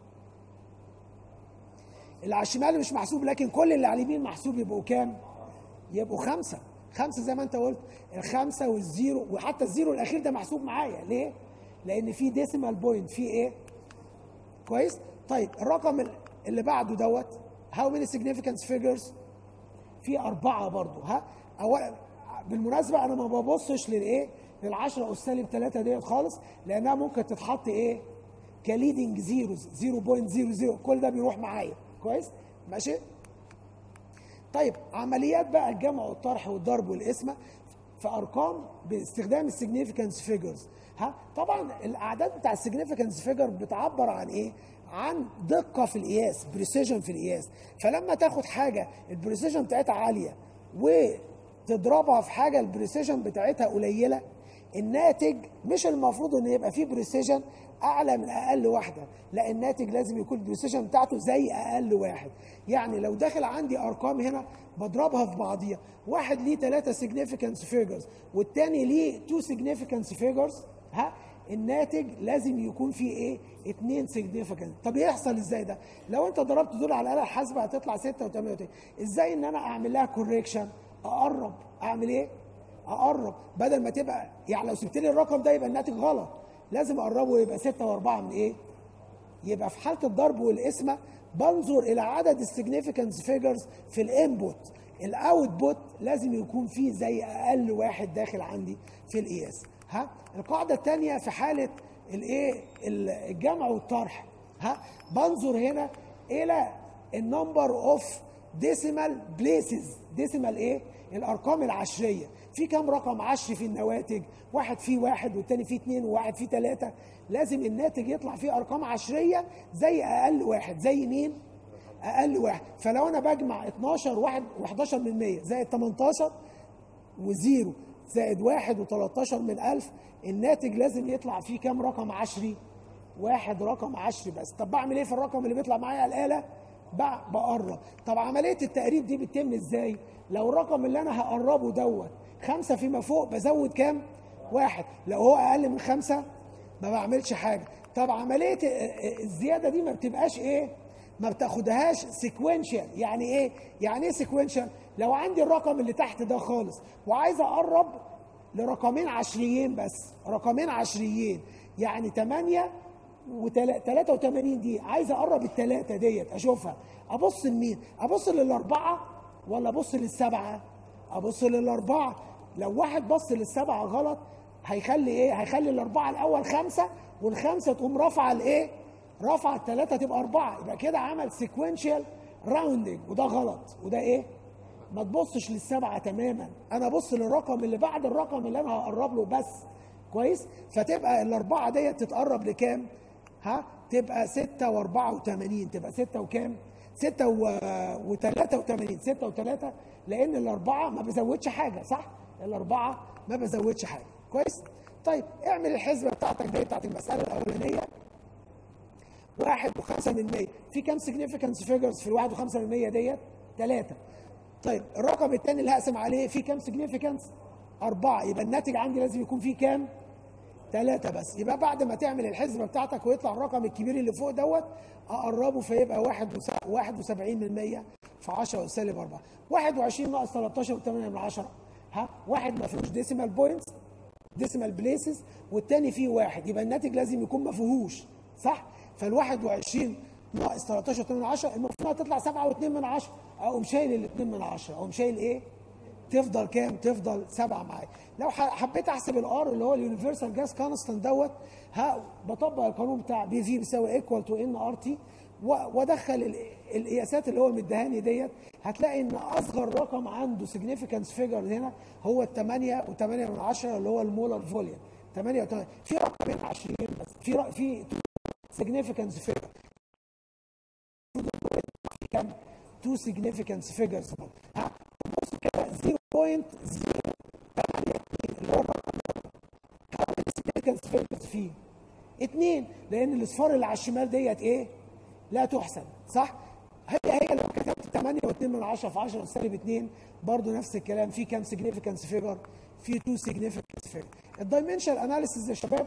اللي على الشمال مش محسوب لكن كل اللي على اليمين محسوب يبقوا كام يبقوا خمسه خمسه زي ما انت قلت الخمسه والزيرو وحتى الزيرو الاخير ده محسوب معايا ليه لان في ديسيمال بوينت في ايه كويس طيب الرقم اللي بعده دوت هاو ماني سيجنيفيكانس فيجرز في اربعه برضو ها أو بالمناسبه انا ما ببصش للايه لل10 اس سالب 3 ديت خالص لانها ممكن تتحط ايه كليدنج زيروز 0.00 كل ده بيروح معايا كويس ماشي طيب عمليات بقى الجمع والطرح والضرب والقسمه في ارقام باستخدام السيجنيفيكانس فيجرز ها طبعا الاعداد بتاع السيجنيفيكانس فيجر بتعبر عن ايه عن دقه في القياس بريسيجن في القياس فلما تاخد حاجه البريسيجن بتاعتها عاليه وتضربها في حاجه البريسيجن بتاعتها قليله الناتج مش المفروض ان يبقى فيه بريسيجن اعلى من اقل واحده لا الناتج لازم يكون البريسيجن بتاعته زي اقل واحد يعني لو داخل عندي ارقام هنا بضربها في بعضيها واحد ليه ثلاثة سيجنيفيكانس فيجرز والتاني ليه تو سيجنيفيكانس فيجرز ها الناتج لازم يكون فيه ايه اتنين سيجنيفيكانس طب يحصل ازاي ده لو انت ضربت دول على الاله الحاسبه هتطلع 6 و8 ازاي ان انا اعمل لها كوريكشن اقرب اعمل ايه اقرب بدل ما تبقى يعني لو سبت لي الرقم ده يبقى الناتج غلط لازم اقربه يبقى 6 و4 من ايه يبقى في حاله الضرب والقسمه بنظر الى عدد السيجنيفيكانس فيجرز في الانبوت الاوتبوت لازم يكون فيه زي اقل واحد داخل عندي في القياس ها القاعده الثانيه في حاله الايه الجمع والطرح ها بنظر هنا الى النمبر اوف ديسيمال بليسز ديسيمال ايه الارقام العشريه في كام رقم عشري في النواتج واحد فيه واحد والتاني فيه اتنين وواحد فيه تلاتة لازم الناتج يطلع فيه ارقام عشريه زي اقل واحد زي مين اقل واحد فلو انا بجمع 12 واحد و11 من 100 زائد 18 وزيرو زائد واحد و13 من ألف الناتج لازم يطلع فيه كام رقم عشري واحد رقم عشري بس طب بعمل ايه في الرقم اللي بيطلع معايا على الآلة ب- بقرب طب عملية التقريب دي بتتم ازاي لو الرقم اللي انا هقربه دوت خمسة فيما فوق بزود كام واحد لو هو اقل من خمسة ما بعملش حاجة طب عملية الزيادة دي ما بتبقاش ايه ما بتاخدهاش سيكوينشال يعني ايه يعني ايه سيكوينشال لو عندي الرقم اللي تحت ده خالص وعايز اقرب لرقمين عشريين بس رقمين عشريين يعني 8 و83 دي عايز اقرب الثلاثه ديت اشوفها ابص لمين ابص للاربعه ولا ابص للسبعه ابص للاربعه لو واحد بص للسبعه غلط هيخلي ايه هيخلي الاربعه الاول خمسه والخمسه تقوم رافعه الايه رفع الثلاثه تبقى اربعه يبقى كده عمل سيكوينشال راوندنج وده غلط وده ايه ما تبصش للسبعه تماما انا ابص للرقم اللي بعد الرقم اللي انا هقرب له بس كويس فتبقى الاربعه ديت تتقرب لكام ها تبقى 6 و84 تبقى 6 وكام 6 و83 6 و3 لان الاربعه ما بزودش حاجه صح الاربعه ما بزودش حاجه كويس طيب اعمل الحسبه بتاعتك دي بتاعت المساله الاولانيه واحد وخمسة من مية في كام significance figures في الواحد وخمسة من مية ديت ثلاثة طيب الرقم الثاني اللي هقسم عليه في كام significance أربعة يبقى الناتج عندي لازم يكون فيه كام ثلاثة بس يبقى بعد ما تعمل الحسبة بتاعتك ويطلع الرقم الكبير اللي فوق دوت أقربه فيبقى واحد وس... واحد وسبعين من مية في عشرة وسالب أربعة واحد وعشرين ناقص 13 وثمانية من عشرة ها واحد ما فيهوش ديسيمال بوينتس ديسيمال بليسز والتاني فيه واحد يبقى الناتج لازم يكون ما فيهوش صح فال 21 ناقص 13 2 من 10 المفروض هتطلع 7 و2 من 10 اقوم شايل ال 2 من 10 اقوم شايل ايه؟ تفضل كام؟ تفضل 7 معايا لو حبيت احسب الار اللي هو اليونيفرسال جاس كونستانت دوت ها بطبق القانون بتاع بي في بيساوي ايكوال تو ان ار تي وادخل القياسات اللي هو مديهاني ديت هتلاقي ان اصغر رقم عنده سيجنيفيكانس فيجر هنا هو ال 8 و8 من 10 اللي هو المولر فوليوم 8 و8 في رقمين 20 بس في رق... في significance figure كم two significance figures ها بص كده 0.0 اللي هو الرقم significance figures فيه اتنين لان الاصفار اللي على الشمال ديت ايه لا تحسب صح هي هي لو كتبت 8 و2 من 10 في 10 سالب 2 برضه نفس الكلام في كام significance figure في 2 significance figure الدايمنشال اناليسيز يا شباب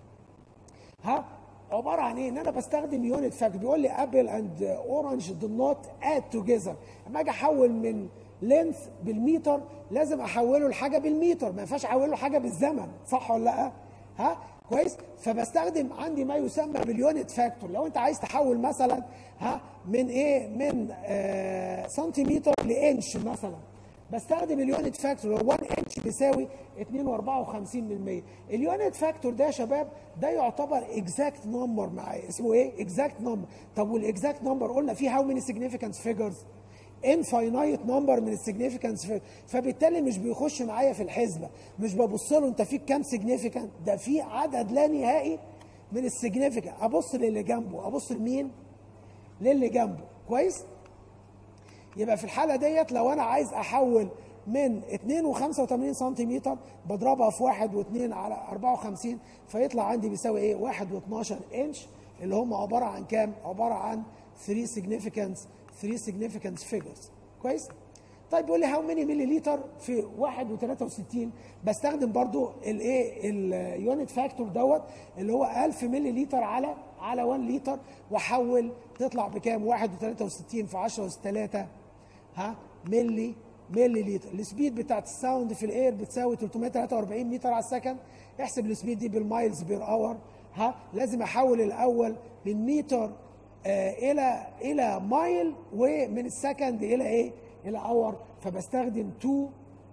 ها عباره عن ايه؟ ان انا بستخدم يونت فاكت بيقول لي ابل اند اورنج دو نوت اد توجذر اما اجي احول من لينث بالميتر لازم احوله لحاجه بالميتر ما ينفعش احوله لحاجه بالزمن صح ولا لا؟ ها كويس فبستخدم عندي ما يسمى باليونت فاكتور لو انت عايز تحول مثلا ها من ايه من آه سنتيمتر لانش مثلا بستخدم اليونت فاكتور هو 1 انش بيساوي 2.54 من 100 اليونت فاكتور ده يا شباب ده يعتبر اكزاكت نمبر معايا اسمه ايه اكزاكت نمبر طب والاكزاكت نمبر قلنا فيه هاو ماني سيجنيفيكانس فيجرز انفاينايت نمبر من السيجنيفيكانس فيجر فبالتالي مش بيخش معايا في الحسبه مش ببص له انت فيك كام سيجنيفيكانت ده في عدد لا نهائي من السيجنيفيكانت ابص للي جنبه ابص لمين للي جنبه كويس يبقى في الحاله ديت لو انا عايز احول من 2.85 سنتيمتر بضربها في 1 و2 على 54 فيطلع عندي بيساوي ايه 1 و12 انش اللي هم عباره عن كام عباره عن 3 significance 3 significance figures كويس طيب بيقول لي هاو ماني ملي لتر في 1 و63 بستخدم برضو الايه اليونت فاكتور دوت اللي هو 1000 ملي لتر على على 1 لتر واحول تطلع بكام 1 و63 في 10 اس 3 ها ملي ملي لتر السبيد بتاعت الساوند في الاير بتساوي 343 متر على السكند احسب السبيد دي بالمايلز بير اور ها لازم احول الاول من متر آه الى الى مايل ومن السكند الى ايه الى اور فبستخدم 2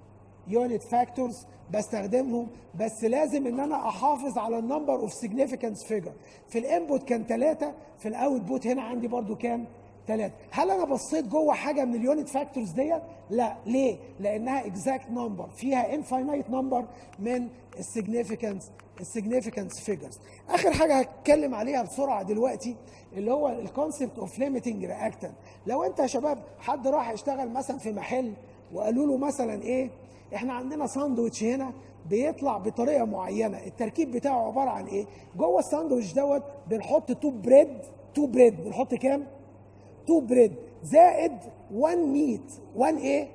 يونت فاكتورز بستخدمهم بس لازم ان انا احافظ على النمبر اوف سيجنيفيكانس فيجر في الانبوت كان ثلاثة في الاوتبوت هنا عندي برضو كام ثلاثة هل انا بصيت جوه حاجه من اليونت فاكتورز ديت لا ليه لانها اكزاكت نمبر فيها انفاينايت نمبر من السيجنيفيكانس السيجنيفيكانس فيجرز اخر حاجه هتكلم عليها بسرعه دلوقتي اللي هو الكونسبت اوف ليميتنج رياكتنت لو انت يا شباب حد راح يشتغل مثلا في محل وقالوا له مثلا ايه احنا عندنا ساندوتش هنا بيطلع بطريقه معينه التركيب بتاعه عباره عن ايه جوه الساندوتش دوت بنحط تو بريد تو بريد بنحط كام تو بريد زائد 1 ميت 1 ايه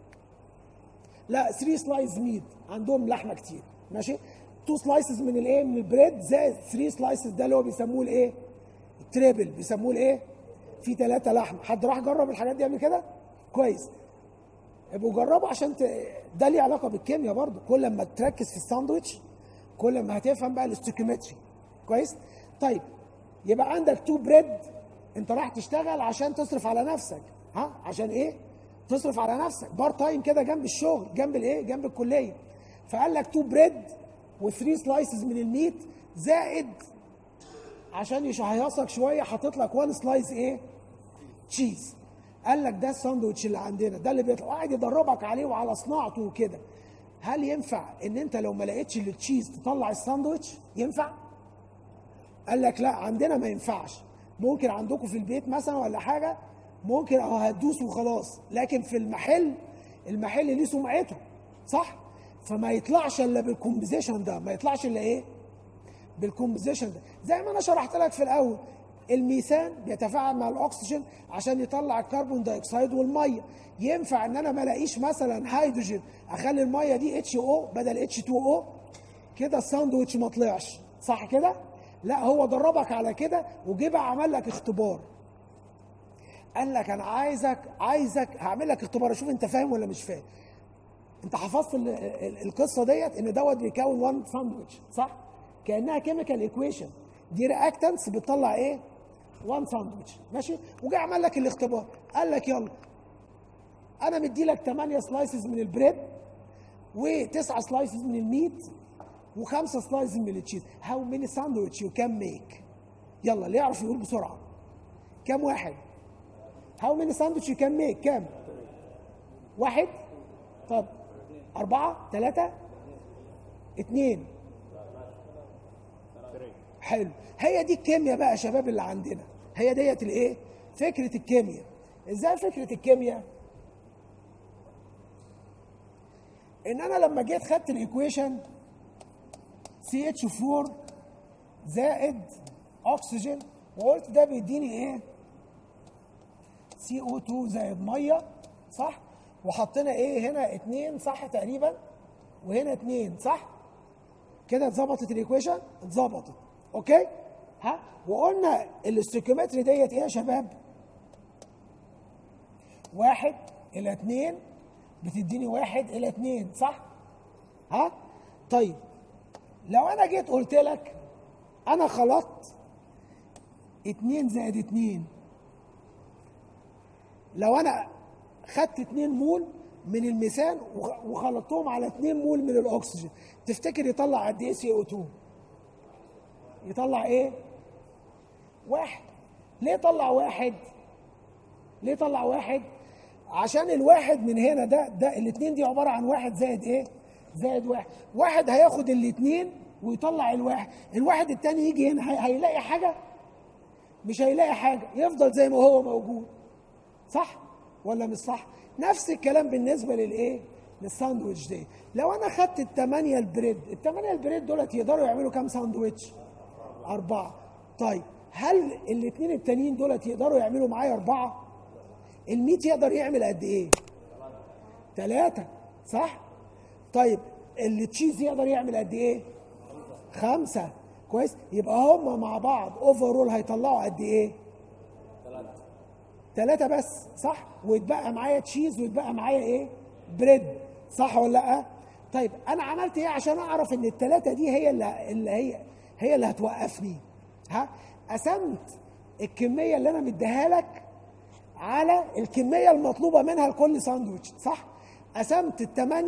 لا 3 سلايز ميت عندهم لحمه كتير ماشي 2 سلايسز من الايه من البريد زائد 3 سلايسز ده اللي هو بيسموه الايه التريبل بيسموه الايه في ثلاثة لحم حد راح جرب الحاجات دي قبل كده كويس ابقوا جربوا عشان ت... ده ليه علاقه بالكيمياء برضو كل ما تركز في الساندوتش كل ما هتفهم بقى الاستوكيومتري كويس طيب يبقى عندك تو بريد انت رايح تشتغل عشان تصرف على نفسك ها عشان ايه تصرف على نفسك بار تايم كده جنب الشغل جنب الايه جنب الكليه فقال لك تو بريد و3 سلايسز من الميت زائد عشان يشهيصك شويه حاطط لك 1 سلايس ايه تشيز قال لك ده الساندوتش اللي عندنا ده اللي بيطلع وقاعد يدربك عليه وعلى صناعته وكده هل ينفع ان انت لو ما لقيتش التشيز تطلع الساندوتش ينفع قال لك لا عندنا ما ينفعش ممكن عندكم في البيت مثلا ولا حاجه ممكن اه هتدوس وخلاص لكن في المحل المحل ليه سمعته صح فما يطلعش الا بالكومبوزيشن ده ما يطلعش الا ايه بالكومبوزيشن ده زي ما انا شرحت لك في الاول الميثان بيتفاعل مع الاكسجين عشان يطلع الكربون دايوكسيد والميه ينفع ان انا ما الاقيش مثلا هيدروجين اخلي الميه دي اتش او بدل اتش 2 او كده الساندوتش ما طلعش صح كده لا هو دربك على كده وجه بقى عمل لك اختبار قال لك انا عايزك عايزك هعمل لك اختبار اشوف انت فاهم ولا مش فاهم انت حفظت ال- ال- القصه ديت ان دوت بيكون 1 ساندوتش صح كانها كيميكال ايكويشن دي رياكتنس بتطلع ايه 1 ساندوتش ماشي وجه عمل لك الاختبار قال لك يلا انا مدي لك 8 سلايسز من البريد و9 سلايسز من الميت وخمسه سلايسز من التشيز هاو ماني ساندويتش يو كان ميك يلا اللي يعرف يقول بسرعه كام واحد هاو ماني ساندويتش يو كان ميك كام واحد طب أربعة ثلاثة اتنين حلو هي دي الكيمياء بقى يا شباب اللي عندنا هي ديت الايه فكرة الكيمياء ازاي فكرة الكيمياء ان انا لما جيت خدت الايكويشن سي اتش 4 زائد اكسجين وقلت ده بيديني ايه سي او 2 زائد ميه صح وحطينا ايه هنا اتنين صح تقريبا وهنا اتنين صح كده اتظبطت الايكويشن اتظبطت اوكي ها وقلنا الاستيكيومتري ديت ايه يا شباب واحد الى اتنين بتديني واحد الى اتنين صح ها طيب لو انا جيت قلت لك انا خلطت اتنين زائد اتنين لو انا خدت 2 مول من الميثان وخ- وخلطتهم على 2 مول من الاكسجين تفتكر يطلع قد ايه سي او 2 يطلع ايه واحد ليه طلع واحد ليه طلع واحد عشان الواحد من هنا ده ده الاثنين دي عباره عن واحد زائد ايه زائد واحد واحد هياخد الاثنين ويطلع الواحد الواحد التاني يجي هنا هي- هيلاقي حاجه مش هيلاقي حاجه يفضل زي ما هو موجود صح ولا مش صح نفس الكلام بالنسبه للايه للساندوتش دي لو انا خدت الثمانيه البريد الثمانيه البريد دولت يقدروا يعملوا كام ساندوتش اربعه طيب هل الاثنين التانيين دولت يقدروا يعملوا معايا اربعه الميت يقدر يعمل قد ايه ثلاثه صح طيب التشيز يقدر يعمل قد ايه خمسه كويس يبقى هم مع بعض اوفرول هيطلعوا قد ايه ثلاثة بس صح ويتبقى معايا تشيز ويتبقى معايا ايه بريد صح ولا لا طيب انا عملت ايه عشان اعرف ان الثلاثة دي هي اللي, اللي هي هي اللي هتوقفني ها قسمت الكمية اللي انا مديها لك على الكمية المطلوبة منها لكل ساندوتش صح قسمت الثمانية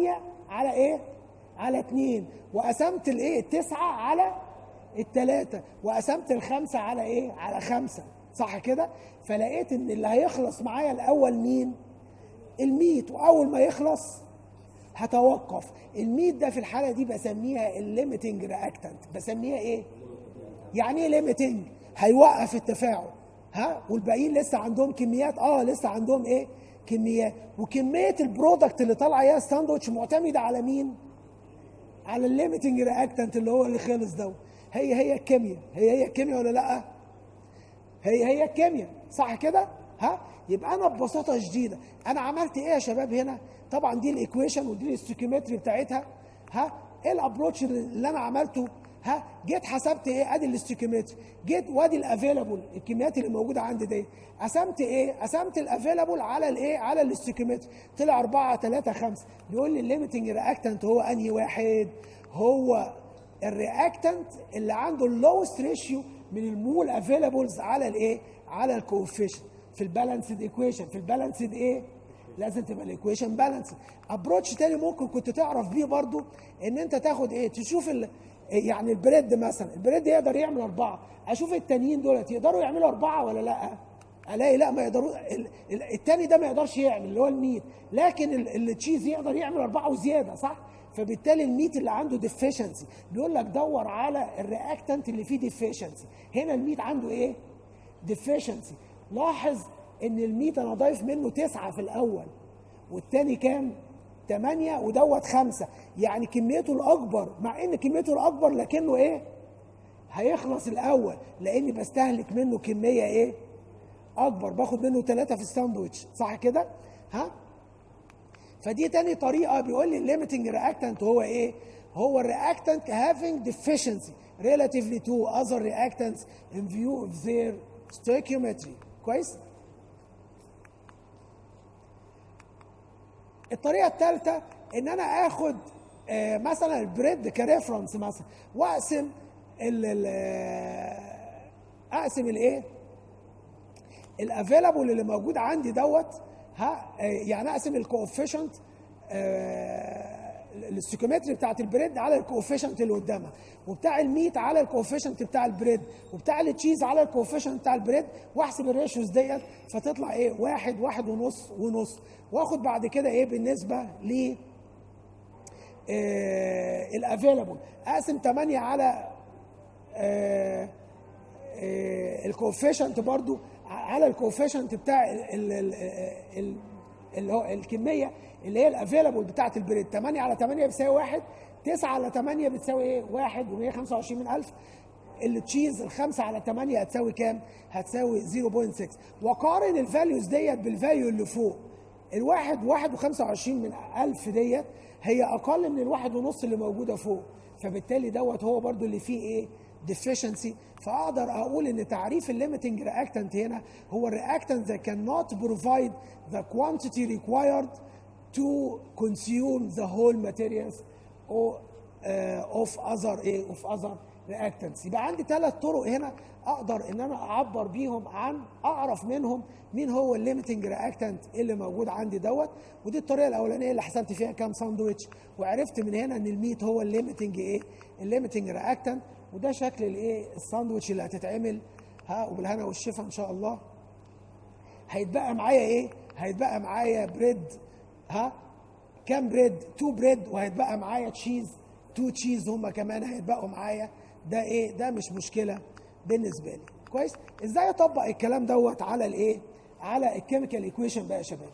على ايه على اتنين وقسمت الايه التسعة على التلاتة وقسمت الخمسة على ايه على خمسة صح كده فلقيت ان اللي هيخلص معايا الاول مين الميت واول ما يخلص هتوقف الميت ده في الحاله دي بسميها الليميتنج رياكتنت بسميها ايه يعني ايه ليميتنج هيوقف التفاعل ها والباقيين لسه عندهم كميات اه لسه عندهم ايه كميات وكميه البرودكت اللي طالعه اياها الساندوتش معتمده على مين على الليميتنج رياكتنت اللي هو اللي خلص ده هي هي الكيمياء هي هي الكيمياء ولا لا هي هي الكيمياء صح كده ها يبقى انا ببساطه شديده انا عملت ايه يا شباب هنا طبعا دي الايكويشن ودي الاستوكيومتري بتاعتها ها ايه الابروتش اللي انا عملته ها جيت حسبت ايه ادي الاستوكيومتري جيت وادي الافيلابل الكميات اللي موجوده عندي دي قسمت ايه قسمت الافيلابل على الايه على الاستوكيومتري طلع 4 3 5 بيقول لي الليميتنج رياكتنت هو انهي واحد هو الرياكتنت اللي عنده اللوست ريشيو من المول افيلابلز على الايه على الكوفيشن في البالانسد ايكويشن في البالانسد ايه لازم تبقى الايكويشن بالانس ابروتش تاني ممكن كنت تعرف بيه برضو ان انت تاخد ايه تشوف ال يعني البريد مثلا البريد يقدر يعمل اربعه اشوف التانيين دولت يقدروا يعملوا اربعه ولا لا الاقي لا ما يقدروا التاني ده ما يقدرش يعمل اللي هو الميت لكن التشيز يقدر يعمل اربعه وزياده صح فبالتالي الميت اللي عنده ديفيشنسي بيقول لك دور على الرياكتنت اللي فيه ديفيشنسي هنا الميت عنده ايه ديفيشنسي لاحظ ان الميت انا ضايف منه تسعة في الاول والتاني كام تمانية ودوت خمسة يعني كميته الاكبر مع ان كميته الاكبر لكنه ايه هيخلص الاول لاني بستهلك منه كمية ايه اكبر باخد منه ثلاثة في الساندوتش صح كده ها فدي تاني طريقة بيقول لي الليميتنج رياكتنت هو ايه هو الرياكتنت having deficiency relatively to other reactants in view of their stoichiometry كويس الطريقه الثالثه ان انا اخد آه مثلا البريد كريفرنس مثلا واقسم ال اقسم الايه الافيلابل اللي موجود عندي دوت ها آه يعني اقسم الكوفيشنت آه الاستيكومتري بتاعت البريد على الكوفيشنت اللي قدامها وبتاع الميت على الكوفيشنت بتاع البريد وبتاع التشيز على الكوفيشنت بتاع البريد واحسب الريشيوز ديت فتطلع ايه واحد واحد ونص ونص واخد بعد كده ايه بالنسبه ل آه الافيلابل اقسم 8 على آه آه الكوفيشنت برضو على الكوفيشنت بتاع ال ال ال اللي هو الكميه اللي هي الافيلابل بتاعت البريد 8 على 8 بتساوي 1 9 على 8 بتساوي ايه 1 و125 من 1000 التشيز الخمسة على 8 هتساوي كام؟ هتساوي 0.6 وقارن الفاليوز ديت بالفاليو اللي فوق الواحد واحد وخمسة وعشرين من ألف ديت هي أقل من الواحد ونص اللي موجودة فوق فبالتالي دوت هو برضو اللي فيه إيه deficiency فأقدر أقول إن تعريف الليميتنج reactant هنا هو reactant that cannot provide the quantity required to consume the whole materials or uh, of other إيه of other reactants يبقى عندي ثلاث طرق هنا اقدر ان انا اعبر بيهم عن اعرف منهم مين هو الليميتنج رياكتنت اللي موجود عندي دوت ودي الطريقه الاولانيه اللي حسبت فيها كام ساندويتش وعرفت من هنا ان الميت هو الليميتنج ايه الليميتنج رياكتنت وده شكل الايه الساندويتش اللي هتتعمل ها وبالهنا والشفا ان شاء الله هيتبقى معايا ايه هيتبقى معايا بريد ها كام بريد تو بريد وهيتبقى معايا تشيز تو تشيز هما كمان هيتبقوا معايا ده ايه ده مش مشكله بالنسبه لي كويس ازاي اطبق الكلام دوت على الايه على الكيميكال ايكويشن بقى يا شباب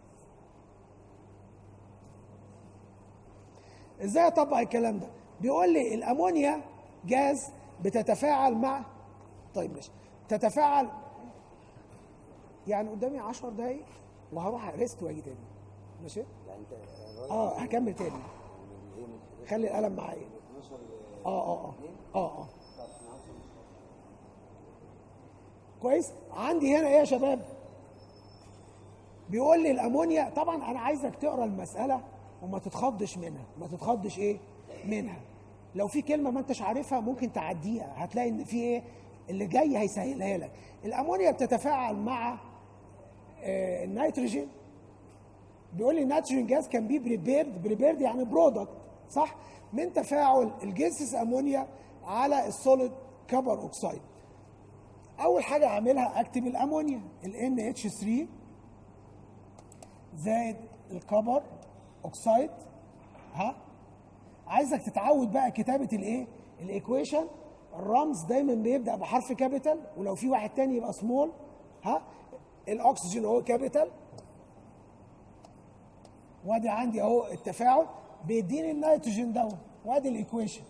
ازاي اطبق الكلام ده بيقول لي الامونيا جاز بتتفاعل مع طيب ماشي تتفاعل يعني قدامي 10 دقايق وهروح ريست واجي تاني ماشي لا انت اه هكمل تاني خلي القلم معايا اه اه اه اه اه كويس عندي هنا ايه يا شباب بيقول لي الامونيا طبعا انا عايزك تقرا المساله وما تتخضش منها ما تتخضش ايه منها لو في كلمه ما انتش عارفها ممكن تعديها هتلاقي ان في ايه اللي جاي هيسهلها لك الامونيا بتتفاعل مع آه النيتروجين بيقول لي نيتروجين جاز كان بي بريبيرد بريبيرد يعني برودكت صح من تفاعل الجنسس امونيا على السوليد كبر اوكسايد اول حاجه اعملها اكتب الامونيا ال NH3 زائد الكبر اوكسايد ها عايزك تتعود بقى كتابه الايه الايكويشن الرمز دايما بيبدا بحرف كابيتال ولو في واحد تاني يبقى سمول ها الاكسجين هو كابيتال وادي عندي اهو التفاعل بيديني النيتروجين دوت وادي الايكويشن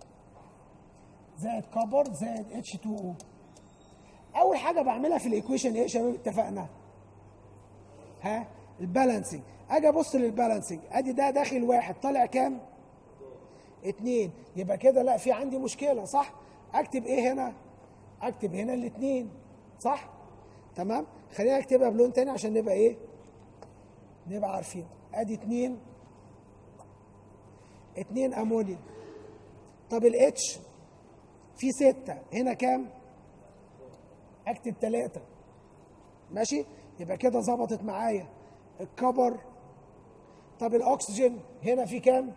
زائد كبر زائد H2O اول حاجه بعملها في الايكويشن ايه يا شباب اتفقنا ها البالانسنج اجي ابص للبالانسنج ادي ده داخل واحد طالع كام اتنين يبقى كده لا في عندي مشكله صح اكتب ايه هنا اكتب هنا الاتنين صح تمام خلينا اكتبها بلون تاني عشان نبقى ايه نبقى عارفين ادي اتنين اتنين امونيا طب الاتش في ستة هنا كام اكتب تلاتة ماشي يبقى كده ظبطت معايا الكبر طب الاكسجين هنا في كام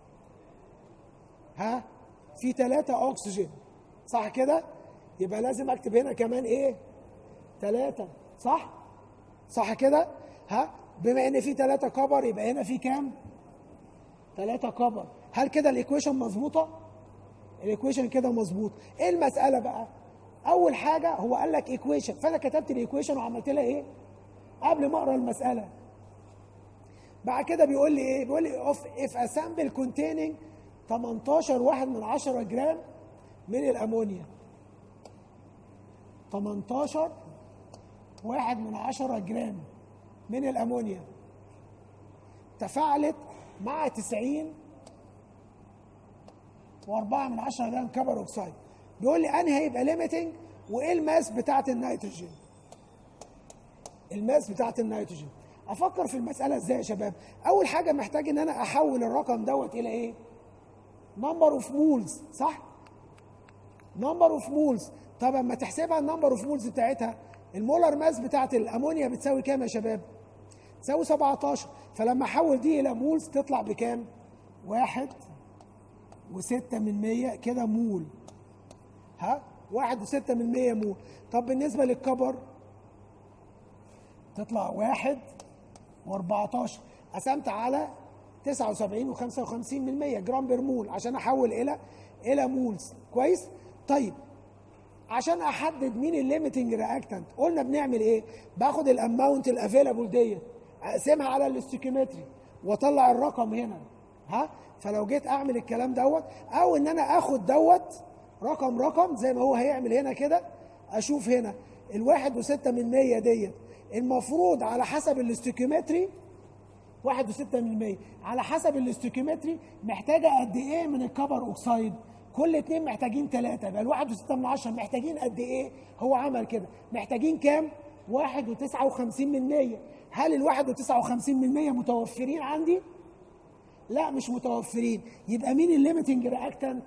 ها في تلاتة اكسجين صح كده يبقى لازم اكتب هنا كمان ايه تلاتة صح صح كده ها بما ان في تلاتة كبر يبقى هنا في كام تلاتة كبر هل كده الايكويشن مظبوطه الايكويشن كده مظبوط ايه المساله بقى اول حاجه هو قال لك ايكويشن فانا كتبت الايكويشن وعملت لها ايه قبل ما اقرا المساله بعد كده بيقول لي ايه بيقول لي اوف اف اسامبل كونتيننج 18 واحد من 10 جرام من الامونيا 18 واحد من 10 جرام من الامونيا تفاعلت مع 90 وأربعة من عشرة جرام كبر أوكسايد بيقول لي أنهي هيبقى ليميتنج وإيه الماس بتاعة النيتروجين الماس بتاعة النيتروجين أفكر في المسألة إزاي يا شباب أول حاجة محتاج إن أنا أحول الرقم دوت إلى إيه نمبر اوف مولز صح نمبر اوف مولز طب اما تحسبها النمبر اوف مولز بتاعتها المولر ماس بتاعت الامونيا بتساوي كام يا شباب تساوي 17 فلما احول دي الى مولز تطلع بكام واحد وستة من مية كده مول ها واحد وستة من مية مول طب بالنسبة للكبر تطلع واحد واربعتاشر قسمت على تسعة وسبعين وخمسة وخمسين من مية جرام بير مول عشان أحول إلى إلى مولز كويس طيب عشان احدد مين الليميتنج رياكتنت قلنا بنعمل ايه باخد الاماونت الافيلابل ديت اقسمها على الاستيكيومتري واطلع الرقم هنا ها فلو جيت اعمل الكلام دوت او ان انا اخد دوت رقم رقم زي ما هو هيعمل هنا كده اشوف هنا الواحد وستة من مية ديت المفروض على حسب الاستيكيومتري واحد وستة من المية على حسب الاستيكيومتري محتاجة قد ايه من الكبر اوكسايد كل اتنين محتاجين ثلاثة يبقى الواحد وستة من عشرة محتاجين قد ايه هو عمل كده محتاجين كام واحد وتسعة وخمسين من مية هل الواحد وتسعة وخمسين من مية متوفرين عندي لا مش متوفرين يبقى مين الليميتنج رياكتنت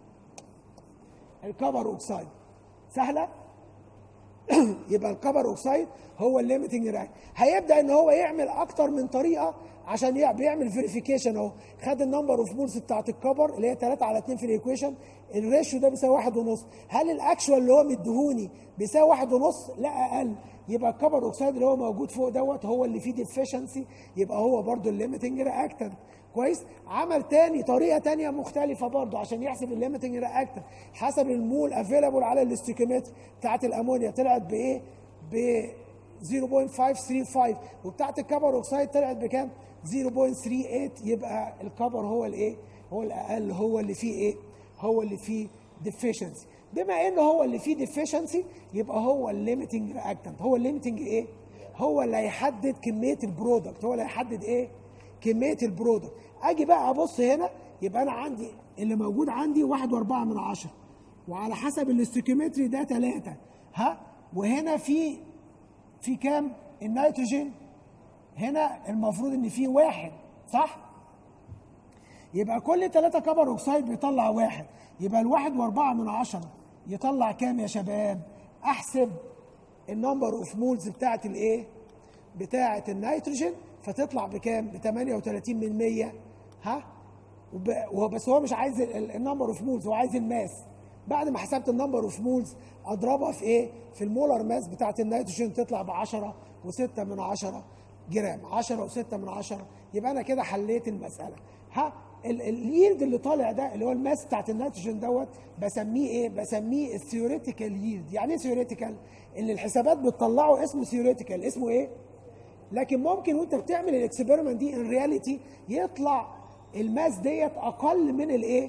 الكبر اوكسايد سهله يبقى الكبر اوكسايد هو الليميتنج رياكتنت هيبدا ان هو يعمل اكتر من طريقه عشان يع- بيعمل فيريفيكيشن اهو خد النمبر اوف مولز بتاعت الكبر اللي هي 3 على 2 في الايكويشن الريشيو ده بيساوي واحد ونص هل الاكشوال اللي هو مديهوني بيساوي واحد ونص لا اقل يبقى الكبر اوكسايد اللي هو موجود فوق دوت هو اللي فيه ديفيشنسي يبقى هو برضو الليميتنج رياكتنت كويس عمل تاني طريقه تانية مختلفه برضو عشان يحسب الليميتنج رياكتنت حسب المول افيلابل على الاستيكيومتر بتاعت الامونيا طلعت بايه ب 0.535 وبتاعت الكبر اوكسايد طلعت بكام 0.38 يبقى الكبر هو الايه هو الاقل هو اللي فيه ايه هو اللي فيه deficiency بما انه هو اللي فيه deficiency يبقى هو الليميتنج رياكتنت هو الليميتنج ايه هو اللي هيحدد كميه البرودكت هو اللي هيحدد ايه كميه البرودكت اجي بقى ابص هنا يبقى انا عندي اللي موجود عندي واحد واربعة من عشرة وعلى حسب الاستيكيومتري ده ثلاثة ها وهنا في في كام النيتروجين هنا المفروض ان في واحد صح يبقى كل ثلاثة كبر اوكسايد بيطلع واحد يبقى الواحد واربعة من عشرة يطلع كام يا شباب احسب النمبر اوف مولز بتاعت الايه بتاعت النيتروجين فتطلع بكام ب 38 من 100 ها وب- وهو بس هو مش عايز النمبر اوف مولز هو عايز الماس بعد ما حسبت النمبر اوف مولز اضربها في ايه في المولر ماس بتاعت النيتروجين تطلع ب 10 و6 من 10 جرام 10 و6 من 10 يبقى انا كده حليت المساله ها ال- اليلد اللي طالع ده اللي هو الماس بتاعت النيتروجين دوت بسميه ايه بسميه الثيوريتيكال يلد يعني ايه ثيوريتيكال اللي الحسابات بتطلعه اسمه ثيوريتيكال اسمه ايه لكن ممكن وانت بتعمل الاكسبيرمنت دي ان رياليتي يطلع الماس ديت اقل من الايه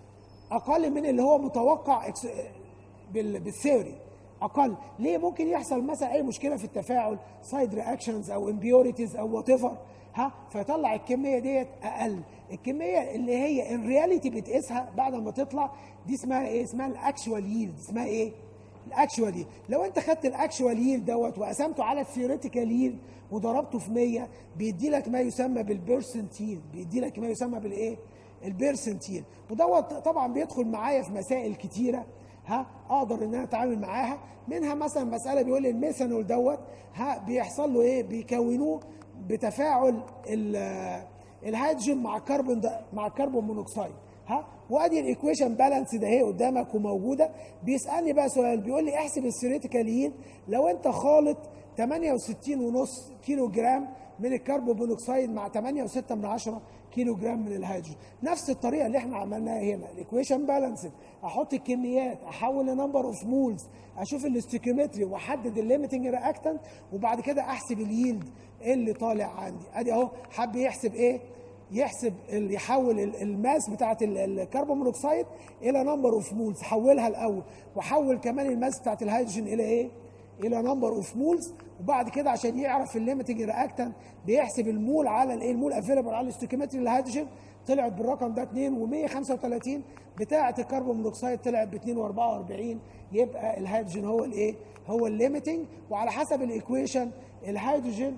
اقل من اللي هو متوقع إكس- بال- بالثيوري اقل ليه ممكن يحصل مثلا اي مشكله في التفاعل سايد رياكشنز او امبيوريتيز او وات ايفر ها فيطلع الكميه ديت اقل الكميه اللي هي الرياليتي بتقيسها بعد ما تطلع دي اسمها ايه اسمها الاكشوال ييلد اسمها ايه الاكشوال ييلد لو انت خدت الاكشوال ييلد دوت وقسمته على الثيوريتيكال ييلد وضربته في 100 بيدي لك ما يسمى بالبرسنتيل بيدي لك ما يسمى بالايه البرسنتيل ودوت طبعا بيدخل معايا في مسائل كتيره ها اقدر ان انا اتعامل معاها منها مثلا مساله بيقول لي الميثانول دوت ها بيحصل له ايه بيكونوه بتفاعل ال- الهيدروجين مع الكربون ده مع الكربون مونوكسيد ها وادي الايكويشن بالانس ده اهي قدامك وموجوده بيسالني بقى سؤال بيقول لي احسب الثيوريتيكال ييلد لو انت خالط 68 ونص كيلو جرام من الكربون مونوكسيد مع 8.6 من عشرة كيلو جرام من الهيدروجين نفس الطريقه اللي احنا عملناها هنا الايكويشن بالانس احط الكميات احول لنمبر اوف مولز اشوف الاستيكيومتري واحدد الليميتنج رياكتنت وبعد كده احسب اليلد اللي طالع عندي ادي اهو حب يحسب ايه يحسب ال- يحول ال- الماس بتاعت ال- الكربون مونوكسيد الى نمبر اوف مولز حولها الاول وحول كمان الماس بتاعت الهيدروجين الى ايه الى نمبر اوف مولز وبعد كده عشان يعرف الليميتنج رياكتنت بيحسب المول على الايه المول افيلبل على الاستيكيومتري للهيدروجين طلعت بالرقم ده 2 و135 بتاعه الكربون مونوكسيد طلعت ب 2 و44 يبقى الهيدروجين هو الايه هو الليميتنج وعلى حسب الايكويشن الهيدروجين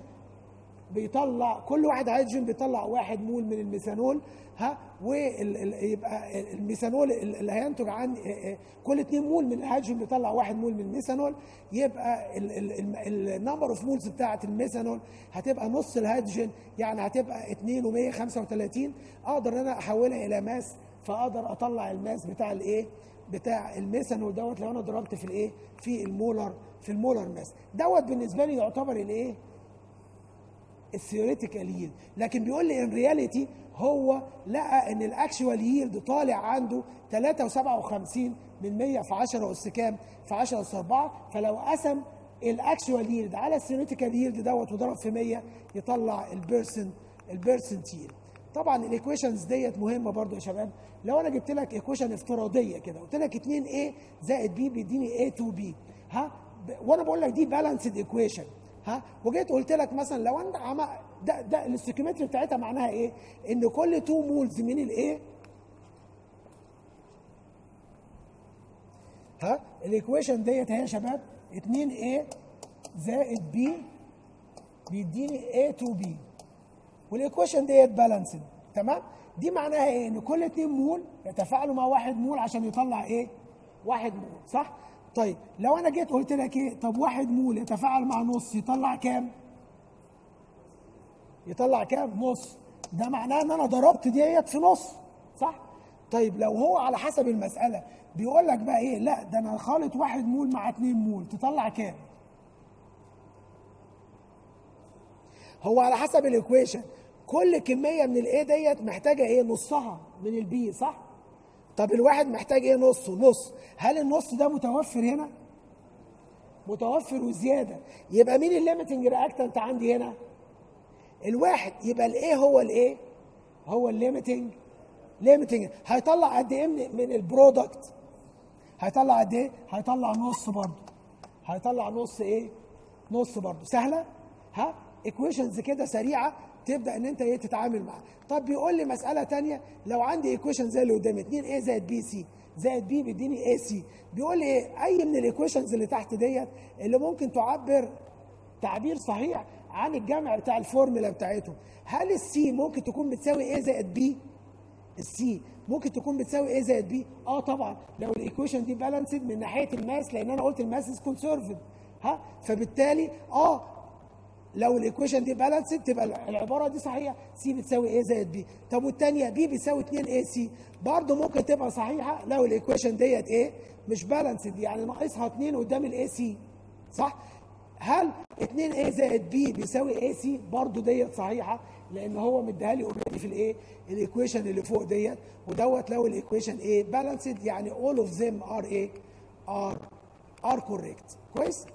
بيطلع كل واحد هيدروجين بيطلع واحد مول من الميثانول ها ويبقى الميثانول اللي هينتج عن كل 2 مول من الهيدروجين بيطلع واحد مول من الميثانول يبقى النمبر اوف مولز بتاعه الميثانول هتبقى نص الهيدروجين يعني هتبقى 2 و135 اقدر ان انا احولها الى ماس فاقدر اطلع الماس بتاع الايه بتاع الميثانول دوت لو انا ضربت في الايه في المولر في المولر ماس دوت بالنسبه لي يعتبر الايه الثيوريتيكال ييلد لكن بيقول لي ان رياليتي هو لقى ان الاكشوال ييلد طالع عنده 3.57 من 100 في 10 اس كام في 10 اس 4 فلو قسم الاكشوال ييلد على الثيوريتيكال ييلد دوت وضرب في 100 يطلع البيرسنت البيرسنتيل طبعا الايكويشنز ديت مهمه برضو يا شباب لو انا جبت لك ايكويشن افتراضيه كده قلت لك 2 a زائد b بيديني a 2 b ها ب- وانا بقول لك دي بالانسد ايكويشن ها وجيت قلت لك مثلا لو انت عم ده ده الاستيكيومتري بتاعتها معناها ايه؟ ان كل 2 مولز من الايه ها الايكويشن ديت اهي يا شباب 2 a زائد b بيديني a 2 b والايكويشن ديت بالانسد تمام دي معناها ايه ان كل اتنين مول يتفاعلوا مع واحد مول عشان يطلع ايه واحد مول صح طيب لو انا جيت قلت لك ايه طب واحد مول يتفاعل مع نص يطلع كام يطلع كام نص ده معناه ان انا ضربت ديت في نص صح طيب لو هو على حسب المساله بيقول لك بقى ايه لا ده انا خالط واحد مول مع اتنين مول تطلع كام هو على حسب الايكويشن كل كميه من الايه ديت محتاجه ايه نصها من البي صح طب الواحد محتاج ايه نصه نص هل النص ده متوفر هنا متوفر وزياده يبقى مين الليميتنج رياكتنت عندي هنا الواحد يبقى الايه هو الايه هو الليميتنج ليميتنج هيطلع قد ايه من, من البرودكت هيطلع قد ايه هيطلع نص برضه هيطلع نص ايه نص برضه سهله ها ايكويشنز كده سريعه تبدا ان انت ايه تتعامل معاها طب بيقول لي مساله تانية لو عندي ايكويشن زي اللي قدامي 2 a زائد بي سي زائد بي بيديني اي سي بيقول لي ايه اي من الايكويشنز اللي تحت ديت اللي ممكن تعبر تعبير صحيح عن الجمع بتاع الفورمولا بتاعتهم هل السي ممكن تكون بتساوي ايه زائد بي السي ممكن تكون بتساوي ايه زائد بي اه طبعا لو الايكويشن دي بالانسد من ناحيه الماس لان انا قلت الماس از كونسيرفد ها فبالتالي اه لو الايكويشن دي بالانسد تبقى العباره دي صحيحه سي بتساوي ايه زائد بي طب والثانيه بي بيساوي 2 اي سي برضه ممكن تبقى صحيحه لو الايكويشن ديت ايه مش بالانسد يعني ناقصها 2 قدام الاي سي صح هل 2 a زائد b بيساوي اي سي برضه ديت صحيحه لان هو مديها لي اوريدي في الايه الايكويشن اللي فوق ديت ودوت لو الايكويشن ايه بالانسد يعني all of them are ايه are are correct كويس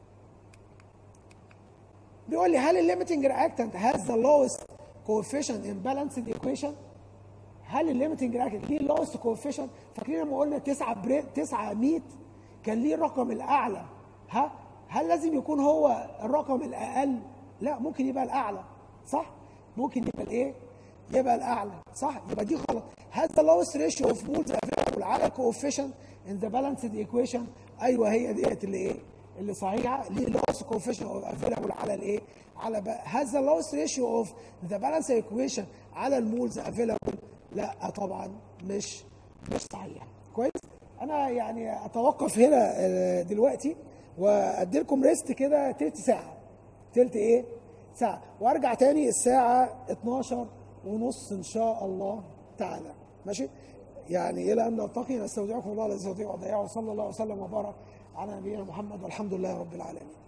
بيقول لي هل الليميتنج رياكتنت has the lowest coefficient in balanced equation هل الليميتنج رياكتنت ليه lowest coefficient فاكرين لما قلنا 9 بري 9 100 كان ليه الرقم الاعلى ها هل لازم يكون هو الرقم الاقل لا ممكن يبقى الاعلى صح ممكن يبقى الايه يبقى الاعلى صح يبقى دي غلط has the lowest ratio of moles available على coefficient in the balanced equation ايوه هي ديت اللي ايه اللي صحيحه ليه lowest coefficient available على الايه على ب... has the lowest ratio of the balanced equation على المولز available لا طبعا مش مش صحيح كويس انا يعني اتوقف هنا آه، دلوقتي وادي لكم ريست كده تلت ساعه تلت ايه ساعه وارجع تاني الساعه 12 ونص ان شاء الله تعالى ماشي يعني الى ان نلتقي نستودعكم الله الذي يستودع ودائعه وصلى الله وسلم وبارك على نبينا محمد والحمد لله رب العالمين